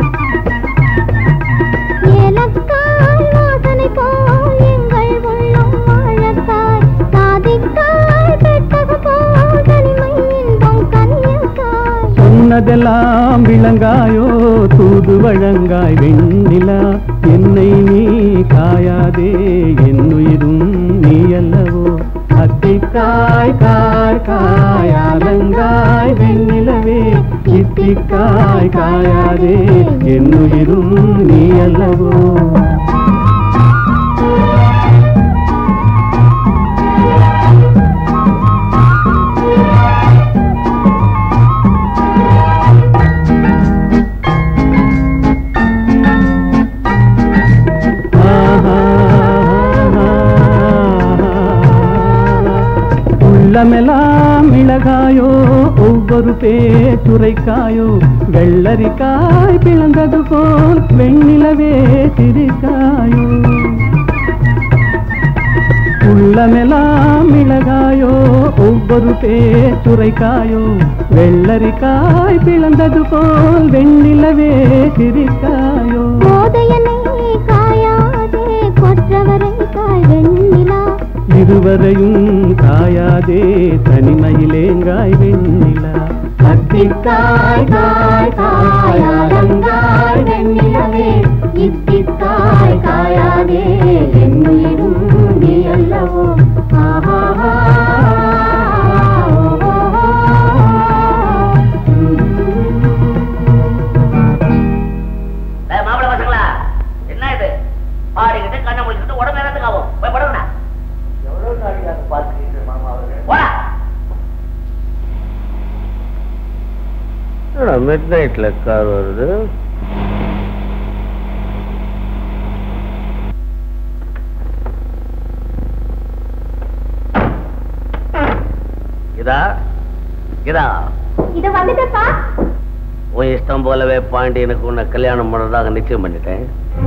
ஏலக்காய் வாசனை போல் எங்கள் உள்ளம் வாழக்காய் சாதிக்காய் பெட்டக போல் தனிமை இன்பம் கனியக்காய் சொன்னதெல்லாம் விளங்காயோ தூது வழங்காய் வெண்ணிலா என்னை நீ காயாதே என்னுயிரும் நீ அல்லவோ அத்திக்காய் காய் காய் அலங்காய் வெண்ணிலவே இத்திக்காய் காயாதே என்னுயிரும் நீ அல்லவோ உள்ளமெல்லாம் மிளகாயோ ஒவ்வொரு பேச்சுரைக்காயோ வெள்ளரிக்காய் பிளந்தது போல் வெண்ணிலவே சிரிக்காயோ உள்ள உள்ளமெல்லாம் மிளகாயோ ஒவ்வொரு பேர் சுரைக்காயோ வெள்ளரிக்காய் பிளந்தது போல் வெண்ணிலவே சிரிக்காயோ போதையனே காயாதே கொற்றவரை காய் வெண்ணிலா இதுவரையும் காயாதே தனிமையிலேங்காய் வெண்ணிலா அத்திக்காய் காய் காய் அலங்காய் வெண்ணிலவே இத்திக்காய் காயாதே என்னுயிரும் நீ அல்லவோ ஆஹா டேய், மாப்பிள்ளை பசங்களா என்ன இது பாடிக்கிட்டு கண்ணை முடிச்சுட்டு உடம்பு நேரத்துக்கு ஆகும் போய் படுங்கண்ணா எவ்வளவு நாளைக்கு பார்த்துக்கிட்டு மாமா அவர்கள் போடா மிட் நைட்ல கார் வருது இதா இதா இது வந்துட்டப்பா உன் இஷ்டம் போலவே பாண்டியனுக்கு உன்னை கல்யாணம் பண்றதாக நிச்சயம் பண்ணிட்டேன்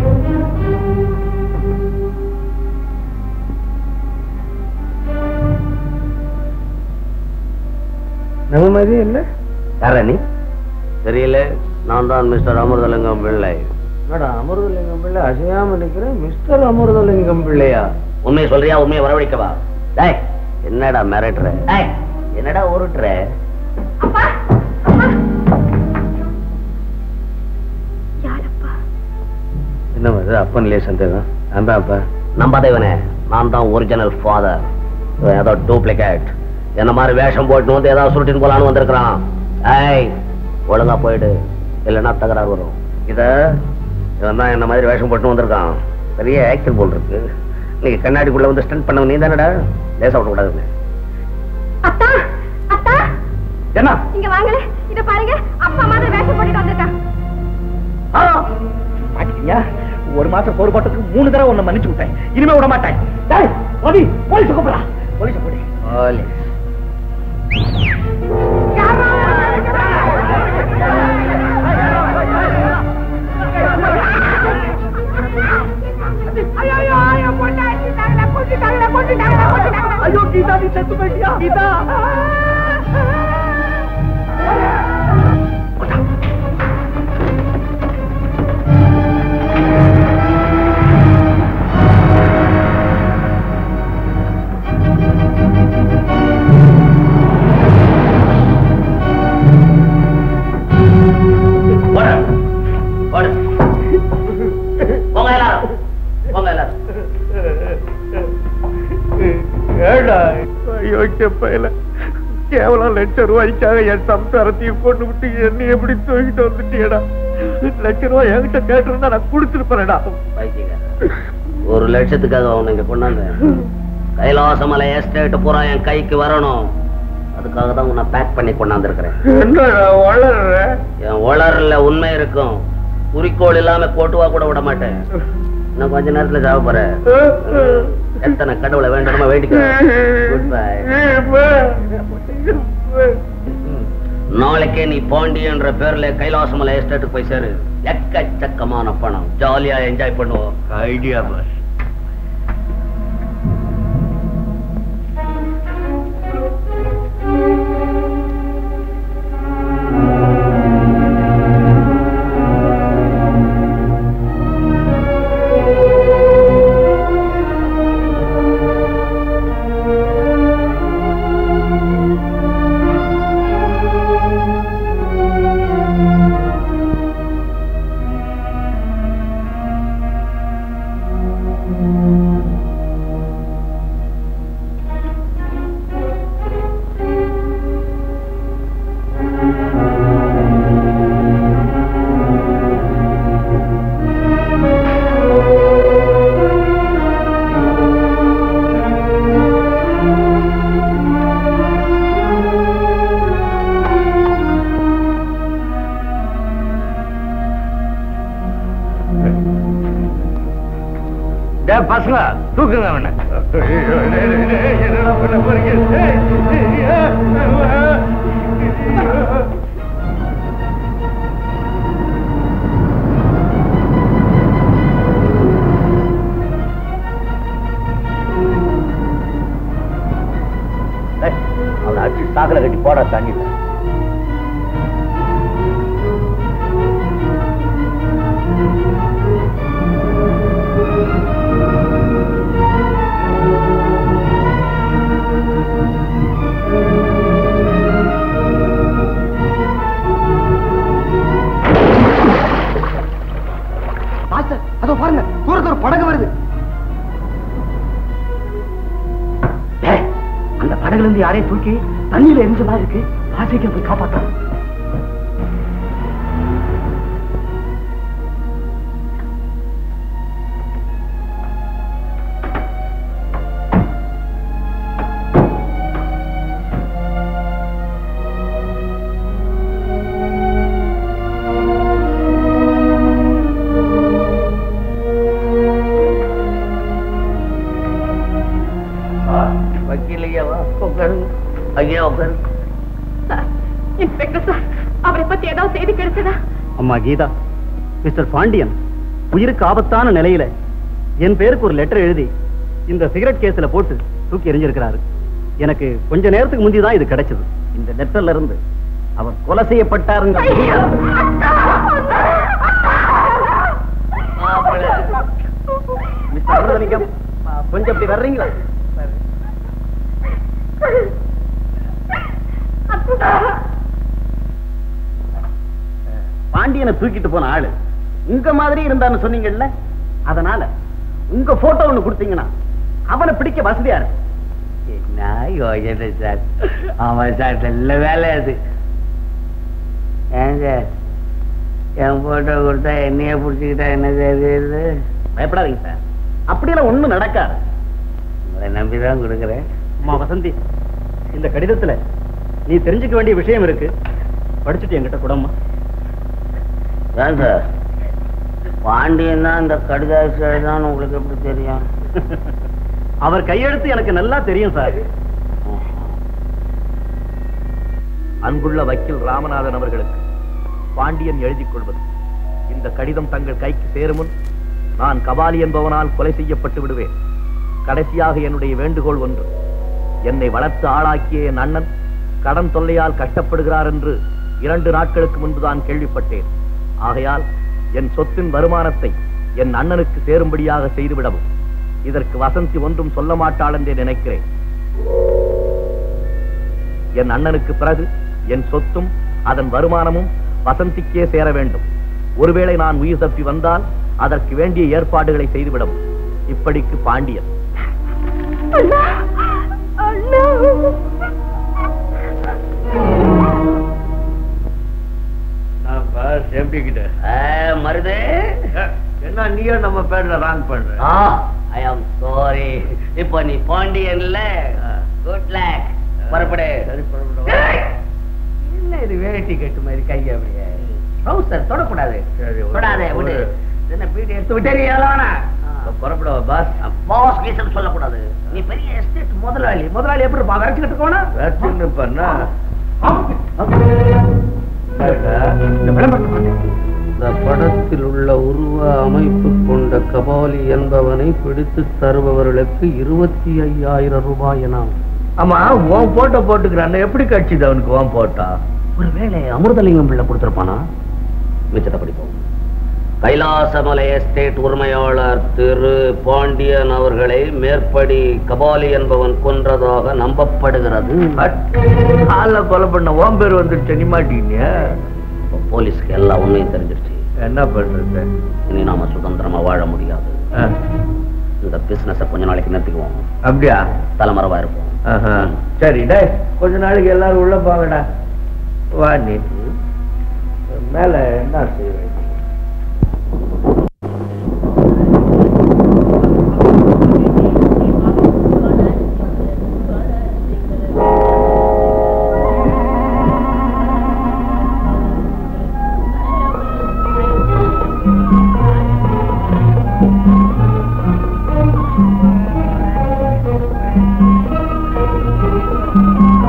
நம்ம மாதிரியே இல்ல யாரா நீ தெரியல நான் தான் மிஸ்டர் அமிர்தலிங்கம் பிள்ளை என்னடா அமிர்தலிங்கம் பிள்ளை அசையாம நிக்கிறேன் மிஸ்டர் அமிர்தலிங்கம் பிள்ளையா உண்மையை சொல்றியா உண்மையை வரவழைக்கவா டேய் என்னடா மிரட்டுற டேய், என்னடா உருட்டுற அப்பா அப்பா யாரப்பா என்ன இது அப்பன் இல்லையே சந்தேகம் நான் தான் அப்பா நம்பாத இவனே நான் தான் ஒரிஜினல் ஃபாதர் இவன் ஏதோ டூப்ளிகேட் என்ன மாதிரி வேஷம் போட்டு வந்து ஏதாவது சுருட்டின்னு போலான்னு வந்திருக்கிறான் ஏய் ஒழுங்கா போயிடு இல்லைன்னா தகராறு வரும் இத இவன் தான் என்ன மாதிரி வேஷம் போட்டு வந்திருக்கான் பெரிய ஆக்டர் போல் இருக்கு நீ கண்ணாடிக்குள்ள வந்து ஸ்டண்ட் பண்ணவன் நீ தானடா லேசா விட கூடாது அத்தா அத்தா என்ன இங்க வாங்களே இத பாருங்க அப்பா மாதிரி வேஷம் போட்டுட்டு வந்திருக்கான் மாட்டீங்க ஒரு மாசம் பொறுப்பாட்டத்துக்கு மூணு தடவை உன்னை மன்னிச்சு விட்டேன் இனிமே விட மாட்டேன் டேய், ஓடி போலீஸ் கூப்பிடா போலீஸ் போடி போலீஸ் ஐயோ கீதா நீ செத்து போயிட்டியா கீதா போடு போடு போங்க எல்லாரும் போங்க எல்லாரும் ஏடா யோசிச்ச பையல கேவலம் லட்சம் ரூபாய்க்காக என் சம்சாரத்தையும் கொண்டு விட்டு என்ன எப்படி தூக்கிட்டு வந்துட்டியடா லட்சம் ரூபாய் என்கிட்ட கேட்டிருந்தா நான் கொடுத்துருப்பேன்டா பைத்தியக்காரன். ஒரு லட்சத்துக்காக அவனை இங்க கொண்டாந்தேன் கைலாசமலை எஸ்டேட் பூரா என் கைக்கு வரணும் அதுக்காக தான் உன்னை பேக் பண்ணி கொண்டாந்துருக்கிறேன் என்னடா வளர்ற என் உளறல உண்மை இருக்கும் குறிக்கோள் இல்லாம கோட்டுவா கூட விட மாட்டேன் இன்னும் கொஞ்ச நேரத்துல சாவ போற எத்தனை கடவுளை வேண்டணுமா வேண்டிக்க குட் பை நாளைக்கே நீ பாண்டியன்ற பேர்ல கைலாசமலை எஸ்டேட்டுக்கு போய் சேரு எக்கச்சக்கமான பணம் ஜாலியா என்ஜாய் பண்ணுவோம் ஐடியா பாஸ் பசங்க தூக்குங்க அவனை என்னடா பண்ண போறீங்க அவனை அடிச்சு சாக்கல கட்டி போட தண்ணிட்ட மாஸ்டர் அதோ பாருங்க தூரத்துல ஒரு படகு வருது டேய், அந்த படகுல இருந்து யாரையும் தூக்கி தண்ணியில எரிஞ்ச மாதிரி இருக்கு ஆசைக்கு போய் காப்பாத்த வக்கீல் ஐயாவா உட்காருங்க ஐயா உட்காருங்க இன்ஸ்பெக்டர் சார் அவரை பத்தி ஏதாவது செய்தி கிடைச்சதா அம்மா கீதா மிஸ்டர் பாண்டியன் உயிருக்கு ஆபத்தான நிலையில என் பேருக்கு ஒரு லெட்டர் எழுதி இந்த சிகரெட் கேஸ்ல போட்டு தூக்கி எறிஞ்சிருக்கிறாரு எனக்கு கொஞ்ச நேரத்துக்கு முந்தி தான் இது கிடைச்சது இந்த லெட்டர்ல இருந்து அவர் கொலை செய்யப்பட்டாருங்க மிஸ்டர் அமிர்தலிங்கம் கொஞ்சம் அப்படி வர்றீங்களா பாண்டியனை தூக்கிட்டு போன ஆளு உங்க மாதிரி இருந்தான்னு சொன்னீங்கல்ல அதனால உங்க போட்டோ ஒண்ணு கொடுத்தீங்கன்னா அவனை பிடிக்க வசதியா இருக்கு என்ன யோஜனை சார் ஆமா சார் நல்ல வேலை அது ஏன் சார் என் போட்டோ கொடுத்தா என்னைய பிடிச்சிக்கிட்டா என்ன செய்யுது பயப்படாதீங்க சார் அப்படியெல்லாம் ஒண்ணும் நடக்காது உங்களை நம்பி தான் கொடுக்குறேன் அம்மா வசந்தி இந்த கடிதத்துல நீ தெரிஞ்சுக்க வேண்டிய விஷயம் இருக்கு படிச்சுட்டு என்கிட்ட கூடம்மா ஏன் சார் பாண்டியன் தான் இந்த கடிதாசி எழுதான்னு உங்களுக்கு எப்படி தெரியும் அவர் கையெழுத்து எனக்கு நல்லா தெரியும் சார் அன்புள்ள வக்கீல் ராமநாதன் அவர்களுக்கு பாண்டியன் எழுதிக் கொள்வது இந்த கடிதம் தங்கள் கைக்கு சேரும் முன் நான் கபாலி என்பவனால் கொலை செய்யப்பட்டு விடுவேன் கடைசியாக என்னுடைய வேண்டுகோள் ஒன்று என்னை வளர்த்து ஆளாக்கிய என் அண்ணன் கடன் தொல்லையால் கஷ்டப்படுகிறார் என்று இரண்டு நாட்களுக்கு முன்புதான் கேள்விப்பட்டேன் ஆகையால் என் சொத்தின் வருமானத்தை என் அண்ணனுக்கு சேரும்படியாக செய்துவிடவும் இதற்கு வசந்தி ஒன்றும் சொல்ல மாட்டாள் என்றே நினைக்கிறேன் என் அண்ணனுக்கு பிறகு என் சொத்தும் அதன் வருமானமும் வசந்திக்கே சேர வேண்டும் ஒருவேளை நான் உயிர் தப்பி வந்தால் அதற்கு வேண்டிய ஏற்பாடுகளை செய்துவிடவும் இப்படிக்கு பாண்டியன் அண்ணா அண்ணா சேஃப்டி கிட்ட மருது என்ன நீயே நம்ம பேர்ல ராங் பண்ற ஐ ஆம் சாரி இப்போ நீ பாண்டியன்ல குட் லக் புறப்படு சரி புறப்படு. ஏய்! என்ன இது வேட்டி கட்டு மாதிரி கை அப்படியே ட்ரௌசர் தொடக்கூடாது சரி, ஒரு- தொடாதே விடு ஒரு- என்ன பீடி எடுத்து விட்டேறியாலானா புறப்படவா பாஸ் பாஸ் கீசன் சொல்லக்கூடாது நீ பெரிய எஸ்டேட் முதலாளி முதலாளி எப்படி இருப்பா வரைச்சுக்கிட்டு இருக்கோனா வேட்சின்னு பண்ணா இந்த விளம்பரத்தை பாருங்க. இந்த படத்தில் உள்ள உருவ அமைப்பு கொண்ட கபாலி என்பவனை பிடித்து தருபவர்களுக்கு இருபத்தி ஐயாயிரம் ரூபாய் எனாம் ஆமா உன் போட்டோ போட்டுக்கிறான் எப்படி கட்சிது அவனுக்கு உன் போட்டா ஒருவேளை அமிர்தலிங்கம் பிள்ளை கொடுத்திருப்பானா மிச்சத்தை படிப்போம் கைலாசமலை எஸ்டேட் உரிமையாளர் திரு பாண்டியன் அவர்களை மேற்படி கபாலி என்பவன் கொன்றதாக நம்பப்படுகிறது கால கொலை பண்ண ஓம் பேர் வந்துருச்சு நீ மாட்டீங்க இப்ப போலீஸ்க்கு எல்லா உண்மையும் தெரிஞ்சிருச்சு என்ன பண்றது இனி நாம சுதந்திரமா வாழ முடியாது ஆ, இந்த பிசினஸ கொஞ்ச நாளைக்கு நிறுத்திக்குவோம் அப்படியா தலைமறைவா இருப்போம் ஆஹா. சரி டேய் கொஞ்ச நாளைக்கு எல்லாரும் உள்ள போங்கடா வா நீ மேல என்ன செய்வேன்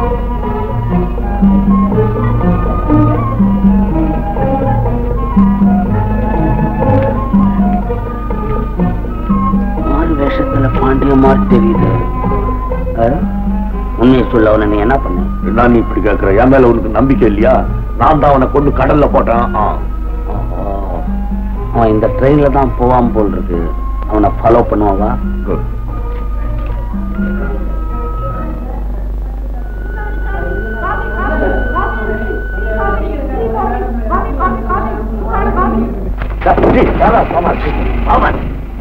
ஆ உண்மையை சொல்ல அவனை நீ என்ன பண்ண நான் நீ இப்படி கேட்கிற என் மேல உனக்கு நம்பிக்கை இல்லையா நான் தான் அவனை கொண்டு கடல்ல போட்டேன் ஆ. அவன் இந்த ட்ரெயின்ல தான் போவான் போல் இருக்கு அவனை ஃபாலோ பண்ணுவாவா Good. டேய், யாரா? ஆமா, ஆமா.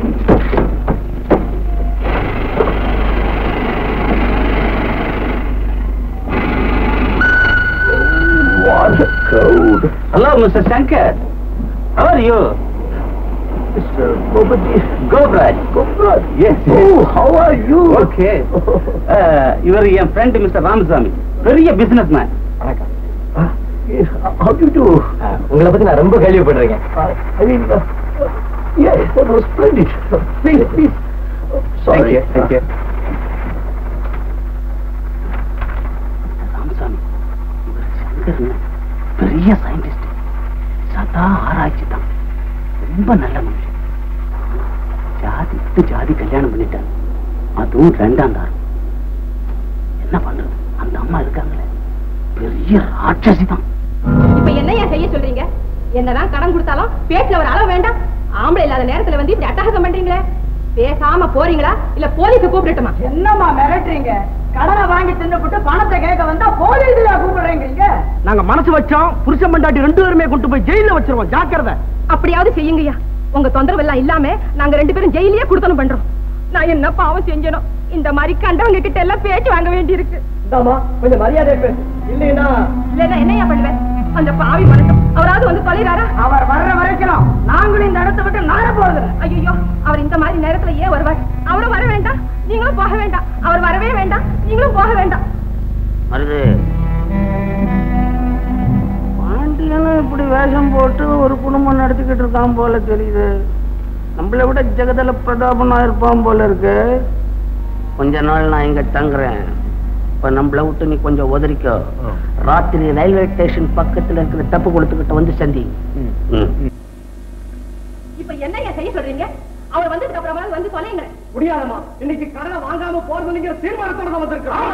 What a crowd. Hello mister Shankar how are you Mr. Gopati. Gopraj Goprat. Yes. Oh, how are you? Okay இவர் என் ஃப்ரெண்ட் மிஸ்டர் ராமசாமி பெரிய businessman Ah, yes. How do you do? உங்களை பத்தி நான் ரொம்ப கேள்விப்படுறேன் Uh, I mean, uh, uh, yes, that was splendid. Please, please. Uh, Sorry. Thank you. Ramasamy இவர் சங்கர் பெரிய சயின்டிஸ்ட் சதா ஆராய்ச்சி தான் ரொம்ப நல்ல மனுஷன் ஜாதி விட்டு ஜாதி கல்யாணம் பண்ணிட்டாங்க அதுவும் ரெண்டாம் தாரம் என்ன பண்றது அந்த அம்மா இருக்காங்களே பெரிய ராட்சசி தான் இப்ப என்னையா செய்ய சொல்றீங்க என்னதான் கடன் கொடுத்தாலும் பேச்சுல ஒரு அளவு வேண்டாம் ஆம்பளை இல்லாத நேரத்துல வந்து இப்படி அட்டகாசம் பண்றீங்களே பேசாம போறீங்களா இல்ல போலீஸ கூப்பிடட்டுமா என்னம்மா மிரட்டுறீங்க கடனை வாங்கி தின்னுபிட்டு பணத்தை கேட்க வந்தா போலீஸ்ல கூப்பிடுறீங்க நாங்க மனசு வச்சோம் புருஷன் பண்டாட்டி ரெண்டு பேருமே கொண்டு போய் ஜெயில வச்சிருவோம் ஜாக்கிரதை அப்படியாவது செய்யுங்கய்யா உங்க தொந்தரவு எல்லாம் இல்லாம நாங்க ரெண்டு பேரும் ஜெயிலே குடுத்தணும் பண்றோம் நான் என்ன பாவம் செஞ்சனோ இந்த மாதிரி கண்டவங்க கிட்ட எல்லாம் பேச்சு வாங்க வேண்டி இருக்கு இந்தாமா கொஞ்சம் மரியாதை பேசு இல்லைன்னா இல்லன்னா என்னையா பண்ணுவேன் அந்த பாவி மனுஷன் அவராவது வந்து தொலைறாரா அவர் வர்ற வரைக்கும் நாங்களும் இந்த இடத்தை விட்டு நார போறது ஐயோ அவர் இந்த மாதிரி நேரத்துல ஏன் வருவார் அவரும் வர வேண்டாம் நீங்களும் போக வேண்டாம் அவர் வரவே வேண்டாம் நீங்களும் போக வேண்டாம் மருது பாண்டியனும் இப்படி வேஷம் போட்டு ஒரு குடும்பம் நடத்திக்கிட்டு இருக்கான் போல தெரியுது நம்மளை விட ஜெகதல பிரதாபனா இருப்பான் போல இருக்கு கொஞ்ச நாள் நான் இங்க தங்குறேன் இப்ப நம்மள விட்டு நீ கொஞ்சம் ஒதறிக்கோ ராத்திரி ரயில்வே ஸ்டேஷன் பக்கத்துல இருக்கிற தப்பு கொடுத்துக்கிட்ட வந்து சந்தி ம். இப்ப என்னையா செய்ய சொல்றீங்க அவர் வந்ததுக்கு அப்புறமா வந்து தொலைங்களேன் முடியாதம்மா இன்னைக்கு கடனை வாங்காம போறது நீங்க தீர்மானத்தோட தான் வந்திருக்கோம்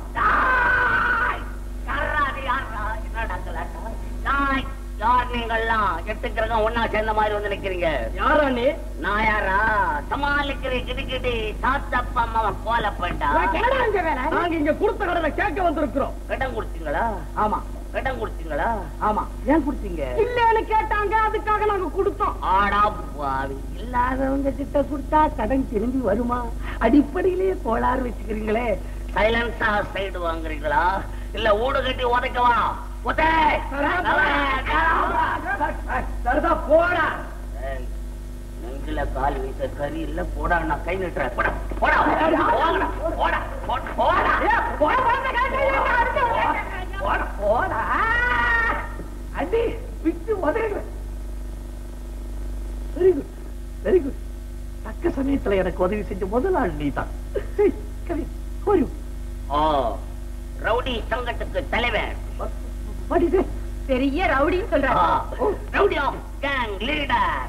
யார் நீங்கள்லாம் எட்டு கிரகம் ஒன்னா சேர்ந்த மாதிரி வந்து நிக்கிறீங்க யாரா நீ நான் யாரா சமாளிக்கிறேன் கிடுக்கிட்டு சாத்தப்பா அவன் கோலப்பட்டா நாங்க இங்க கொடுத்த கடனை கேட்க வந்திருக்கிறோம் இடம் கொடுத்தீங்களா ஆமா இடம் கொடுத்தீங்களா ஆமா ஏன் கொடுத்தீங்க இல்லன்னு கேட்டாங்க அதுக்காக நாங்க கொடுத்தோம் ஆடா பாவி இல்லாதவங்க கிட்ட கொடுத்தா கடன் திரும்பி வருமா அடிப்படையிலேயே கோளாறு வச்சுக்கிறீங்களே சைலன்ஸா சைடு வாங்குறீங்களா இல்ல ஊடு கட்டி உதைக்கவா உதை சரிதா போடா நெஞ்சில கால் வீச கறி இல்ல போடா நான் கை நிட்டுறேன் போடா போடா போடா போடா போடா போடா போடா அடி விட்டு உதவுங்க வெரி குட் வெரி குட் தக்க சமயத்துல எனக்கு உதவி செஞ்ச முதல் ஆள் நீ தான் கவி ஒரு ஓ ரவுடி சங்கத்துக்கு தலைவர் பெரிய ரவுடின்னு சொல்றாரு ரவுடி ஆஃப் கேங் லீடர்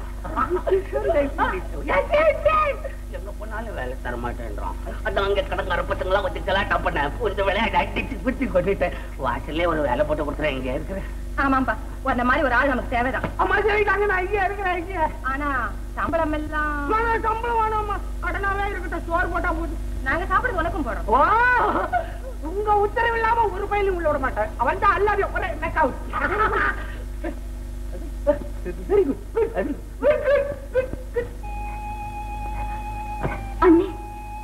எங்க போனாலும் வேலை தர மாட்டேன்றான் அதான் அங்க கடங்கார பசங்களாம் வச்சு கலாட்டா பண்ண புரிஞ்ச விளையாட்டு அடிச்சு பிடிச்சு கொண்டுட்டேன் வாசல்லே ஒரு வேலை போட்டு கொடுத்துறேன் இங்க இருக்கிறேன் ஆமாம்பா அந்த மாதிரி ஒரு ஆள் நமக்கு தேவைதான் அம்மா சரிட்டாங்க நான் இங்கே இருக்கிறேன் இங்கே ஆனா சம்பளம் எல்லாம் வேணாம், சம்பளம் வேணாம்மா கடனாவே இருக்கட்டும் சோறு போட்டா போதும் நாங்க சாப்பிடுறது உனக்கும் போறோம் ஓ உங்க உத்தரவு இல்லாம ஒரு பயிலும் உள்ள விட மாட்டேன் அவன் தான் அல்லாவே ஒரே neck out. வெரி குட் அண்ணே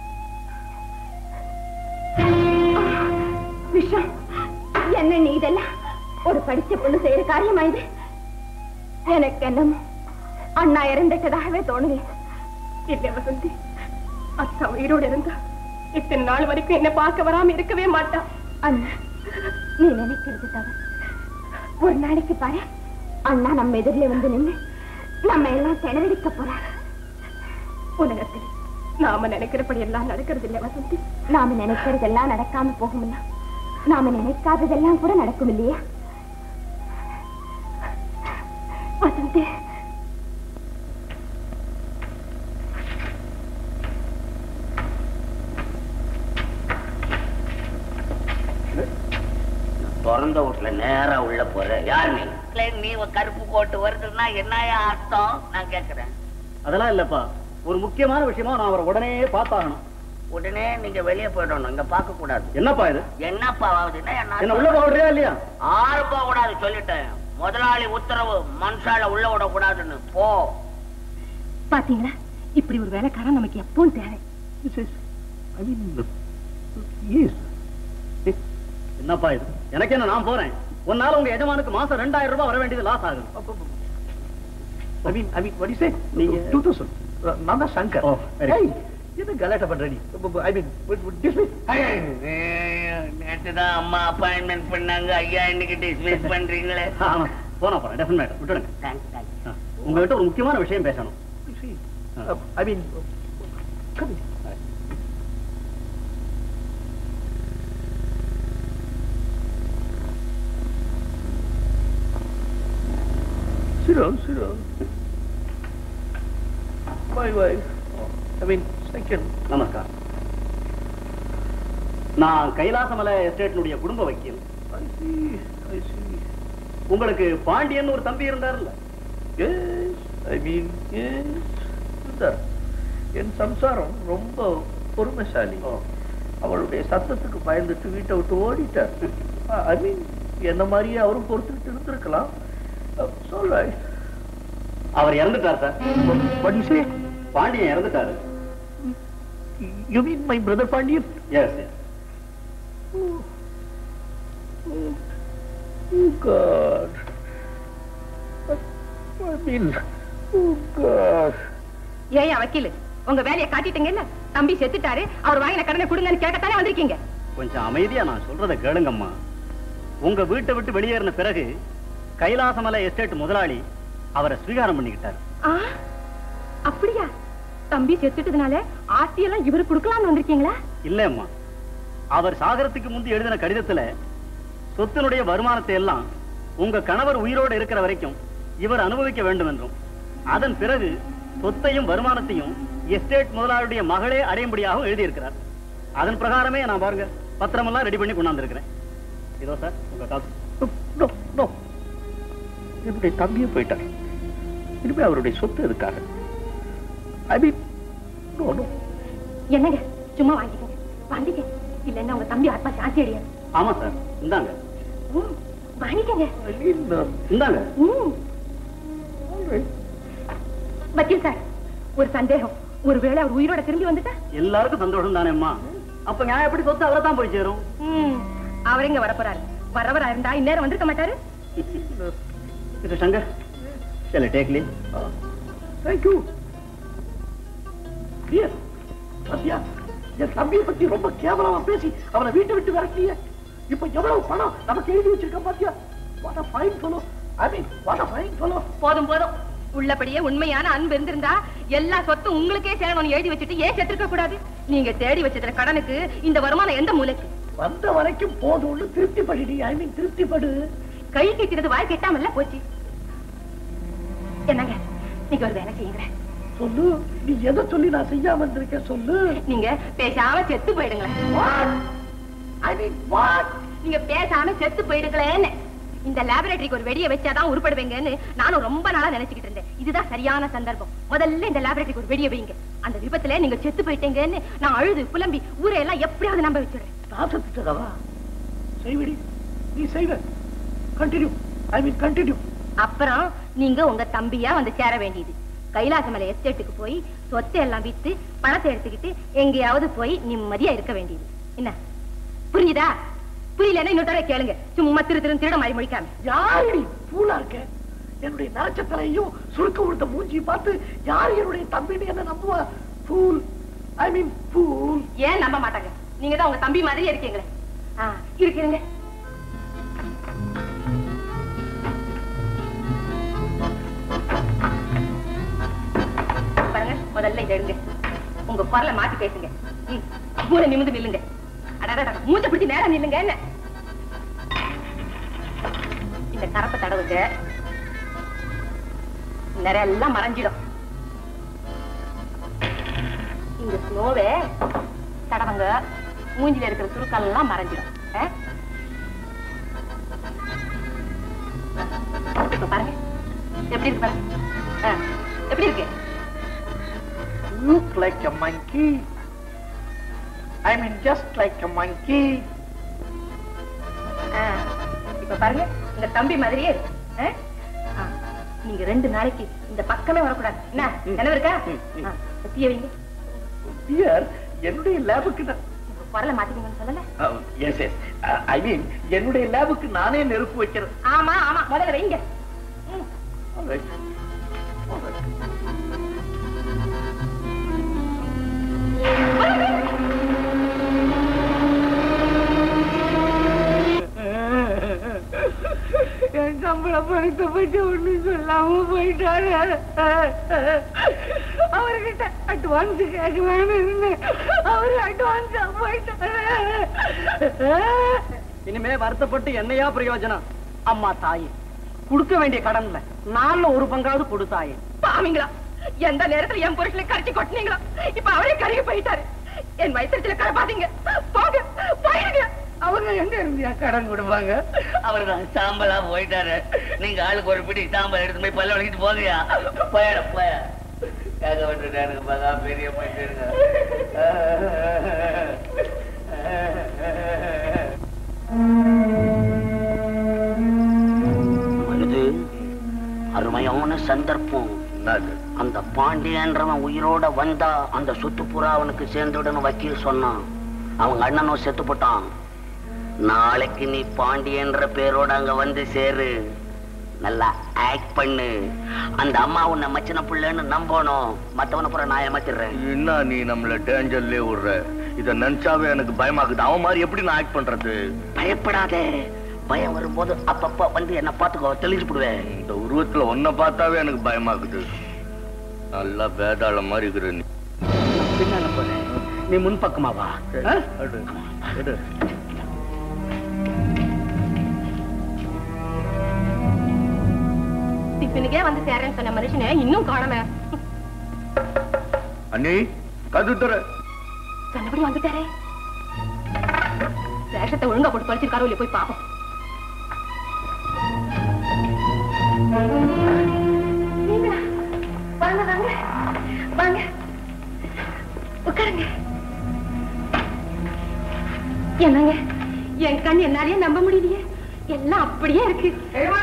விஷம் என்ன நீ இதெல்லாம் ஒரு படிச்ச பொண்ணு செய்யற காரியமா இது எனக்கு என்னமோ அண்ணா இறந்துட்டதாகவே தோணுது இல்ல வசந்தி அத்தா உயிரோடு இருந்தா இத்தனை நாள் வரைக்கும் என்ன பார்க்க வராம இருக்கவே மாட்டா அண்ணா நீ நினைக்கிறது தவறு ஒரு நாளைக்கு பாரு அண்ணா நம்ம எதிரில வந்து நின்னு நம்ம எல்லாம் திணறடிக்க போறாரு உலகத்தில் நாம நினைக்கிறபடி எல்லாம் நடக்கிறது இல்ல வசந்தி நாம நினைக்கிறதெல்லாம் நடக்காம போகும்ல நாம நினைக்காததெல்லாம் கூட நடக்கும் இல்லையா வசந்தி திறந்த வீட்டுல நேரா உள்ள போற யார் நீ இல்ல, நீ ஒரு கருப்பு கோட்டு வருதுன்னா என்னயா அர்த்தம் நான் கேக்குறேன் அதெல்லாம் இல்லப்பா ஒரு முக்கியமான விஷயமா நான் அவரை உடனே பார்த்தாகணும் உடனே நீங்க வெளியே போயிடணும் இங்க பார்க்க கூடாது என்னப்பா இது என்னப்பா ஆகுதுன்னா என்ன உள்ள போக விடுறியா இல்லையா ஆறு போக கூடாது சொல்லிட்டேன் முதலாளி உத்தரவு மனுஷால உள்ள விடக்கூடாதுன்னு போ பாத்தீங்களா இப்படி ஒரு வேலைக்காரன் நமக்கு எப்பவும் தேவை என்னப்பா இது எனக்கு என்ன நான் போறேன் உன்னால உங்க எஜமானுக்கு மாசம் ரெண்டாயிரம் ரூபாய் வர வேண்டியது லாஸ் ஆகுது I mean I mean what do you say நீங்க டூ தௌசண்ட் நான் தான் சங்கர் ஓ, very Hey, என்ன கலாட்டா பண்ற நீ ஐ மீன் நேற்று தான் அம்மா அப்பாயின்மெண்ட் பண்ணாங்க ஐயா இன்னைக்கு டிஸ்மிஸ் பண்றீங்களே ஆமா போனா போறேன் டெஃபன் மேடம் விட்டுடுங்க தேங்க்ஸ் தேங்க்ஸ் ஆ, உங்ககிட்ட ஒரு முக்கியமான விஷயம் பேசணும் ஐ மீன் Sit down, sit down. My wife. I mean, second. நமஸ்காரம் நான் கைலாசமலை எஸ்டேட்டினுடைய குடும்ப வக்கீல் I see, I see. உங்களுக்கு பாண்டியன் ஒரு தம்பி இருந்தார்ல Yes, I mean, yes. Sundar, என் சம்சாரம் ரொம்ப பொறுமைசாலி அவளுடைய சத்தத்துக்கு பயந்துட்டு வீட்டை விட்டு ஓடிட்டார் ஐ மீன் என்ன மாதிரியே அவரும் பொறுத்துக்கிட்டு இருந்திருக்கலாம் சொல்றாய் அவர் இறந்துட்டார் sir What do you say? Pandian இறந்துட்டாரு You mean my brother Pandian? Yes yes Oh God. I mean, oh God. ஏன் வக்கீல் உங்க வேலையை காட்டிட்டீங்கல்ல தம்பி செத்துட்டாரு அவர் வாங்கின கடனை கொடுங்கன்னு கேட்கத்தானே வந்திருக்கீங்க கொஞ்சம் அமைதியா நான் சொல்றத கேளுங்கம்மா உங்க வீட்டை விட்டு வெளியேறின பிறகு கைலாசமலை எஸ்டேட் முதலாளி அவரை ஸ்வீகாரம் பண்ணிக்கிட்டார் ஆ, அப்படியா தம்பி செத்துட்டதுனால ஆஸ்தியெல்லாம் இவரு கொடுக்கலாம்னு வந்திருக்கீங்களா இல்லம்மா அவர் சாகரத்துக்கு முந்தி எழுதின கடிதத்துல சொத்தினுடைய வருமானத்தை எல்லாம் உங்க கணவர் உயிரோடு இருக்கிற வரைக்கும் இவர் அனுபவிக்க வேண்டும் என்றும் அதன் பிறகு சொத்தையும் வருமானத்தையும் எஸ்டேட் முதலாளியுடைய மகளே அடையும்படியாகவும் எழுதியிருக்கிறார் அதன் பிரகாரமே நான் பாருங்க பத்திரமெல்லாம் ரெடி பண்ணி கொண்டாந்துருக்கிறேன் இதோ சார் உங்க காசு No, no. என்னுடைய தம்பியே போயிட்டார் இனிமே அவருடைய சொத்து எதுக்காக ஐ மீன் நோ நோ என்னங்க சும்மா வாங்கிக்கங்க வாங்கிக்க இல்லன்னா உங்க தம்பி ஆத்மா சாந்தி அடையாது ஆமா சார் இந்தாங்க ம், வாங்கிக்கங்க ஐ மீன் இந்தாங்க ம். வக்கீல் சார் ஒரு சந்தேகம் ஒருவேளை அவர் உயிரோட திரும்பி வந்துட்டா எல்லாருக்கும் சந்தோஷம் தானேம்மா அப்ப நான் எப்படி சொத்து அவரை தான் போய் சேரும் ம், அவர் எங்க வரப்போறாரு வரவரா இருந்தா இந்நேரம் வந்திருக்க மாட்டாரு mister Shankar shall I take leave? Thank you dear Sathya என் தம்பியை பத்தி ரொம்ப கேவலமா பேசி அவனை வீட்டை விட்டு விரட்டிய இப்ப எவ்வளவு பணம் நமக்கு எழுதி வச்சிருக்க பாத்தியா what a fine fellow I mean what a fine fellow போதும் போதும் உள்ளபடியே உண்மையான அன்பு இருந்திருந்தா எல்லா சொத்தும் உங்களுக்கே சேரணும்னு எழுதி வச்சுட்டு ஏன் செத்துருக்க கூடாது நீங்க தேடி வச்சதுல கடனுக்கு இந்த வருமானம் எந்த மூலைக்கு வந்த வரைக்கும் போதும்னு திருப்தி படுடி ஐ மீன் திருப்தி படு கை கெட்டினது வாய் கெட்டாமல்ல போச்சு என்னங்க நீங்க ஒரு வேலை செய்யுங்களேன் சொல்லு நீ எதை சொல்லி நான் செய்யாம இருந்திருக்கேன் சொல்லு நீங்க பேசாம செத்து போயிடுங்களேன் ஐ மீன் வாட் நீங்க பேசாம செத்து போயிடுங்களேன்னு இந்த லேபரேட்டரிக்கு ஒரு வெடியை வச்சாதான் உருப்படுவீங்கன்னு நானும் ரொம்ப நாளா நினைச்சுக்கிட்டு இருந்தேன் இதுதான் சரியான சந்தர்ப்பம் முதல்ல இந்த லேபரேட்டரிக்கு ஒரு வெடியை வைங்க அந்த விபத்துல நீங்க செத்து போயிட்டீங்கன்னு நான் அழுது புலம்பி ஊரை எல்லாம் எப்படியாவது நம்ப வச்சிடுறேன் நான் செத்துட்டதவா செய்விடி நீ செய்வ கண்டினியூ ஐ மீன் கண்டினியூ அப்புறம் நீங்க உங்க தம்பியா வந்து சேர வேண்டியது கைலாசமலை எஸ்டேட்டுக்கு போய் சொத்தை எல்லாம் வித்து பணத்தை எடுத்துக்கிட்டு எங்கேயாவது போய் நிம்மதியா இருக்க வேண்டியது என்ன புரிஞ்சுதா புரியலன்னா இன்னொரு தடவை கேளுங்க சும்மா திரு திரு திருட மாதிரி முழிக்காம யாரடி பூலா இருக்க என்னுடைய நரச்சத்தலையும் சுருக்க கொடுத்த மூஞ்சி பார்த்து யார் என்னுடைய தம்பின்னு என்ன நம்புவா பூல் ஐ மீன் பூல் ஏன் நம்ப மாட்டாங்க நீங்க தான் உங்க தம்பி மாதிரி இருக்கீங்களே ஆ, இருக்கிறீங்க பாருங்க முதல்ல இதை எடுங்க உங்க குரலை மாத்தி பேசுங்க ம், கூட நிமிந்து நில்லுங்க அடடடட, மூச்சை பிடிச்சு நேரா நில்லுங்க என்ன இந்த கரப்பை தடவுங்க நிறைய எல்லாம் மறைஞ்சிடும் இந்த ஸ்னோவே தடவங்க மூஞ்சில இருக்கிற சுருக்கல் எல்லாம் மறைஞ்சிடும் ஆ? எப்படி இருக்கு பாரு. ஆ, எப்படி இருக்கு look like a monkey. I mean, just like a monkey. ஆ, இப்ப பாருங்க இந்த தம்பி மாதிரியே இருக்கு ஆ? ஆ, நீங்க ரெண்டு நாளைக்கு இந்த பக்கமே வரக்கூடாது என்ன நினைவு இருக்கா ஆ, தீய வைங்க Dear, என்னுடைய லேபுக்கு தான் இப்ப குரலை மாத்திக்கீங்கன்னு சொல்லல எஸ் எஸ் ஐ மீன் என்னுடைய லேபுக்கு நானே நெருப்பு வைக்கிறேன் ஆமா ஆமா முதல்ல வைங்க ம். Alright. Alright. என் சம்பள பணத்தை பத்தி ஒண்ணு சொல்லாம போயிட்டாரு அவர்கிட்ட அட்வான்ஸ் கேட்க வேணும் இருந்தேன் அவரு அட்வான்ஸ் போயிட்டாரு இனிமே வருத்தப்பட்டு என்னையா பிரயோஜனம் அம்மா தாயே கொடுக்க வேண்டிய கடன்ல நாலுல ஒரு பங்காவது கொடுத்தாயே பாவீங்களா எந்த நேரத்துல என் புருஷனை கரைச்சி கொட்டினீங்களோ இப்ப அவரே கருகி போயிட்டாரு என் வயிற்றுல கடை பாத்தீங்க போங்க போயிடுங்க அவங்க எங்க இருந்தியா கடன் கொடுப்பாங்க அவர் தான் சாம்பலா போயிட்டாரு நீங்க ஆளுக்கு ஒரு பிடி சாம்பல் எடுத்து போய் பல்ல வலிக்கிட்டு போங்கயா போயட போய கேட்க விட்டுட்டாருங்க பகா பெரிய போயிட்டு மருது அருமையான சந்தர்ப்பம் என்னது அந்த பாண்டியன்றவன் உயிரோட வந்தா அந்த சொத்து புறா அவனுக்கு சேர்ந்துடணும் வக்கீல் சொன்னான் அவங்க அண்ணனும் செத்து போட்டான் நாளைக்கு நீ பாண்டியன்ற பேரோட அங்க வந்து சேரு நல்லா ஆக்ட் பண்ணு அந்த அம்மா உன்னை மச்சின புள்ளன்னு நம்பணும் மத்தவனை புற நான் ஏமாத்திடுறேன் என்ன நீ நம்மள டேஞ்சர்லயே விடுற இத நினைச்சாவே எனக்கு பயமாக்குது அவன் மாதிரி எப்படி நான் ஆக்ட் பண்றது பயப்படாதே பயம் வரும்போது அப்பப்ப வந்து என்ன பாத்துக்கோ தெளிஞ்சு போடுவேன் இந்த உருவத்துல ஒன்ன பார்த்தாவே எனக்கு பயமாக்குது நல்லா வேதாள மாதிரி இருக்கிற நீ பின்னால போறேன் நீ முன்பக்கமா வா ஆ? எடு, எடு. டிஃபனுக்கே வந்து சேரேன்னு சொன்ன மனுஷனை இன்னும் காணமே அண்ணி கது தர சொன்னபடி வந்துட்டாரே வேஷத்தை ஒழுங்கா போட்டு தொலைச்சிருக்காரோ இல்லையா போய் பாப்போம் நீங்களா? வாங்க வாங்க வாங்க உட்காருங்க என்னங்க என் கண் என்னாலயே நம்ப முடியலையே எல்லாம் அப்படியே இருக்கு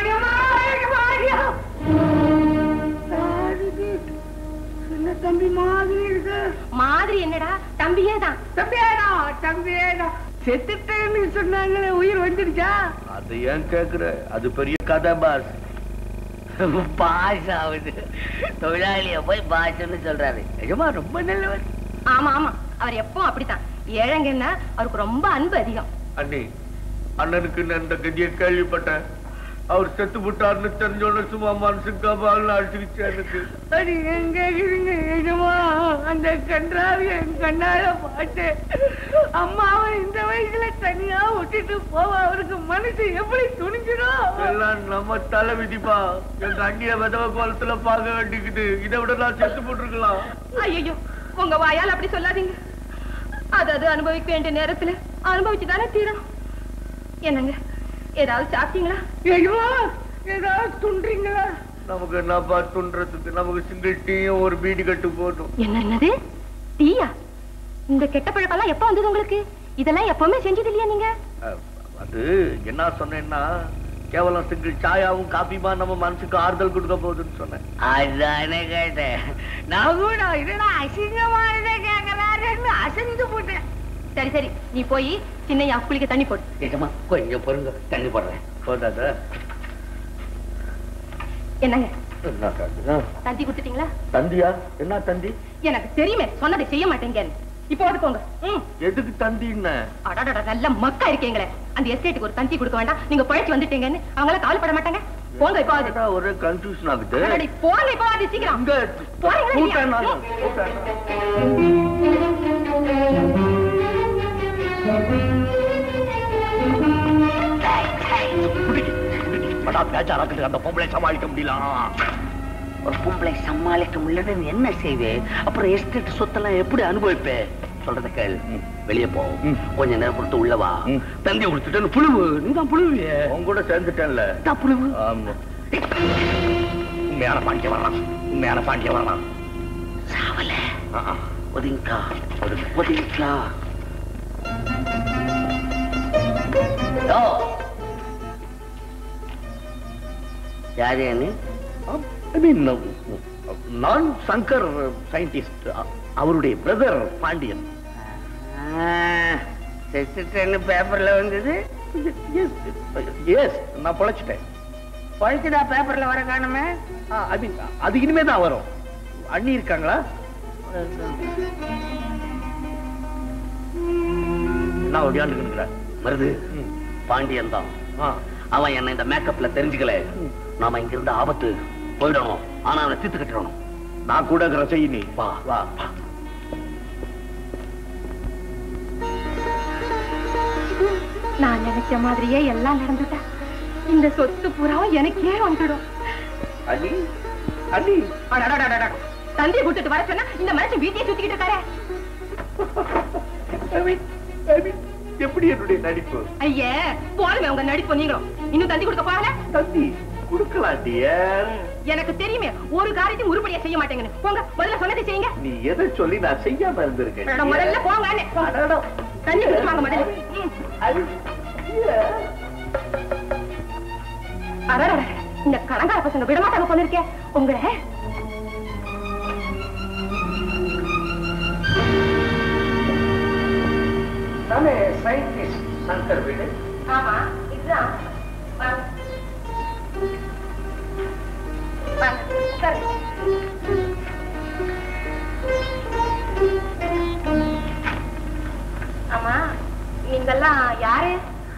சின்ன தம்பி மாதிரி இருக்கு மாதிரி என்னடா தம்பியே தான் தம்பியேடா தம்பியேடா செத்துட்டேன்னு சொன்னாங்களே உயிர் வந்துடுச்சா அது ஏன் கேக்குற அது பெரிய கதை பாஸ் பாஸ் ஆகுது தொழிலாளிய போய் பாஸ்ன்னு சொல்றாரு நிஜமா ரொம்ப நல்லவர் ஆமா ஆமா அவர் எப்பவும் அப்படித்தான் ஏழைங்கன்னா அவருக்கு ரொம்ப அன்பு அதிகம் அண்ணி அண்ணனுக்கு நான் இந்த கதியை கேள்விப்பட்டேன் அவர் செத்து விட்டாருன்னு தெரிஞ்சோன்னு சும்மா மனசுக்கு கபால்னு அடிச்சுக்கிச்சு எனக்கு அது எங்க இருக்குங்க நிஜமா அந்த கன்றாவி என் கண்ணால பார்த்தேன் அம்மாவை இந்த வயசுல தனியா விட்டுட்டு போவ அவருக்கு மனசு எப்படி துணிஞ்சிடும் எல்லாம் நம்ம தலை விதிப்பா எங்க அண்ணிய விதவ கோலத்துல பார்க்க வேண்டிக்குது இதை விட நான் செத்து போட்டிருக்கலாம் ஐயோ உங்க வாயால் அப்படி சொல்லாதீங்க அது அது அனுபவிக்க வேண்டிய நேரத்துல அனுபவிச்சுதானே தீரணும் என்னங்க ஏதாவது சாப்பிட்டீங்களா ஐயோ ஏதாவது துன்றீங்களா நமக்கு என்னப்பா துன்றதுக்கு நமக்கு சிங்கிள் டீயும் ஒரு பீடி கட்டு போதும் என்ன என்னது டீயா இந்த கெட்ட பழக்கம்லாம் எப்ப வந்தது உங்களுக்கு இதெல்லாம் எப்பவுமே செஞ்சது இல்லையா நீங்க அஹ், அது என்ன சொன்னேன்னா கேவலம் சிங்கிள் சாயாவும் காபிமா நம்ம மனசுக்கு ஆறுதல் கொடுக்க போகுதுன்னு சொன்னேன் அதானே கேட்டேன் நான் கூட இதெல்லாம் அசிங்கமானதை கேட்கலாருன்னு அசந்து போட்டேன் சரி சரி நீ போய் சின்னையா குளிக்க தண்ணி போடு நிஜமா கொஞ்சம் பொருங்க தண்ணி போடுறேன் போதாத என்னங்க என்ன தந்தியா தந்தி கொடுத்துட்டீங்களா தந்தியா என்ன தந்தி எனக்கு தெரியுமே சொன்னதை செய்ய மாட்டேங்கன்னு இப்போ வந்து போங்க ம் எதுக்கு தந்தின்னு அடாடா நல்ல மக்கா இருக்கீங்களே அந்த எஸ்டேட்டுக்கு ஒரு தந்தி கொடுக்க வேண்டாம் நீங்க பழைச்சு வந்துட்டீங்கன்னு அவங்களாம் கவலைப்பட மாட்டாங்க போங்க இப்போ அது என்னடா ஒரே கன்ஃபியூஷன் ஆகுது போங்க இப்போ அது சீக்கிரம் இங்க போறீங்களா இல்லையா? கூட்டம் நானும். கூட்டம். அந்த பொம்பளை சமாளிக்க முடியல ஒரு பொம்பளை சமாளிக்க முடியலன்னு என்ன செய்வேன் அப்புறம் எஸ்டேட் சொத்தெல்லாம் எப்படி அனுபவிப்பேன் சொல்றத கேள் வெளியே போ கொஞ்ச நேரம் கொடுத்து உள்ள வா தந்தி கொடுத்துட்டேன்னு புழுவு நீ தான் புழுவியே உன் கூட சேர்ந்துட்டேன்ல தான் புழுவு ஆமா உண்மையான பாண்டிய வரலாம் உண்மையான பாண்டிய வரலாம் சாவல ஒதுங்கா ஒதுங்கா யோ யாரு நீ ஐ மீன் நான் சங்கர் சயின்டிஸ்ட் அவருடைய பிரதர் பாண்டியன் செத்துட்டேன்னு பேப்பர்ல வந்தது எஸ் நான் பொழைச்சிட்டேன் பழுத்துடா பேப்பர்ல வர காணுமே ஐ மீன் அது இனிமே தான் வரும் அண்ணி இருக்காங்களா என்ன ஒடியாண்டுக்கிற மருது பாண்டியன் தான் அவன் என்ன இந்த மேக்கப்ல தெரிஞ்சுக்கல நாம இங்க இருந்த ஆபத்து போயிடணும் ஆனா அவனை தீர்த்து கட்டணும் நான் கூட இருக்கிற செய்ய நீ வா வா நான் நினைச்ச மாதிரியே எல்லாம் நடந்துட்டா இந்த சொத்து பூரா எனக்கே வந்துடும் அண்ணி அண்ணி அடடடடடட. தந்தையை கூட்டிட்டு வர சொன்னா இந்த மனுஷன் வீட்டையே சுத்திக்கிட்டு இருக்காரு I mean, I mean, எப்படி என்னுடைய நடிப்பு ஐயே போடுங்க உங்க நடிப்பு நீங்களும் இன்னும் தந்தி கொடுக்க போகல தந்தி கொடுக்கலாம் டியர் எனக்கு தெரியுமே ஒரு காரியத்தையும் உருப்படியா செய்ய மாட்டேங்கன்னு போங்க முதல்ல சொன்னதை செய்யுங்க நீ எதை சொல்லி நான் செய்யாம இருந்திருக்கேன் அட, முதல்ல போங்க அடடா. தண்ணி குடிச்சு வாங்க முதல்ல ம். அடடடட. இந்த கடங்கார பசங்க விட மாட்டாங்க போல இருக்கே உங்களை நானே சயின்டிஸ்ட் சங்கர் வீடு ஆமா இதுதான் வாங்க. வாங்க, உட்காருங்க. ஆமா நீங்கெல்லாம் யாரு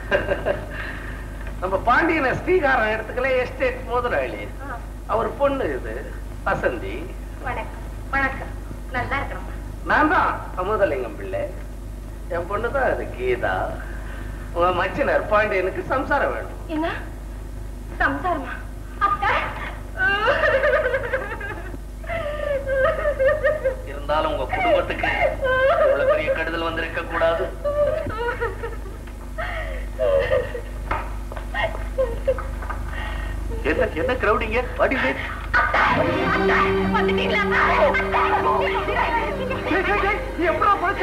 நம்ம பாண்டியன ஸ்ரீகாரம் இடத்துக்குள்ள எஸ்டேட் முதலாளி அவர் பொண்ணு இது வசந்தி வணக்கம் வணக்கம் நல்லா இருக்கணும் நான் தான் அமுதலிங்கம் பிள்ளை என் பொண்ணு தான் அது கீதா உங்க மச்சினர் பாண்டியனுக்கு சம்சாரம் வேணும் என்ன சம்சாரமா அத்தை இருந்தாலும் உங்க குடும்பத்துக்கு இவ்வளவு பெரிய கெடுதல் வந்திருக்க கூடாது என்ன என்ன கிரௌடிங்க வாடிங்க எப்படா போச்ச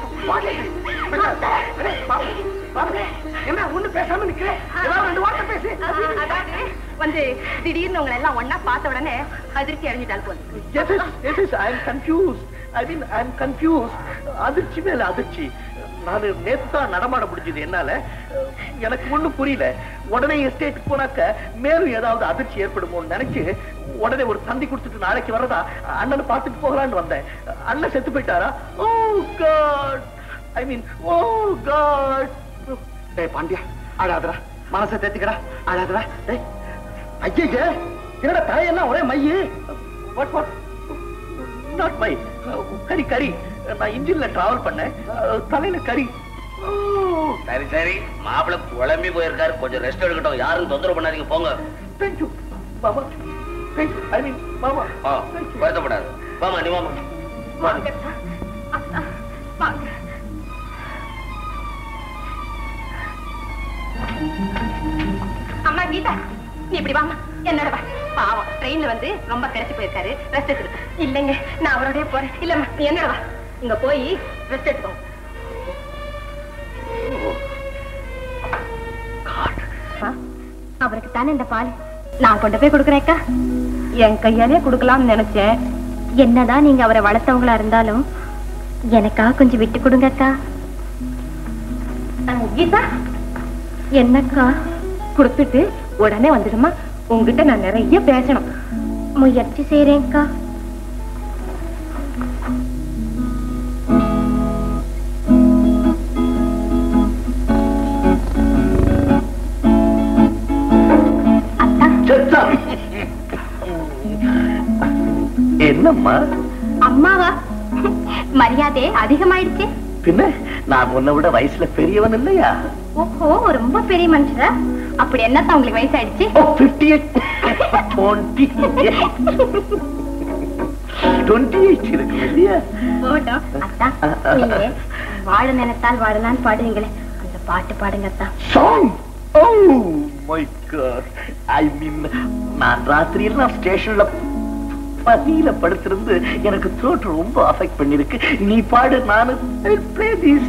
என்ன ஒண்ணு பேசாம நிக்கிறேன் ஏதாவது ரெண்டு வார்த்தை பேசி அதாவது வந்து திடீர்னு உங்களை எல்லாம் ஒன்னா பார்த்த உடனே அதிர்ச்சி அடைஞ்சிட்டால் போல Yes, yes, yes, yes, I am confused. I mean, I am confused. அதிர்ச்சி மேல அதிர்ச்சி நான் நேத்து தான் நடமாட முடிஞ்சது என்னால எனக்கு ஒண்ணும் புரியல உடனே எஸ்டேட் போனாக்க மேலும் ஏதாவது அதிர்ச்சி ஏற்படுமோன்னு நினைச்சு உடனே ஒரு தந்தி கொடுத்துட்டு நாளைக்கு வரதா அண்ணனை பார்த்துட்டு போகலான்னு வந்தேன் அண்ணன் செத்து போயிட்டாரா ஓ God I mean O God டேய் பாண்டியா அழாதடா மனசை தேத்திக்கடா அழாதடா டேய் ஐயே என்னடா தலையெல்லாம் ஒரே மையு வாட் வாட் நாட் மை கரி கரி நான் இன்ஜின்ல டிராவல் பண்ணேன் அஹ், தலையில கரி சரி சரி மாப்பிள்ளை குழம்பி போயிருக்காரு கொஞ்சம் ரெஸ்ட் எடுக்கட்டும் யாரும் தொந்தரவு பண்ணாதீங்க போங்க தேங்க்யூ மாமா தேங்க்யூ ஐ மீன் மாமா ஆ, வருத்தப்படாது வாமா நீ வாமா வாங்க அத்தா, வாங்க அம்மா கீதா நீ இப்படி வாமா என்னோட வா பாவம் ட்ரெயின்ல வந்து ரொம்ப கிடைச்சு போயிருக்காரு ரெஸ்ட் எடுத்துட்டு இல்லைங்க நான் அவரோடய போறேன் இல்லம்மா நீ என்னோட வா இங்க போய் ரெஸ்ட் எடுத்துக்கோ அவருக்கு தானே இந்த பால் நான் கொண்டு போய் கொடுக்குறேக்கா என் கையாலே கொடுக்கலாம்னு நினைச்சேன் என்னதான் நீங்க அவரை வளர்த்தவங்களா இருந்தாலும் எனக்காக கொஞ்சம் விட்டு கொடுங்கக்கா அஹ், கீதா என்னக்கா கொடுத்துட்டு உடனே வந்துடுமா உங்ககிட்ட நான் நிறைய பேசணும் முயற்சி செய்யறேன்க்கா என்னம்மா அம்மாவா மரியாதை அதிகமாயிடுச்சு பின்ன நான் உன்னை விட வயசுல பெரியவன் இல்லையா ஓஹோ ரொம்ப பெரிய மனுஷரா அப்படி என்னத்தான் உங்களுக்கு வயசாயிடுச்சு fifty eight twenty twenty eight இருக்கு இல்லையா போட்டோம் அத்தா நீங்க வாழ நினைத்தால் வாழலான்னு பாடுவீங்களே அந்த பாட்டு பாடுங்க அத்தா song oh my god I mean நான் ராத்திரியெல்லாம் ஸ்டேஷன்ல பசியில படுத்திருந்து எனக்கு த்ரோட் ரொம்ப அஃபெக்ட் பண்ணிருக்கு நீ பாடு நானு play this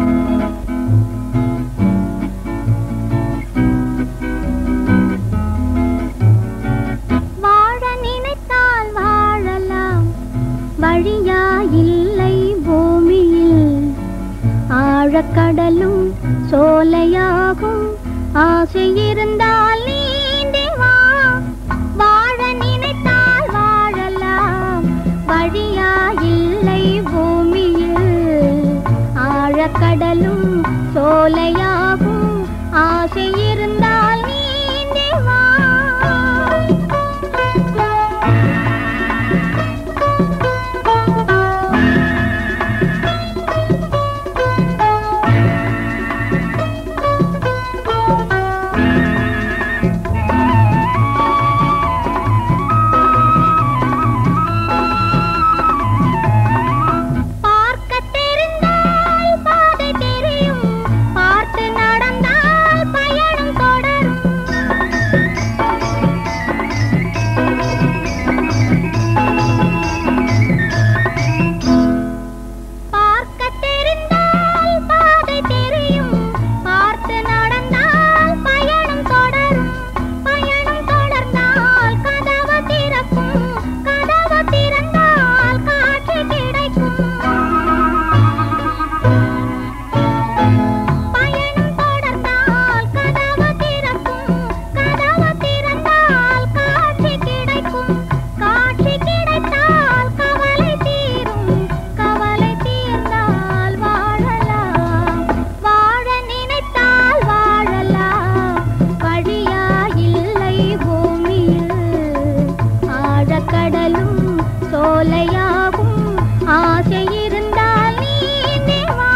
வாழ நினைத்தால் வாழலாம் வழியா இல்லை பூமியில் ஆழக்கடலும் சோலையாகும் ஆசை இருந்தால் நீந்தி வா வாழ நினைத்தால் வாழலாம் வழியா இல்லை பூமியில் ஆழக்கடலும் சோலையாகும் ஆசை இருந்தால் நீந்தி வா பார்க்க தெரிந்தால் பாதை தெரியும் பார்த்து நடந்தால் பயணம் தொடரும் பார்க்க தெரிந்தால் பாதை தெரியும் பார்த்து நடந்தால் பயணம் தொடரும் பயணம் தொடர்ந்தால் கதவு திறக்கும் கதவு திறந்தால் காட்சி கிடைக்கும் பயணம் தொடர்ந்தால் கதவு திறக்கும் கதவு திறந்தால் காட்சி கிடைக்கும் காட்சி கிடைத்தால் கவலை தீரும் கவலை தீர்ந்தால் வாழலாம் வாழ நினைத்தால் வாழலாம் வழியா இல்லை பூமியில் ஆழக்கடலும் சோலையாகும் ஆசை இருந்தால் நீந்தி வா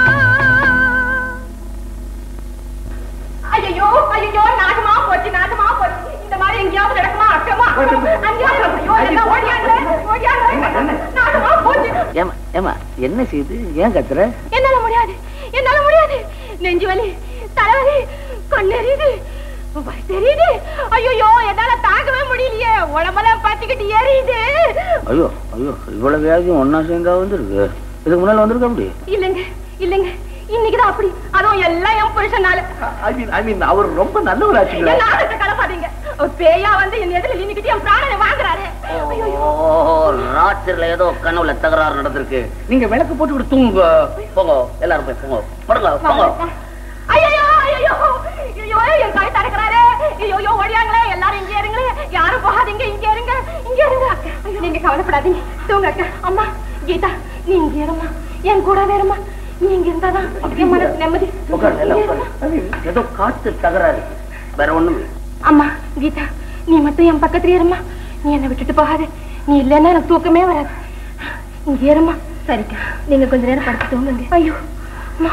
ஐயோ ஐயோ நாகமா போச்சு நாகமா போச்சு இந்த மாதிரி எங்கேயாவது நடக்குமா அக்கமா அங்கேயாவது ஐயோ எல்லாம் ஓடியாங்க ஓடியாங்க நாகமா போச்சு ஏமா ஏமா என்ன செய்யுது ஏன் கத்துற என்னால முடியாது என்னால முடியாது நெஞ்சு வலி தலைவலி கண்ணெறியுது வலி தெரியுது ஐயோ என்னால தாங்கவே முடியலையே உடம்பெல்லாம் பத்திக்கிட்டு எரியுது ஐயோ ஐயோ இவ்வளவு வியாதியும் ஒன்னா சேர்ந்தா வந்துருக்கு இதுக்கு முன்னால வந்திருக்க அப்படி இல்லைங்க இல்லைங்க இன்னைக்குதான் அப்படி அதுவும் எல்லாம் என் புருஷனால ஐ மீன் ஐ மீன் அவர் ரொம்ப நல்லவர் ஆச்சுங்களா என்ன ஆகத்தை கலப்பாதீங்க அவர் பேயா வந்து என் எதிரில் நின்னுக்கிட்டு என் பிராணனை வாங்குறாரு ஓ ராத்திரில ஏதோ கனவுல தகராறு நடந்திருக்கு நீங்க விளக்கு போட்டு விட்டு தூங்க போங்க எல்லாரும் போய் போங்க படுங்க போங்க ஐயோ ஐயோ ஐயோ என் கை தடுக்கிறாரு ஐயோ ஐயோ ஓடியாங்களே எல்லாரும் இங்கே இருங்களே யாரும் போகாதீங்க இங்க இருங்க இங்க இருங்க ஐயோ நீங்க கவலைப்படாதீங்க தூங்க அக்கா அம்மா கீதா நீ இங்க இருமா என் கூட வேறுமா நீ இங்க இருந்தாதான் என் மனசு நிம்மதி உட்காருங்க, எல்லாம் இங்க இருமா. உட்காருங்க. ஏதோ காத்து தகராறு வேற ஒண்ணும் இல்லை அம்மா கீதா நீ மட்டும் என் பக்கத்துல இருமா நீ என்னை விட்டுட்டு போகாத நீ இல்லைன்னா எனக்கு தூக்கமே வராது இங்க இருமா சரிக்கா நீங்க கொஞ்ச நேரம் படுத்து தூங்குங்க ஐயோ அம்மா.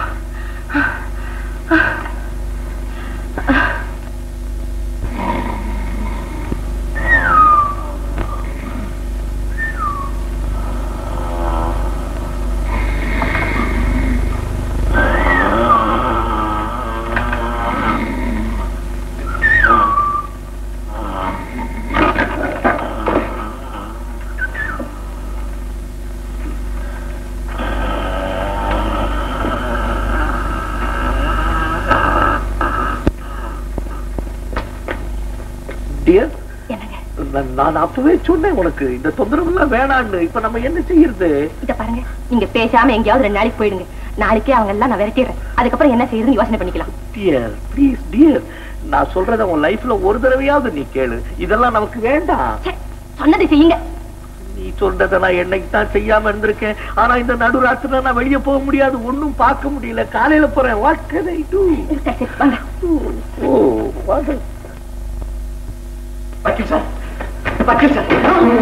டியர் நான் அப்பவே சொன்னேன் உனக்கு இந்த தொந்தரவு எல்லாம் வேணான்னு இப்ப நம்ம என்ன செய்யறது இத பாருங்க நீங்க பேசாம எங்கேயாவது ரெண்டு நாளைக்கு போயிடுங்க நாளைக்கே அவங்க எல்லாம் நான் விரட்டிடுறேன் அதுக்கப்புறம் என்ன செய்யுதுன்னு யோசனை பண்ணிக்கலாம் டியர் ப்ளீஸ் டியர் நான் சொல்றத உன் லைஃப்ல ஒரு தடவையாவது நீ கேளு இதெல்லாம் நமக்கு வேண்டாம் சொன்னதை செய்யுங்க நீ சொல்றத நான் என்னைக்கு தான் செய்யாம இருந்திருக்கேன் ஆனா இந்த நடுராத்திரில நான் வெளிய போக முடியாது ஒண்ணும் பார்க்க முடியல காலையில போறேன் what can I do oh what வக்கீல் சார் வக்கீல் சார்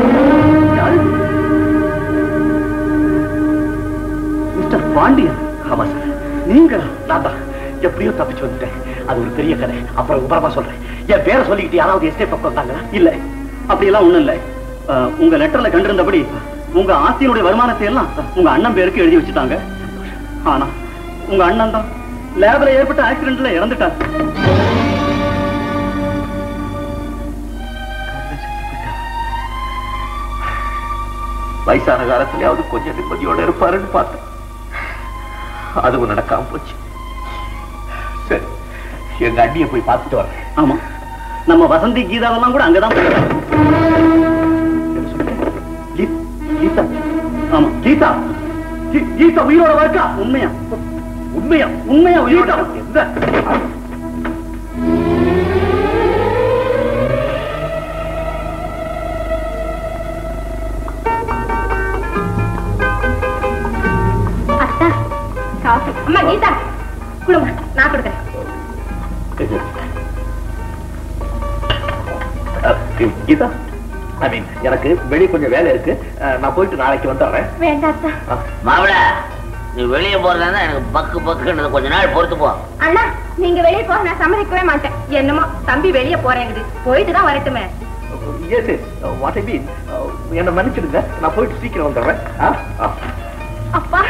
மிஸ்டர் பாண்டியன் ஆமா சார் நீங்களா நான் தான் எப்படியோ தப்பிச்சு வந்துட்டேன் அது ஒரு பெரிய கதை அப்புறம் விபரமா சொல்றேன் என் பேரை சொல்லிக்கிட்டு யாராவது எஸ்டேட் பக்கம் வந்தாங்களா இல்ல அப்படியெல்லாம் ஒண்ணும் இல்ல அஹ், உங்க லெட்டர்ல கண்டிருந்தபடி உங்க ஆஸ்தியினுடைய வருமானத்தை எல்லாம் உங்க அண்ணன் பேருக்கு எழுதி வச்சுட்டாங்க ஆனா உங்க அண்ணன் தான் லேப்ல ஏற்பட்ட ஆக்சிடென்ட்ல இறந்துட்டார் வயசான காலத்திலேயாவது கொஞ்சம் நிம்மதியோட இருப்பாருன்னு பார்த்தேன் அதுவும் நடக்காம போச்சு சரி எங்க அண்ணியை போய் பார்த்துட்டு வரேன் ஆமா நம்ம வசந்தி கீதாவெல்லாம் கூட அங்கதான் போயிருக்காங்க. கீ- கீதா ஆமா கீதா கீ- கீதா உயிரோட இருக்கா உண்மையா உண்மையா உண்மையா உயிரோட கீதா எந்த அத்தா காஃபி அம்மா கீதா கொடுங்க நான் கொடுக்குறேன் அஹ், கீதா ஐ மீன் எனக்கு வெளியே கொஞ்சம் வேலை இருக்கு அஹ், நான் போயிட்டு நாளைக்கு வந்துடுறேன் வேண்டாம் அத்தா மாவிள நீ வெளியே போறதா எனக்கு பக்கு பக்குன்றது கொஞ்ச நாள் பொறுத்து போ அண்ணா நீங்க வெளியே போக நான் சம்மதிக்கவே மாட்டேன் என்னமோ தம்பி வெளியே போறேங்குது போயிட்டு தான் வரட்டுமே yes yes what I mean என்ன மன்னிச்சிடுங்க நான் போயிட்டு சீக்கிரம் வந்துடுறேன் ஆ ஆ அப்பா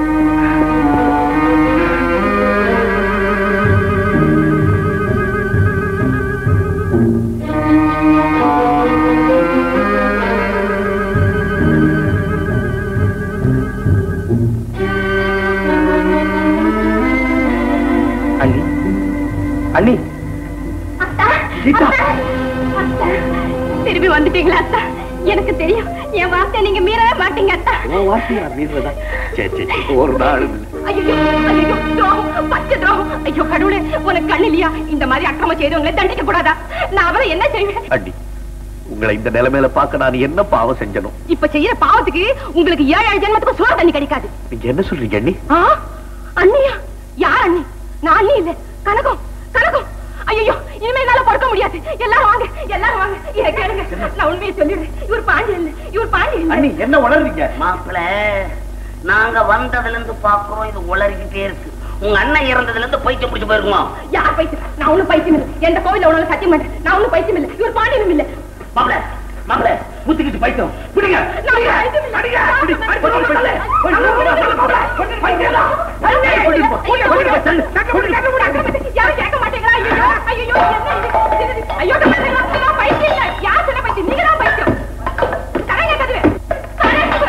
அண்ணி அண்ணி அத்தா கீதா. அத்தா, அத்தா. திரும்பி வந்துட்டீங்களா அத்தா எனக்கு தெரியும் என் வார்த்தை நீங்க மீறவே மாட்டீங்க அத்தா உன் வார்த்தையை நான் மீறுறதா சரி சரி சரி. ஒரு நாள் இல்லை. ஐயோ ஐயோ துரோகம் பச்சை துரோகம் ஐயோ கடவுளே உனக்கு கண்ணு இல்லையா இந்த மாதிரி அக்கிரமம் செய்தவங்களை தண்டிக்க கூடாதா நான் அவரை என்ன செய்வேன் அண்ணி உங்களை இந்த நிலைமையில பார்க்க நான் என்ன பாவம் செஞ்சனும் இப்ப செய்யற பாவத்துக்கு உங்களுக்கு ஏழு ஏழு ஜென்மத்துக்கு சோறு தண்ணி கிடைக்காது நீங்க என்ன சொல்றீங்க அண்ணி ஆ அண்ணியா யார் அண்ணி நான் அண்ணி இல்ல கனகம் கனகம் ஐயோ இனிமே என்னால பொறுக்க முடியாது எல்லாரும் வாங்க எல்லாரும் வாங்க இதை கேளுங்க நான் உண்மையை சொல்லிடுறேன் இவர் பாண்டி இல்ல இவர் பாண்டி இல்ல அண்ணி என்ன உணர்றீங்க மாப்பிள நாங்க வந்ததுல இருந்து பாக்குறோம் இது உளறிக்கிட்டே இருக்கு உங்க அண்ணன் இறந்ததுல இருந்து பைத்தியம் பிடிச்சு போயிருக்குமா யார் பைத்தியம் நான் ஒண்ணும் பைத்தியம் இல்ல எந்த கோவில உணவு சத்தியம் பண்றேன் நான் ஒண்ணும் பைத்தியம் இல்ல இவர் பாண்டியனும் இல்ல மாப்பிள மாப்பிள முத்துக்கிட்டு பைத்தோம் பிடிங்க நான் பைத்தியம் இல்ல. அடிங்க, பிடி, அடி, போடு, போடு, தள்ளு. போடு, போடு, போடு, தள்ளு, மாப்பிள. கொண்டு பைத்தியம் தான். கொண்டு போ, கொண்டு போ, கொண்டு போ, தள்ளு. கொண்டு போ. யாரும் கேட்க மாட்டீங்களா ஐயோ ஐயோ என்ன இது? ஐயோ கண்ணாடிங்களா, நான் பைத்தியம் இல்ல யார் சொன்ன பைத்தியம் நீங்க தான் பைத்தியம் கடைங்க கதவு கடைங்க.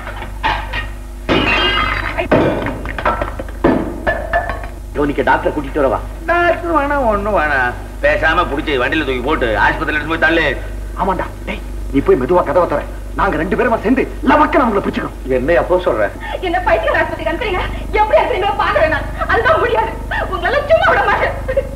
யோனிக்கு டாக்டர் கூட்டிட்டு வரவா டாக்டர் வேணாம் ஒண்ணும் வேணாம் பேசாம புடிச்சு வண்டியில தூக்கி போட்டு ஆஸ்பத்திரியில எடுத்து போய் தள்ளு ஆமாண்டா டேய் நீ போய் மெதுவா கதவை தர நாங்க ரெண்டு பேருமா சேர்ந்து லவக்க நம்மள பிடிச்சுக்கோம் என்ன அப்போ சொல்ற என்ன பைத்தியம் ஆஸ்பத்திரிக்கு அனுப்புறீங்க எப்படி அனுப்புறீங்களோ பாக்குறேன் நான் அதுதான் முடியாது உங்களால சும்மா விட மாட்டேன்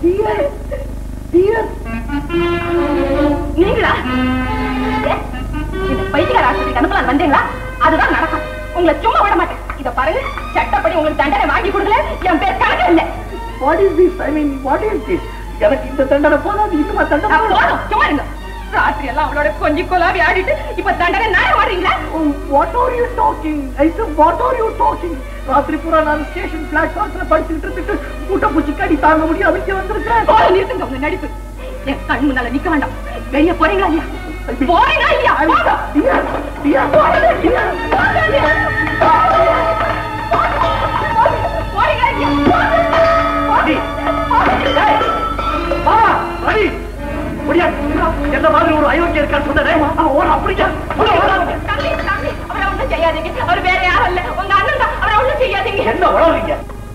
நீங்களா ஏ, இந்த பைத்தியக்கார ஆஸ்பத்திரிக்கு அனுப்பலாம் வந்தீங்களா அதுதான் நடக்கும் உங்களை சும்மா விட மாட்டேன் இத பாருங்க சட்டப்படி உங்களுக்கு தண்டனை வாங்கி கொடுக்கல என் பேர் கணக்கு இல்ல what is this I mean what is this எனக்கு இந்த தண்டனை போதாது இன்னுமா தண்டனை அப்ப போதும், சும்மா இருங்க ராத்திரி எல்லாம் அவளோட கொஞ்சி கொலாவி ஆடிட்டு இப்ப தண்டனை நாய மாட்டீங்களா what are you talking I said what are you talking ராத்திரி பூரா நான் ஸ்டேஷன் பிளாட்ஃபார்ம்ல படுத்துக்கிட்டு இருந்துட்டு கூட்ட பூச்சி கடி தாங்க முடியும் இங்க வந்திருக்கேன் போதும் நிறுத்துங்க உங்க நடிப்பு என் கண் முன்னால நிக்க வேண்டாம் வெளிய போறீங்களா இல்லையா போறீங்களா இல்லையா போங்க. போங்க. போங்க இல்லையா? போறீங்களா இல்லையா? வா ரவி முடியா என்ன மாதிரி ஒரு அயோக்கியம் இருக்கான்னு சொன்னதே ஓட அப்படியா ஓட ஓட தம்பி, தம்பி, அவரை ஒண்ணும் செய்யாதீங்க அவர் வேற யாரும் இல்ல உங்க அண்ணன் தான் அவரை ஒண்ணும் செய்யாதீங்க என்ன உழவுறீங்க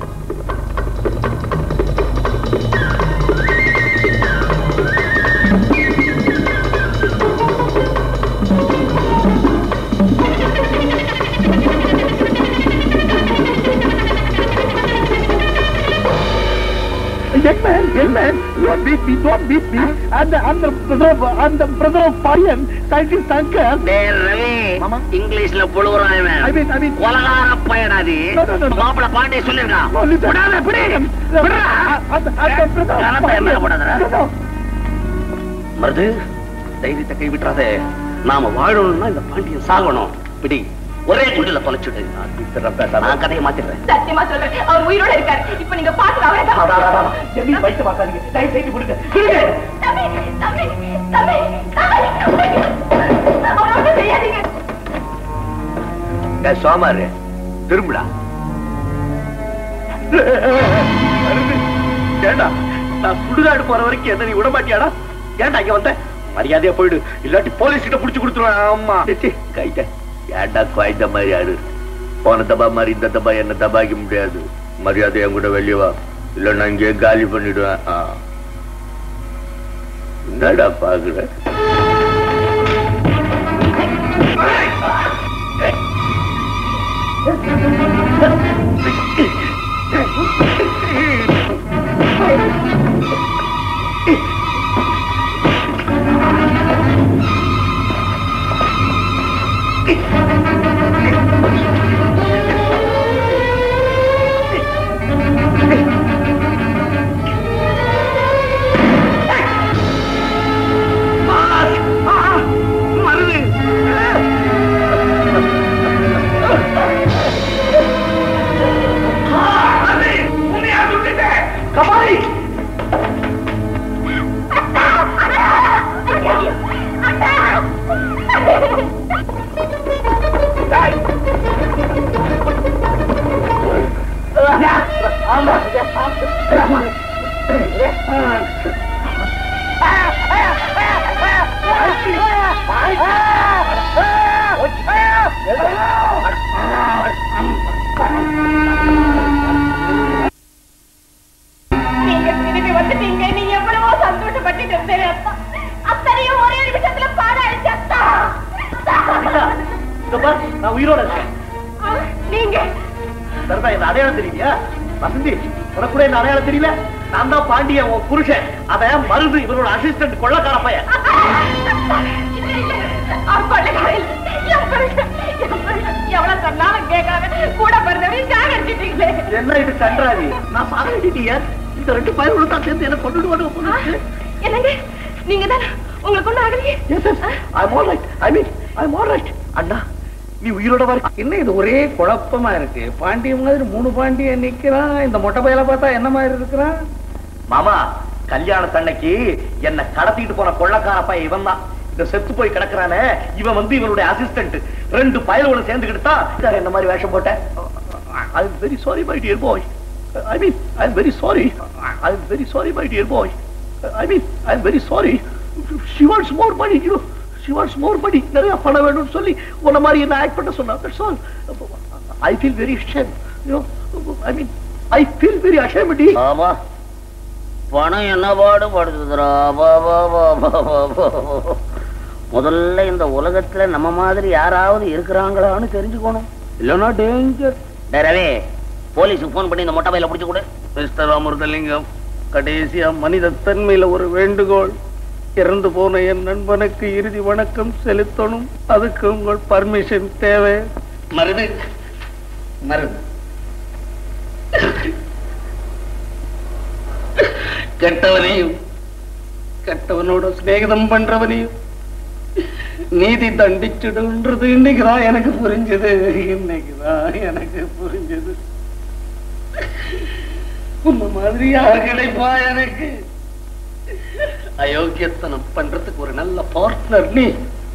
Young man, young man, don't beat me, don't beat me. I'm the, I'm the brother of, I'm the brother of Parian, scientist Shankar. டேய் ரவி இங்கிலீஷ்ல புழுவுறான் I இவன் mean, I mean, உலகார பயனாதி No, no, no, no. மாப்பிள பாண்டிய சொல்லிருக்கான் no, listen. விடாத பிடி I'm, விடுறா. I'm, the- I'm the brother of கரத்தை என் மேல Parian. போடாதடா. No, no. மருது தைரியத்தை கைவிட்டுறாதே நாம வாழணும்னா இந்த பாண்டியன் சாகணும் பிடி ஒரே குண்டில தொலைச்சுடு நான் கதையை மாத்திடுறேன் சத்தியமா சொல்றேன் அவர் உயிரோட இருக்காரு இப்ப நீங்க பாத்து அவரை தான் எம்மி வயிற்று பார்க்காதீங்க தயவு செய்து விடுங்க தம்பி தம்பி தம்பி தம்பி அவரை ஒண்ணும் செய்யாதீங்க சோமாரு திரும்புடா ஏண்டா நான் சுடுகாடு போற வரைக்கும் என்ன நீ விட மாட்டியாடா ஏன்டா இங்க வந்த மரியாதையா போயிடு இல்லாட்டி போலீஸ் கிட்ட புடிச்சு கொடுத்துருவேன் ஆமா கைட்ட ஏன்டா குவாய்ந்த மாதிரி ஆடு போன தபா மாதிரி இந்த தபா என்ன தபாய்க்க முடியாது மரியாதை என் கூட வெளியே வா இல்ல நான் இங்கே காலி பண்ணிடுவேன் ஆ. என்னடா பாக்குற நீங்க திரும்பி வந்துட்டீங்க நீ எவ்வளவோ சந்தோஷப்பட்டுட்டு இருந்தேன் அப்பா அத்தனையும் ஒரே நிமிஷத்துல பாடாயிடுச்சு அத்தா இதோ பார், நான் உயிரோட இருக்கேன் நீங்க சரிதா இந்த அடையாளம் தெரியலையா வசந்தி உனக்கு கூட இந்த அடையாளம் தெரியல நான் தான் பாண்டியன் உன் புருஷன் அவன் மருது இவரோட அசிஸ்டன்ட் கொள்ளக்கார பையன் எவ்வளவு சொன்னாலும் கேட்காம கூட பிறந்தவரையும் சாகடிச்சிட்டீங்களே என்ன இது கன்றாவி நான் சாகிட்டியா இந்த ரெண்டு பயிரோட தான் சேர்ந்து என்ன கொண்டுட்டு வந்து என்னங்க நீங்க தான் உங்களுக்கு ஒண்ணு ஆகலையே I'm all right I mean I'm all right அண்ணா நீ உயிரோட வர என்ன இது ஒரே குழப்பமா இருக்கு பாண்டிய மாதிரி மூணு பாண்டியன் நிக்கிறான் இந்த மொட்டை பையல பார்த்தா என்ன மாதிரி இருக்கிறான் மாமா கல்யாணத்தன்னைக்கு என்ன கடத்திட்டு போன கொள்ளக்கார பையன் இவன் தான் இந்த செத்து போய் கிடக்குறானே இவன் வந்து இவனுடைய அசிஸ்டன்ட் ரெண்டு பயலோட சேர்ந்துக்கிட்டு தான் சார் என்ன மாதிரி வேஷம் போட்டேன் I am very sorry my dear boy I mean I am very sorry I am very sorry my dear boy I mean I am very sorry she wants more money you she wants more money நிறைய பணம் வேணும்னு சொல்லி உன்ன மாதிரி என்ன ஆக்ட் பண்ண சொன்னா that's all I feel very shame you I mean I feel very ashamed ஆமா பணம் என்ன பாடுபடுத்துதுடா பா, பா, பா, பா, பா, பா, பா. முதல்ல இந்த உலகத்துல நம்ம மாதிரி யாராவது இருக்கிறாங்களான்னு தெரிஞ்சுக்கணும் இல்லைன்னா டேஞ்சர் ரவி போலீஸுக்கு போன் பண்ணி இந்த மொட்டை பையில பிடிச்சு கொடு மிஸ்டர் அமிர்தலிங்கம் கடைசியா மனித தன்மையில ஒரு வேண்டுகோள் இறந்து போன என் நண்பனுக்கு இறுதி வணக்கம் செலுத்தணும் அதுக்கு உங்கள் பர்மிஷன் தேவை மருது மருது கெட்டவனையும் கெட்டவனோட சிநேகிதம் பண்றவனையும் நீதி தண்டிச்சிடுன்றது இன்னைக்குதான் எனக்கு புரிஞ்சது இன்னைக்குதான் எனக்கு புரிஞ்சது உன்ன மாதிரி யார் கிடைப்பா எனக்கு அயோக்கியத்தனம் பண்றதுக்கு ஒரு நல்ல பார்ட்னர் நீ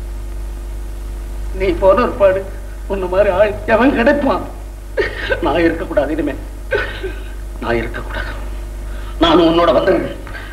நீ போன ஒரு பாடு உன்ன மாதிரி ஆள் எவன் கிடைப்பான் நான் இருக்கக்கூடாது இனிமே நான் இருக்கக்கூடாது நான் உன்னோட வந்துடுறேன்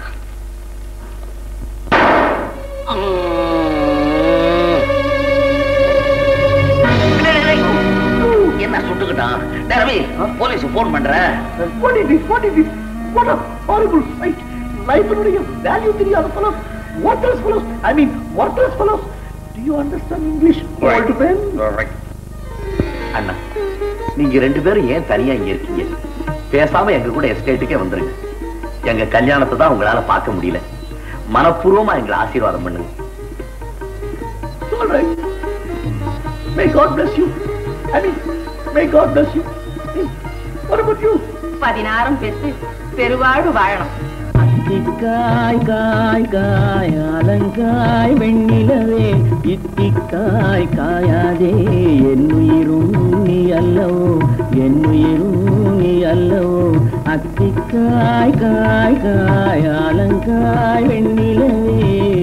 என்ன சுட்டுக்கிட்டான் டேய் ரவி போலீஸுக்கு போன் பண்றேன் What is this? What is this? What a horrible sight! லைஃபினுடைய வேல்யூ தெரியாத fellows, worthless fellows, I mean worthless fellows. Do you understand English? Old man? அண்ணா நீங்க ரெண்டு பேரும் ஏன் தனியா இங்க இருக்கீங்க பேசாம எங்க கூட எஸ்டேட்டுக்கே வந்துருங்க எங்க கல்யாணத்தை தான் உங்களால பார்க்க முடியல மனப்பூர்வமா எங்களை ஆசீர்வாதம் பண்ணுங்க All right. May God bless you. I mean, may God bless you. Hmm. What about you? பதினாறும் பெற்று பெருவாழ்வு வாழணும் இத்திக்காய் காய் காய் அலங்காய் வெண்ணிலவே இத்திக்காய் காயாதே என்னுயிரும் நீ அல்லவோ என்னுயிரும் நீ அல்லவோ அத்திக்காய் காய் காய் அலங்காய் வெண்ணிலவே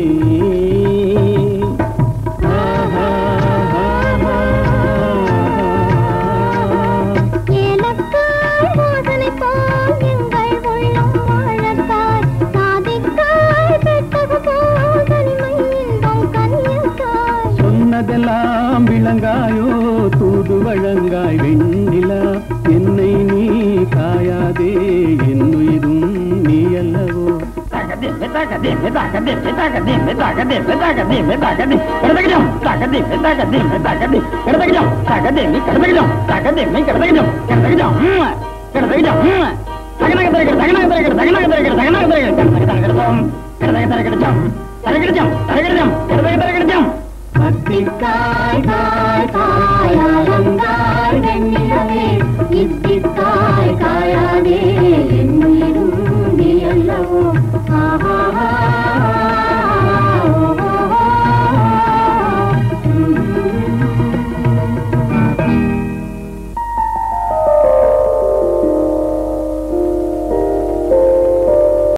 ஏலக்காய் வாசனை போல் எங்கள் உள்ளம் வாழக்காய் சாதிக்காய் பெட்டக போல் தனிமை இன்பம் கனியக்காய் சொன்னதெல்லாம் விளங்காயோ பழங்காய் வெண்ணிலா என்னை நீ காயாதே என்னுயிரும் நீ அல்லவோ காய் காய் காய் காய்